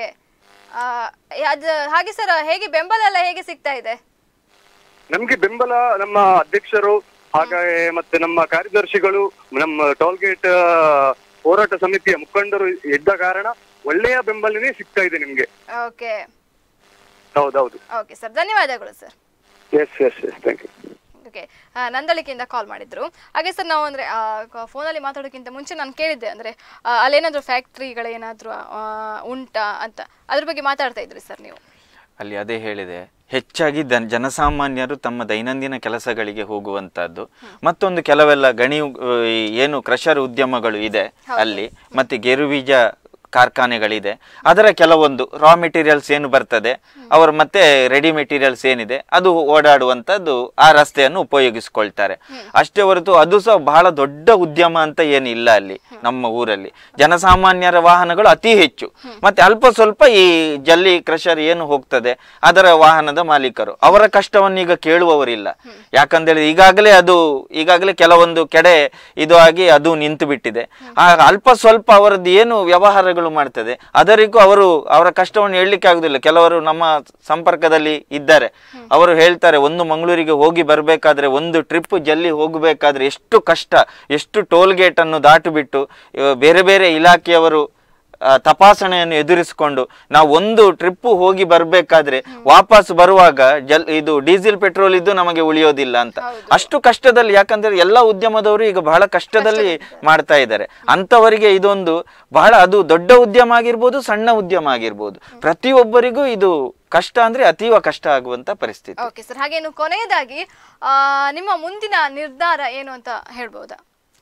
A: ಅದು ಹಾಗೆ ಸರ್ ಹೇಗೆ ಬೆಂಬಲ ಎಲ್ಲ ಹೇಗೆ ಸಿಗ್ತಾ ಇದೆ
G: ನಮ್ಗೆ ಬೆಂಬಲ ನಮ್ಮ ಅಧ್ಯಕ್ಷರು ಹಾಗೆ ಮತ್ತೆ ನಮ್ಮ ಕಾರ್ಯದರ್ಶಿಗಳು ನಮ್ಮ ಟೋಲ್ ಗೇಟ್ ಹೋರಾಟ ಸಮಿತಿಯ ಮುಖಂಡರು ಇದ್ದ ಕಾರಣ ಒಳ್ಳೆಯ ಬೆಂಬಲನೇ ಸಿಗ್ತಾ ಇದೆ ನಿಮ್ಗೆ
A: ಓಕೆ
G: ಹೌದೌದು
A: ಓಕೆ ಸರ್ ಧನ್ಯವಾದಗಳು sir
G: yes yes yes thank you
A: okay ನಂದಳಿಕೆಯಿಂದ ಕಾಲ್ ಮಾಡಿದ್ರು ಹಾಗೆ ಸರ್ ನಾವು ಅಂದರೆ ಫೋನಲ್ಲಿ ಮಾತಾಡೋಕ್ಕಿಂತ ಮುಂಚೆ ನಾನು ಕೇಳಿದ್ದೆ ಅಂದರೆ ಅಲ್ಲೇನಾದರೂ ಫ್ಯಾಕ್ಟ್ರಿಗಳೇನಾದರೂ ಉಂಟಾ ಅಂತ ಅದ್ರ ಬಗ್ಗೆ ಮಾತಾಡ್ತಾ ಇದ್ರಿ ಸರ್ ನೀವು
B: ಅಲ್ಲಿ ಅದೇ ಹೇಳಿದೆ ಹೆಚ್ಚಾಗಿ ದನ್ ಜನಸಾಮಾನ್ಯರು ತಮ್ಮ ದೈನಂದಿನ ಕೆಲಸಗಳಿಗೆ ಹೋಗುವಂತದ್ದು ಮತ್ತೊಂದು ಕೆಲವೆಲ್ಲ ಗಣಿ ಉ- ಈ ಏನು ಕ್ರಷರ್ ಉದ್ಯಮಗಳು ಇದೆ ಅಲ್ಲಿ ಮತ್ತೆ ಗೇರುಬೀಜ ಕಾರ್ಖಾನೆಗಳಿದೆ ಅದರ ಕೆಲವೊಂದು ರಾ ಮೆಟೀರಿಯಲ್ಸ್ ಏನು ಬರ್ತದೆ ಅವರು ಮತ್ತೆ ರೆಡಿ ಮೆಟೀರಿಯಲ್ಸ್ ಏನಿದೆ ಅದು ಓಡಾಡುವಂಥದ್ದು ಆ ರಸ್ತೆಯನ್ನು ಉಪಯೋಗಿಸ್ಕೊಳ್ತಾರೆ ಅಷ್ಟೇ ಹೊರತು ಅದು ಸಹ ಬಹಳ ದೊಡ್ಡ ಉದ್ಯಮ ಅಂತ ಏನಿಲ್ಲ ಅಲ್ಲಿ ನಮ್ಮ ಊರಲ್ಲಿ ಜನಸಾಮಾನ್ಯರ ವಾಹನಗಳು ಅತಿ ಹೆಚ್ಚು ಮತ್ತೆ ಅಲ್ಪ ಸ್ವಲ್ಪ ಈ ಜಲ್ಲಿ ಕ್ರಷರ್ ಏನು ಹೋಗ್ತದೆ ಅದರ ವಾಹನದ ಮಾಲೀಕರು ಅವರ ಕಷ್ಟವನ್ನು ಈಗ ಕೇಳುವವರಿಲ್ಲ ಯಾಕಂದೇಳಿ ಈಗಾಗಲೇ ಅದು ಈಗಾಗಲೇ ಕೆಲವೊಂದು ಕೆಡೆ ಇದು ಆಗಿ ಅದು ನಿಂತು ಬಿಟ್ಟಿದೆ ಆ ಅಲ್ಪ ಸ್ವಲ್ಪ ಅವರದ್ದು ಏನು ವ್ಯವಹಾರಗಳು ಮಾಡ್ತದೆ ಅದರಿಗೂ ಅವರು ಅವರ ಕಷ್ಟವನ್ನು ಹೇಳಲಿಕ್ಕೆ ಆಗುದಿಲ್ಲ ಕೆಲವರು ನಮ್ಮ ಸಂಪರ್ಕದಲ್ಲಿ ಇದ್ದಾರೆ ಅವರು ಹೇಳ್ತಾರೆ ಒಂದು ಮಂಗಳೂರಿಗೆ ಹೋಗಿ ಬರಬೇಕಾದ್ರೆ ಒಂದು ಟ್ರಿಪ್ ಜಲ್ಲಿ ಹೋಗಬೇಕಾದ್ರೆ ಎಷ್ಟು ಕಷ್ಟ ಎಷ್ಟು ಟೋಲ್ ಗೇಟ್ ಅನ್ನು ದಾಟು ಬಿಟ್ಟು ಇವ- ಬೇರೆ ಬೇರೆ ಇಲಾಖೆಯವರು ಆ, ತಪಾಸಣೆಯನ್ನು ಎದುರಿಸಿಕೊಂಡು ನಾವು ಒಂದು ಟ್ರಿಪ್ ಹೋಗಿ ಬರಬೇಕಾದ್ರೆ ವಾಪಸ್ ಬರುವಾಗ ಜಲ್ ಇದು ಡೀಸೆಲ್ ಪೆಟ್ರೋಲ್ ಇದ್ದು ನಮಗೆ ಉಳಿಯೋದಿಲ್ಲ ಅಂತ ಅಷ್ಟು ಕಷ್ಟದಲ್ಲಿ ಯಾಕಂದ್ರೆ ಎಲ್ಲ ಉದ್ಯಮದವರು ಈಗ ಬಹಳ ಕಷ್ಟದಲ್ಲಿ ಮಾಡ್ತಾ ಇದ್ದಾರೆ ಅಂತವರಿಗೆ ಇದೊಂದು ಬಹಳ ಅದು ದೊಡ್ಡ ಉದ್ಯಮ ಆಗಿರ್ಬೋದು ಸಣ್ಣ ಉದ್ಯಮ ಆಗಿರ್ಬೋದು ಪ್ರತಿಯೊಬ್ಬರಿಗೂ ಇದು ಕಷ್ಟ ಅಂದ್ರೆ ಅತೀವ ಕಷ್ಟ ಆಗುವಂತ ಪರಿಸ್ಥಿತಿ
A: ಓಕೆ ಸರ್ ಹಾಗೇನು ಕೊನೆಯದಾಗಿ ಆ, ನಿಮ್ಮ ಮುಂದಿನ ನಿರ್ಧಾರ ಏನು ಅಂತ ಹೇಳ್ಬೋದಾ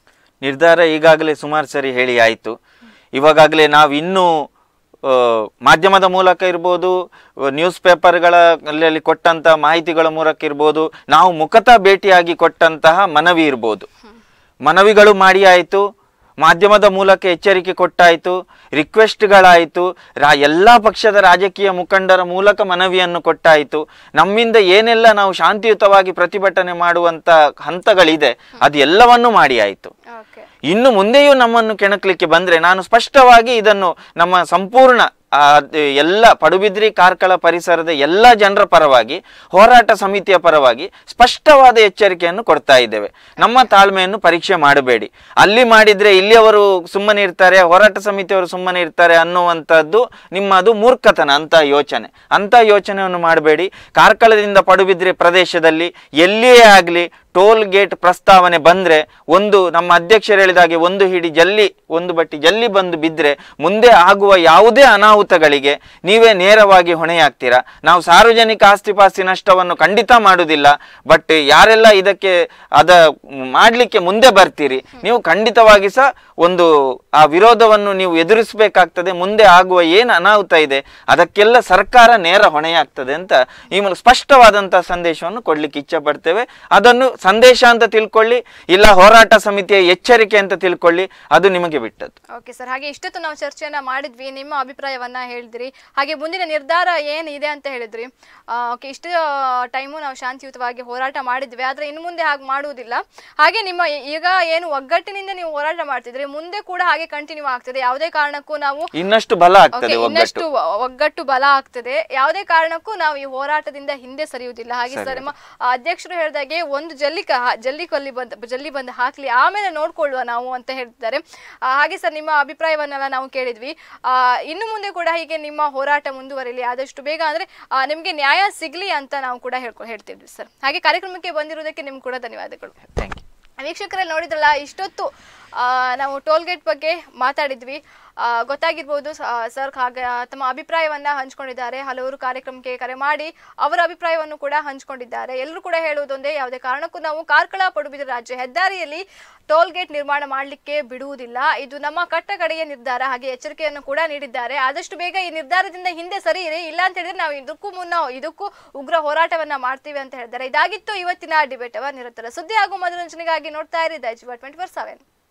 B: ನಿರ್ಧಾರ ಈಗಾಗಲೇ ಸುಮಾರು ಸರಿ ಹೇಳಿ ಆಯಿತು ಇವಾಗಲೇ ನಾವು ಇನ್ನೂ ಆ, ಮಾಧ್ಯಮದ ಮೂಲಕ ಇರ್ಬೋದು ನ್ಯೂಸ್ ಪೇಪರ್ಗಳಲ್ಲಿ ಕೊಟ್ಟಂಥ ಮಾಹಿತಿಗಳ ಮೂಲಕ ಇರ್ಬೋದು ನಾವು ಮುಖತಃ ಭೇಟಿಯಾಗಿ ಕೊಟ್ಟಂತಹ ಮನವಿ ಇರ್ಬೋದು ಮನವಿಗಳು ಮಾಡಿ ಆಯಿತು ಮಾಧ್ಯಮದ ಮೂಲಕ ಎಚ್ಚರಿಕೆ ಕೊಟ್ಟಾಯಿತು ರಿಕ್ವೆಸ್ಟ್ಗಳಾಯಿತು ರಾ ಎಲ್ಲ ಪಕ್ಷದ ರಾಜಕೀಯ ಮುಖಂಡರ ಮೂಲಕ ಮನವಿಯನ್ನು ಕೊಟ್ಟಾಯಿತು ನಮ್ಮಿಂದ ಏನೆಲ್ಲ ನಾವು ಶಾಂತಿಯುತವಾಗಿ ಪ್ರತಿಭಟನೆ ಮಾಡುವಂತ ಹಂತಗಳಿದೆ ಅದು ಎಲ್ಲವನ್ನೂ ಮಾಡಿ ಆಯಿತು
A: ಓಕೆ
B: ಇನ್ನು ಮುಂದೆಯೂ ನಮ್ಮನ್ನು ಕೆಣಕ್ಲಿಕ್ಕೆ ಬಂದ್ರೆ ನಾನು ಸ್ಪಷ್ಟವಾಗಿ ಇದನ್ನು ನಮ್ಮ ಸಂಪೂರ್ಣ ಆ, ಅದ್ ಎಲ್ಲ ಪಡುಬಿದ್ರಿ ಕಾರ್ಕಳ ಪರಿಸರದ ಎಲ್ಲ ಜನರ ಪರವಾಗಿ ಹೋರಾಟ ಸಮಿತಿಯ ಪರವಾಗಿ ಸ್ಪಷ್ಟವಾದ ಎಚ್ಚರಿಕೆಯನ್ನು ಕೊಡ್ತಾ ಇದ್ದೇವೆ ನಮ್ಮ ತಾಳ್ಮೆಯನ್ನು ಪರೀಕ್ಷೆ ಮಾಡಬೇಡಿ ಅಲ್ಲಿ ಮಾಡಿದ್ರೆ ಇಲ್ಲಿಯವರು ಸುಮ್ಮನೆ ಇರ್ತಾರೆ ಹೋರಾಟ ಸಮಿತಿಯವರು ಸುಮ್ಮನೆ ಇರ್ತಾರೆ ಅನ್ನುವಂಥದ್ದು ನಿಮ್ಮದು ಮೂರ್ಖತನ ಅಂತ ಯೋಚನೆ ಅಂತ ಯೋಚನೆಯನ್ನು ಮಾಡಬೇಡಿ ಕಾರ್ಕಳದಿಂದ ಪಡುಬಿದ್ರಿ ಪ್ರದೇಶದಲ್ಲಿ ಎಲ್ಲಿಯೇ ಆಗಲಿ ಟೋಲ್ ಗೇಟ್ ಪ್ರಸ್ತಾವನೆ ಬಂದ್ರೆ ಒಂದು ನಮ್ಮ ಅಧ್ಯಕ್ಷರು ಹೇಳಿದಾಗೆ ಒಂದು ಹಿಡಿ ಜಲ್ಲಿ ಒಂದು ಬಟ್ಟಿ ಜಲ್ಲಿ ಬಂದು ಬಿದ್ದರೆ ಮುಂದೆ ಆಗುವ ಯಾವುದೇ ಅನಾಹುತಗಳಿಗೆ ನೀವೇ ನೇರವಾಗಿ ಹೊಣೆಯಾಗ್ತೀರಾ ನಾವು ಸಾರ್ವಜನಿಕ ಆಸ್ತಿ ಪಾಸ್ತಿ ನಷ್ಟವನ್ನು ಖಂಡಿತ ಮಾಡುವುದಿಲ್ಲ ಬಟ್ ಯಾರೆಲ್ಲ ಇದಕ್ಕೆ ಅದ ಮಾಡಲಿಕ್ಕೆ ಮುಂದೆ ಬರ್ತೀರಿ ನೀವು ಖಂಡಿತವಾಗಿ ಸಹ ಒಂದು ಆ ವಿರೋಧವನ್ನು ನೀವು ಎದುರಿಸಬೇಕಾಗ್ತದೆ ಮುಂದೆ ಆಗುವ ಏನು ಅನಾಹುತ ಇದೆ ಅದಕ್ಕೆಲ್ಲ ಸರ್ಕಾರ ನೇರ ಹೊಣೆಯಾಗ್ತದೆ ಅಂತ ಈ ಮೂಲಕ ಸ್ಪಷ್ಟವಾದಂತಹ ಸಂದೇಶವನ್ನು ಕೊಡ್ಲಿಕ್ಕೆ ಇಚ್ಛೆ ಪಡ್ತೇವೆ ಅದನ್ನು ಸಂದೇಶ ಅಂತ ತಿಳ್ಕೊಳ್ಳಿ ಇಲ್ಲ ಹೋರಾಟ ಸಮಿತಿಯ ಎಚ್ಚರಿಕೆ ಅಂತ ತಿಳ್ಕೊಳ್ಳಿ ಅದು ನಿಮಗೆ ಬಿಟ್ಟದ್ದು
A: ಓಕೆ ಸರ್ ಹಾಗೆ ಇಷ್ಟೊತ್ತು ನಾವು ಚರ್ಚೆಯನ್ನ ಮಾಡಿದ್ವಿ ನಿಮ್ಮ ಅಭಿಪ್ರಾಯವನ್ನ ಹೇಳಿದ್ರಿ ಹಾಗೆ ಮುಂದಿನ ನಿರ್ಧಾರ ಏನಿದೆ ಅಂತ ಹೇಳಿದ್ರಿ ಓಕೆ ಇಷ್ಟು ಟೈಮು ನಾವು ಶಾಂತಿಯುತವಾಗಿ ಹೋರಾಟ ಮಾಡಿದ್ವಿ ಆದ್ರೆ ಇನ್ನು ಮುಂದೆ ಹಾಗೆ ಮಾಡುವುದಿಲ್ಲ ಹಾಗೆ ನಿಮ್ಮ ಈಗ ಏನು ಒಗ್ಗಟ್ಟಿನಿಂದ ನೀವು ಹೋರಾಟ ಮಾಡ್ತಿದ್ರಿ ಮುಂದೆ ಕೂಡ ಹಾಗೆ ಕಂಟಿನ್ಯೂ ಆಗ್ತದೆ ಯಾವುದೇ ಕಾರಣಕ್ಕೂ ನಾವು
B: ಇನ್ನಷ್ಟು ಬಲ ಆಗ್ತದೆ
A: Okay,
B: ಒಗ್ಗಟ್ಟು
A: ಇನ್ನಷ್ಟು ಒಗ್ಗಟ್ಟು ಬಲ ಆಗ್ತದೆ ಯಾವುದೇ ಕಾರಣಕ್ಕೂ ನಾವು ಈ ಹೋರಾಟದಿಂದ ಹಿಂದೆ ಸರಿಯುವುದಿಲ್ಲ ಹಾಗೆ ಸರ್ ನಮ್ಮ ಆ, ಅಧ್ಯಕ್ಷರು ಹೇಳಿದಾಗೆ ಒಂದು ಜಲ್ಲಿ ಕ- ಹ- ಜಲ್ಲಿ ಕೊಲ್ಲಿ ಬಂದ್ ಜಲ್ಲಿ ಬಂದು ಹಾಕ್ಲಿ ಆಮೇಲೆ ನೋಡ್ಕೊಳ್ಳುವ ನಾವು ಅಂತ ಹೇಳ್ತಿದ್ದಾರೆ ಆ, ಹಾಗೆ ಸರ್ ನಿಮ್ಮ ಅಭಿಪ್ರಾಯವನ್ನೆಲ್ಲ ನಾವು ಕೇಳಿದ್ವಿ ಆ, ಇನ್ನು ಮುಂದೆ ಕೂಡ ಹೀಗೆ ನಿಮ್ಮ ಹೋರಾಟ ಮುಂದುವರಿಲಿ ಆದಷ್ಟು ಬೇಗ ಅಂದ್ರೆ ಆ, ನಿಮ್ಗೆ ನ್ಯಾಯ ಸಿಗ್ಲಿ ಅಂತ ನಾವು ಕೂಡ ಹೇಳ್ಕೊ ಹೇಳ್ತಿದ್ವಿ ಸರ್ ಹಾಗೆ ಕಾರ್ಯಕ್ರಮಕ್ಕೆ ಬಂದಿರೋದಕ್ಕೆ ನಿಮ್ಗೆ ಕೂಡ ಧನ್ಯವಾದಗಳು
B: ಥ್ಯಾಂಕ್ ಯು
A: ವೀಕ್ಷಕರಲ್ಲಿ ನೋಡಿದ್ರಲ್ಲ ಇಷ್ಟೊತ್ತು ಆ, ನಾವು ಟೋಲ್ ಗೇಟ್ ಬಗ್ಗೆ ಮಾತಾಡಿದ್ವಿ ಆ, ಗೊತ್ತಾಗಿರ್ಬೋದು ಸರ್ ಹಾಗೆ ತಮ್ಮ ಅಭಿಪ್ರಾಯವನ್ನ ಹಂಚ್ಕೊಂಡಿದ್ದಾರೆ ಹಲವರು ಕಾರ್ಯಕ್ರಮಕ್ಕೆ ಕರೆ ಮಾಡಿ ಅವರ ಅಭಿಪ್ರಾಯವನ್ನು ಕೂಡ ಹಂಚ್ಕೊಂಡಿದ್ದಾರೆ ಎಲ್ಲರೂ ಕೂಡ ಹೇಳುವುದೊಂದೇ ಯಾವುದೇ ಕಾರಣಕ್ಕೂ ನಾವು ಕಾರ್ಕಳ ಪಡುಬಿದ್ರಿ ರಾಜ್ಯ ಹೆದ್ದಾರಿಯಲ್ಲಿ ಟೋಲ್ ಗೇಟ್ ನಿರ್ಮಾಣ ಮಾಡಲಿಕ್ಕೆ ಬಿಡುವುದಿಲ್ಲ ಇದು ನಮ್ಮ ಕಟ್ಟ ಕಡೆಯ ನಿರ್ಧಾರ ಹಾಗೆ ಎಚ್ಚರಿಕೆಯನ್ನು ಕೂಡ ನೀಡಿದ್ದಾರೆ ಆದಷ್ಟು ಬೇಗ ಈ ನಿರ್ಧಾರದಿಂದ ಹಿಂದೆ ಸರಿಯಿರಿ ಇಲ್ಲ ಅಂತ ಹೇಳಿದ್ರೆ ನಾವು ಇದಕ್ಕೂ ಮುನ್ನ ಇದಕ್ಕೂ ಉಗ್ರ ಹೋರಾಟವನ್ನ ಮಾಡ್ತೀವಿ ಅಂತ ಹೇಳಿದ್ದಾರೆ ಇದಾಗಿತ್ತು ಇವತ್ತಿನ ಡಿಬೇಟ್ ಅವರ್ ನಿರಂತರ ಸುದ್ದಿ ಹಾಗೂ ಮನೋರಂಜನೆಗಾಗಿ ನೋಡ್ತಾ ಇರಿ ದೈಜ್ ಟ್ವೆಂಟಿ ಫೋರ್ ಸೆವೆನ್